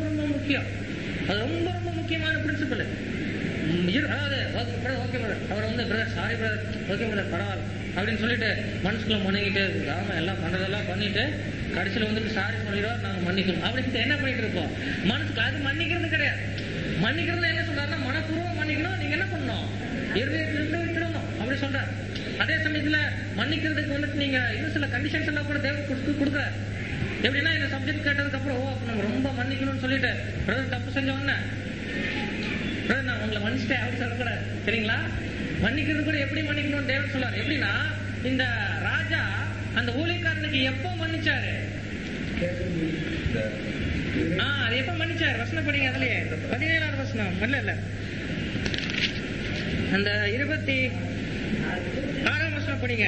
முக்கியம் அது ரொம்ப ரொம்ப முக்கியமான பிரின்சிபல் அதாவது ஓகே brother, ஓகே பிரதர் அவர் வந்து brother sorry brother okay brother பரவாயில்ல அப்படின்னு சொல்லிட்டு மனசுக்குள்ள மணிக்கிட்டே இருக்கு ஆமா எல்லாம் பண்றதெல்லாம் பண்ணிட்டு கடைசியில வந்துட்டு சாரி சொல்லிடுவார் நாங்க மன்னிக்கணும் அப்படின்ட்டு என்ன பண்ணிட்டு இருக்கோம் மனசுக்கு அது மன்னிக்கிறது கிடையாது மன்னிக்கிறது என்ன சொல்றாருன்னா மனப்பூர்வம் மன்னிக்கணும் நீங்க என்ன பண்ணணும் இருதயத்திலிருந்து விட்டுடணும் அப்படி சொல்றாரு அதே சமயத்துல மன்னிக்கிறதுக்கு வந்துட்டு நீங்க இன்னும் சில கண்டிஷன்ஸ் எல்லாம் கூட தேவை கொடுத்து கொடுக்குறாரு எப்படின்னா இந்த சப்ஜெக்ட் கேட்டதுக்கு அப்புறம் ஓ அப்ப நம்ம ரொம்ப மன்னிக்கணும்னு சொல்லிட்டு பிரதர் தப்பு செஞ்ச உடனே பிரதர் நான் உங்களை மன்னிச்சிட்டேன் அப்படி சொல்லக்கூடாது சரிங்களா மன்னிக்கிறது கூட எப்படி மன்னிக்கணும்னு தேவன் சொல்லார் எப்படின்னா இந்த ராஜா அந்த ஊழியக்காரனுக்கு எப்போ மன்னிச்சாரு ஆ அது எப்ப மன்னிச்சாரு வசனம் படிங்க அதுலயே பதினேழாவது வசனம் இல்ல இல்ல அந்த இருபத்தி ஆறாம் வசனம் படிங்க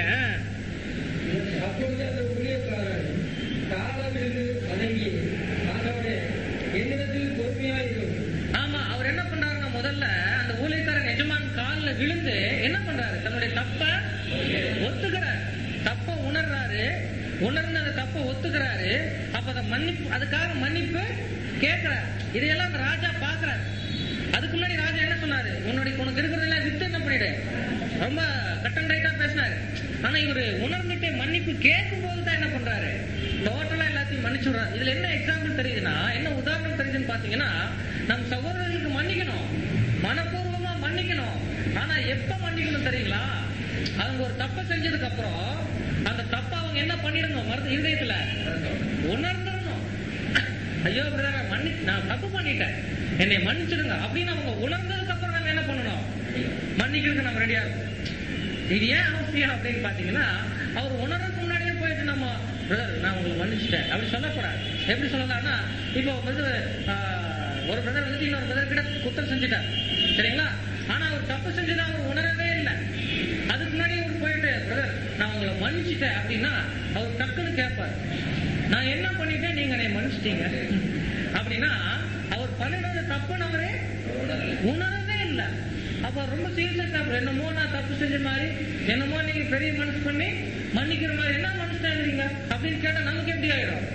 அப்பொழுது அந்த ஊழியக்காரன் காலவிழுந்து வணங்கி ஆண்டவரே என்னிடத்தில் பொறுமையாயிரும் ஆமா அவர் என்ன பண்றாருன்னா முதல்ல அந்த ஊழியக்காரன் எஜமான் கால்ல விழுந்து என்ன பண்றாரு தன்னுடைய தப்ப ஒத்துக்கிறார் தப்ப உணர்றாரு உணர்ந்து அந்த தப்ப ஒத்துக்கிறாரு அப்ப அதை மன்னிப்பு அதுக்காக மன்னிப்பு கேட்கிறார் இதையெல்லாம் அந்த ராஜா பாக்குறாரு அதுக்கு முன்னாடி ராஜா என்ன சொன்னாரு உன்னுடைய உனக்கு இருக்கிறதெல்லாம் வித்து என்ன பண்ணிடு ரொம்ப கட்டன் ரைட்டா பேசினாரு ஆனா இவரு உணர்ந்துட்டு மன்னிப்பு கேட்கும் போது தான் என்ன பண்றாரு டோட்டலா எல்லாத்தையும் மன்னிச்சு விடுறாரு இதுல என்ன எக்ஸாம்பிள் தெரியுதுன்னா என்ன உதாரணம் தெரியுதுன்னு பாத்தீங்கன்னா நம் சகோதரர்களுக்கு மன்னிக்கணும் மனப்பூர்வமா மன்னிக்கணும் ஆனா எப்ப மன்னிக்கணும் தெரியுங்களா அவங்க ஒரு தப்பை செஞ்சதுக்கு அப்புறம் அந்த தப்பை அவங்க என்ன பண்ணிடணும் மருந்து இருதயத்துல உணர்ந்துடணும் ஐயோ பிரதர் மன்னி நான் தப்பு பண்ணிட்டேன் என்னை மன்னிச்சிடுங்க அப்படின்னு அவங்க உணர்ந்ததுக்கு அப்புறம் நம்ம என்ன பண்ணணும் மன்னிக்கிறதுக்கு நம்ம ரெடியா இருக்கணும் இது ஏன் அவசியம் அப்படின்னு பாத்தீங்கன்னா அவர் உணர்றதுக்கு முன்னாடியே போயிட்டு நம்ம பிரதர் நான் உங்களை மன்னிச்சிட்டேன் அப்படி சொல்லக்கூடாது எப்படி சொல்லலாம்னா இப்போ வந்து ஆஹ், ஒரு பிரதர் வந்து இன்னொரு பிரதர் கிட்ட குத்தம் செஞ்சுட்டார் சரிங்களா ஆனா அவர் தப்பு செஞ்சதை அவர் உணரவே இல்லை அதுக்கு முன்னாடி அவர் போயிட்டு பிரதர் நான் உங்களை மன்னிச்சிட்டேன் அப்படின்னா அவர் டக்குன்னு கேட்பார் நான் என்ன பண்ணிட்டேன் நீங்க என்னை மன்னிச்சிட்டீங்க அப்படின்னா அவர் பண்ணினது தப்புன்னு அவரே உணரவே இல்லை அப்ப ரொம்ப சீரியஸா தப்பு என்னமோ நான் தப்பு செஞ்ச மாதிரி என்னமோ நீங்க பெரிய மனசு பண்ணி மன்னிக்கிற மாதிரி என்ன மனுஷாங்க அப்படின்னு கேட்டா நமக்கு எப்படி ஆயிடும்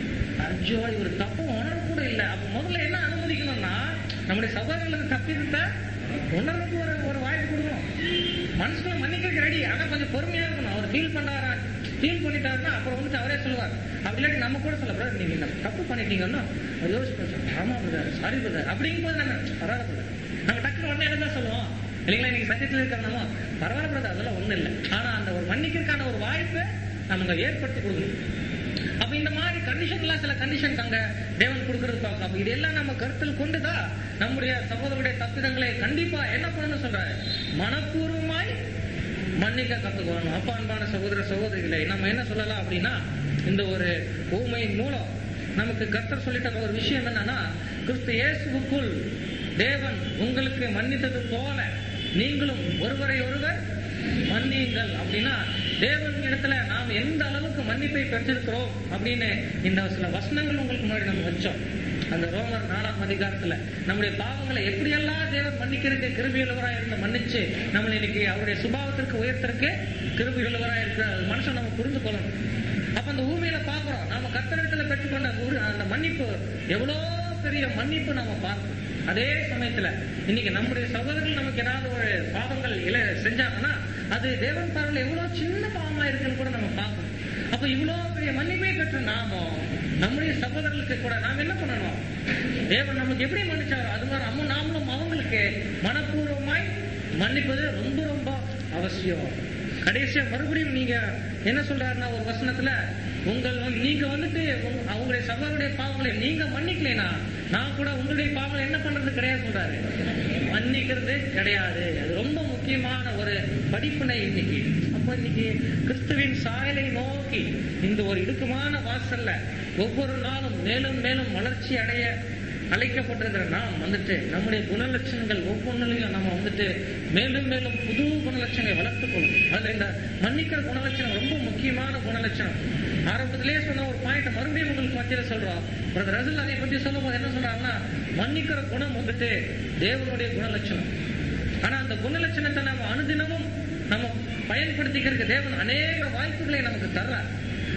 ஐயோ இவர் தப்பு உணர கூட இல்ல அப்ப முதல்ல என்ன அனுமதிக்கணும்னா நம்முடைய சகோதரர்களுக்கு தப்பிருந்தா உணர்றதுக்கு ஒரு ஒரு வாய்ப்பு கொடுக்கணும் மனசுக்குள்ள மன்னிக்கிறதுக்கு ரெடி ஆனா கொஞ்சம் பொறுமையா இருக்கணும் அவர் ஃபீல் பண்ணாரா ஃபீல் பண்ணிட்டாருன்னா அப்புறம் வந்துட்டு அவரே சொல்லுவார் அப்படி இல்லாட்டி நம்ம கூட சொல்ல brother, நீங்க இந்த தப்பு பண்ணிட்டீங்கன்னா அது யோசிச்சு பார்த்தா, ஆமா பிரதர் சாரி பிரதர் அப்படிங்கும் போது நம்ம பரவாயில்ல பிரதர் நம்ம டக்குனு உடனே என்ன தான் சொல்லுவோம் இல்லைங்களா நீங்க சத்தியத்தில் இருக்கிறோமோ பரவாயில்ல பிரதர் அதெல்லாம் ஒண்ணும் இல்லை ஆனா அந்த ஒரு மன்னிக்கிறதுக்கான ஒரு வாய்ப்பை நமக்கு ஏற்படுத்தி கொடுக்கணும் அப்ப இந்த மாதிரி கண்டிஷன் எல்லாம் சில கண்டிஷன் அங்க தேவன் கொடுக்கறது பார்க்கலாம் அப்ப இதெல்லாம் நம்ம கருத்தில் கொண்டுதான் நம்முடைய சகோதரருடைய தப்பிதங்களை கண்டிப்பா என்ன பண்ணணும்னு சொல்றாரு மனப்பூர்வமாய் மன்னிக்க கத்துக்கணும் அப்பா அன்பான சகோதர சகோதரிகளை நம்ம என்ன சொல்லலாம் அப்படின்னா இந்த ஒரு ஊமையின் மூலம் நமக்கு கர்த்தர் சொல்லிட்ட ஒரு விஷயம் என்னன்னா கிறிஸ்து இயேசுவுக்குள் தேவன் உங்களுக்கு மன்னித்தது போல நீங்களும் ஒருவரை ஒருவர் மன்னியுங்கள் அப்படின்னா தேவன் இடத்துல நாம் எந்த அளவுக்கு மன்னிப்பை பெற்றிருக்கிறோம் அப்படின்னு இந்த சில வசனங்கள் உங்களுக்கு முன்னாடி நம்ம வச்சோம் அந்த ரோமர் நாலாம் அதிகாரத்துல நம்முடைய பாவங்களை எப்படியெல்லாம் தேவன் மன்னிக்கிறதுக்கு கிருபியுள்ளவரா இருந்து மன்னிச்சு நம்மளை இன்னைக்கு அவருடைய சுபாவத்திற்கு உயர்த்திற்கு கிருபியுள்ளவரா இருக்கிற மனுஷன் நம்ம புரிந்து கொள்ளணும் அப்ப அந்த ஊமையில பாக்குறோம் நாம கத்தரிடத்துல பெற்றுக்கொண்ட ஒரு- அந்த மன்னிப்பு எவ்வளவு பெரிய மன்னிப்பு நாம பார்க்கணும் அதே சமயத்துல இன்னைக்கு நம்முடைய சகோதரர்கள் நமக்கு ஏதாவது ஒரு பாவங்கள் இல செஞ்சாங்கன்னா அது தேவன் பார்வையில் எவ்வளவு சின்ன பாவமா இருக்குன்னு கூட நம்ம பார்க்கணும் அப்ப இவ்வளவு பெரிய மன்னிப்பை பெற்ற நாமோ நம்முடைய சகோதரர்களுக்கு கூட நாம் என்ன பண்ணணும் தேவன் நமக்கு எப்படி மன்னிச்சாரோ அது மாதிரி அம்ம நாமளும் அவங்களுக்கு மனப்பூர்வமாய் மன்னிப்பது ரொம்ப ரொம்ப அவசியம் கடைசியா மறுபடியும் நீங்க என்ன சொல்றாருன்னா ஒரு வசனத்துல உங்கள் வந்து- நீங்க வந்துட்டு உங்க- அவங்களுடைய சகோதரருடைய பாவங்களை நீங்க மன்னிக்கலைனா நான் கூட உங்களுடைய பாவங்களை என்ன பண்றது கிடையாது சொல்றாரு மன்னிக்கிறது கிடையாது அது ரொம்ப முக்கியமான ஒரு படிப்பினை இன்னைக்கு அப்ப இன்னைக்கு கிறிஸ்துவின் சாயலை நோக்கி இந்த ஒரு இடுக்கமான வாசல்ல ஒவ்வொரு நாளும் மேலும் மேலும் வளர்ச்சி அடைய அழைக்கப்பட்டிருக்கிற நாம் வந்துட்டு நம்முடைய குணலட்சணங்கள் ஒவ்வொன்றிலையும் நம்ம வந்துட்டு மேலும் மேலும் புது குணலட்சணங்களை வளர்த்துக் கொள்ளணும் அதுல இந்த மன்னிக்கிற குணலட்சணம் ரொம்ப முக்கியமான குணலட்சணம் ஆரம்பத்திலேயே சொன்ன ஒரு பாயிண்ட் மறுபடியும் உங்களுக்கு மத்தியில சொல்றோம் பிரதர் ரசல் அதை பத்தி சொல்லும் போது என்ன சொல்றாங்கன்னா மன்னிக்கிற குணம் வந்துட்டு தேவனுடைய குணலட்சணம் ஆனா அந்த குணலட்சணத்தை நம்ம அனுதினமும் நம்ம பயன்படுத்திக்கிறதுக்கு தேவன் அநேக வாய்ப்புகளை நமக்கு தர்றார்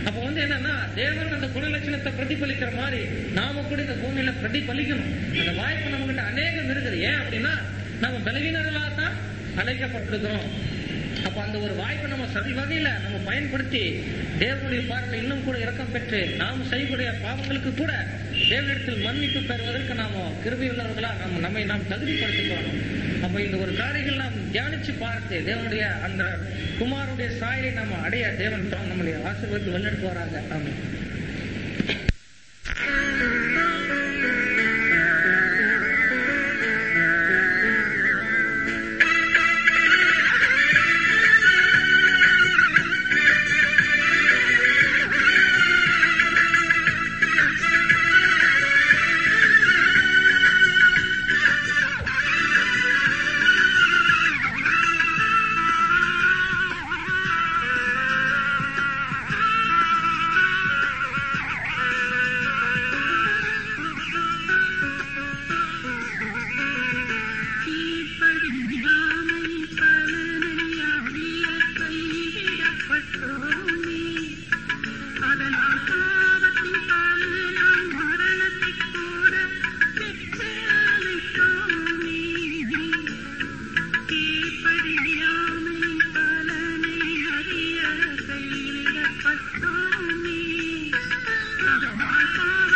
அப்ப வந்து என்னன்னா தேவன் அந்த குணலட்சணத்தை பிரதிபலிக்கிற மாதிரி நாம கூட இந்த பூமியில பிரதிபலிக்கணும் அந்த வாய்ப்பு நம்ம கிட்ட அநேகம் இருக்குது ஏன் அப்படின்னா நம்ம பலவீனர்களாக தான் அழைக்கப்பட்டிருக்கிறோம் அப்ப அந்த ஒரு வாய்ப்பை நம்ம சரி வகையில நம்ம பயன்படுத்தி தேவனுடைய பார்வையில் இன்னும் கூட இரக்கம் பெற்று நாம் செய்யக்கூடிய பாவங்களுக்கு கூட தேவனிடத்தில் மன்னிப்பு பெறுவதற்கு நாம கிருபியுள்ளவர்களா நம்ம நம்மை நாம் தகுதிப்படுத்திக்கணும் அப்ப இந்த ஒரு காரியங்கள் நாம் தியானிச்சு பார்த்து தேவனுடைய அந்த குமாருடைய சாயலை நாம அடைய தேவன் தாம் நம்முடைய ஆசீர்வாதத்தை வல்லெடுத்து வராங்க ஆமா கீழ்ப்படியாமை பலனையறிய கைவிடப்பட்டோமே. அதனால் பாவத்தின் பலனாய் மரணத்தைக் கூட பெற்று அழைத்தோமே. கீழ்ப்படியாமை பலனையறிய கைவிடப்பட்டோமே. அதனால் பாவத்தின்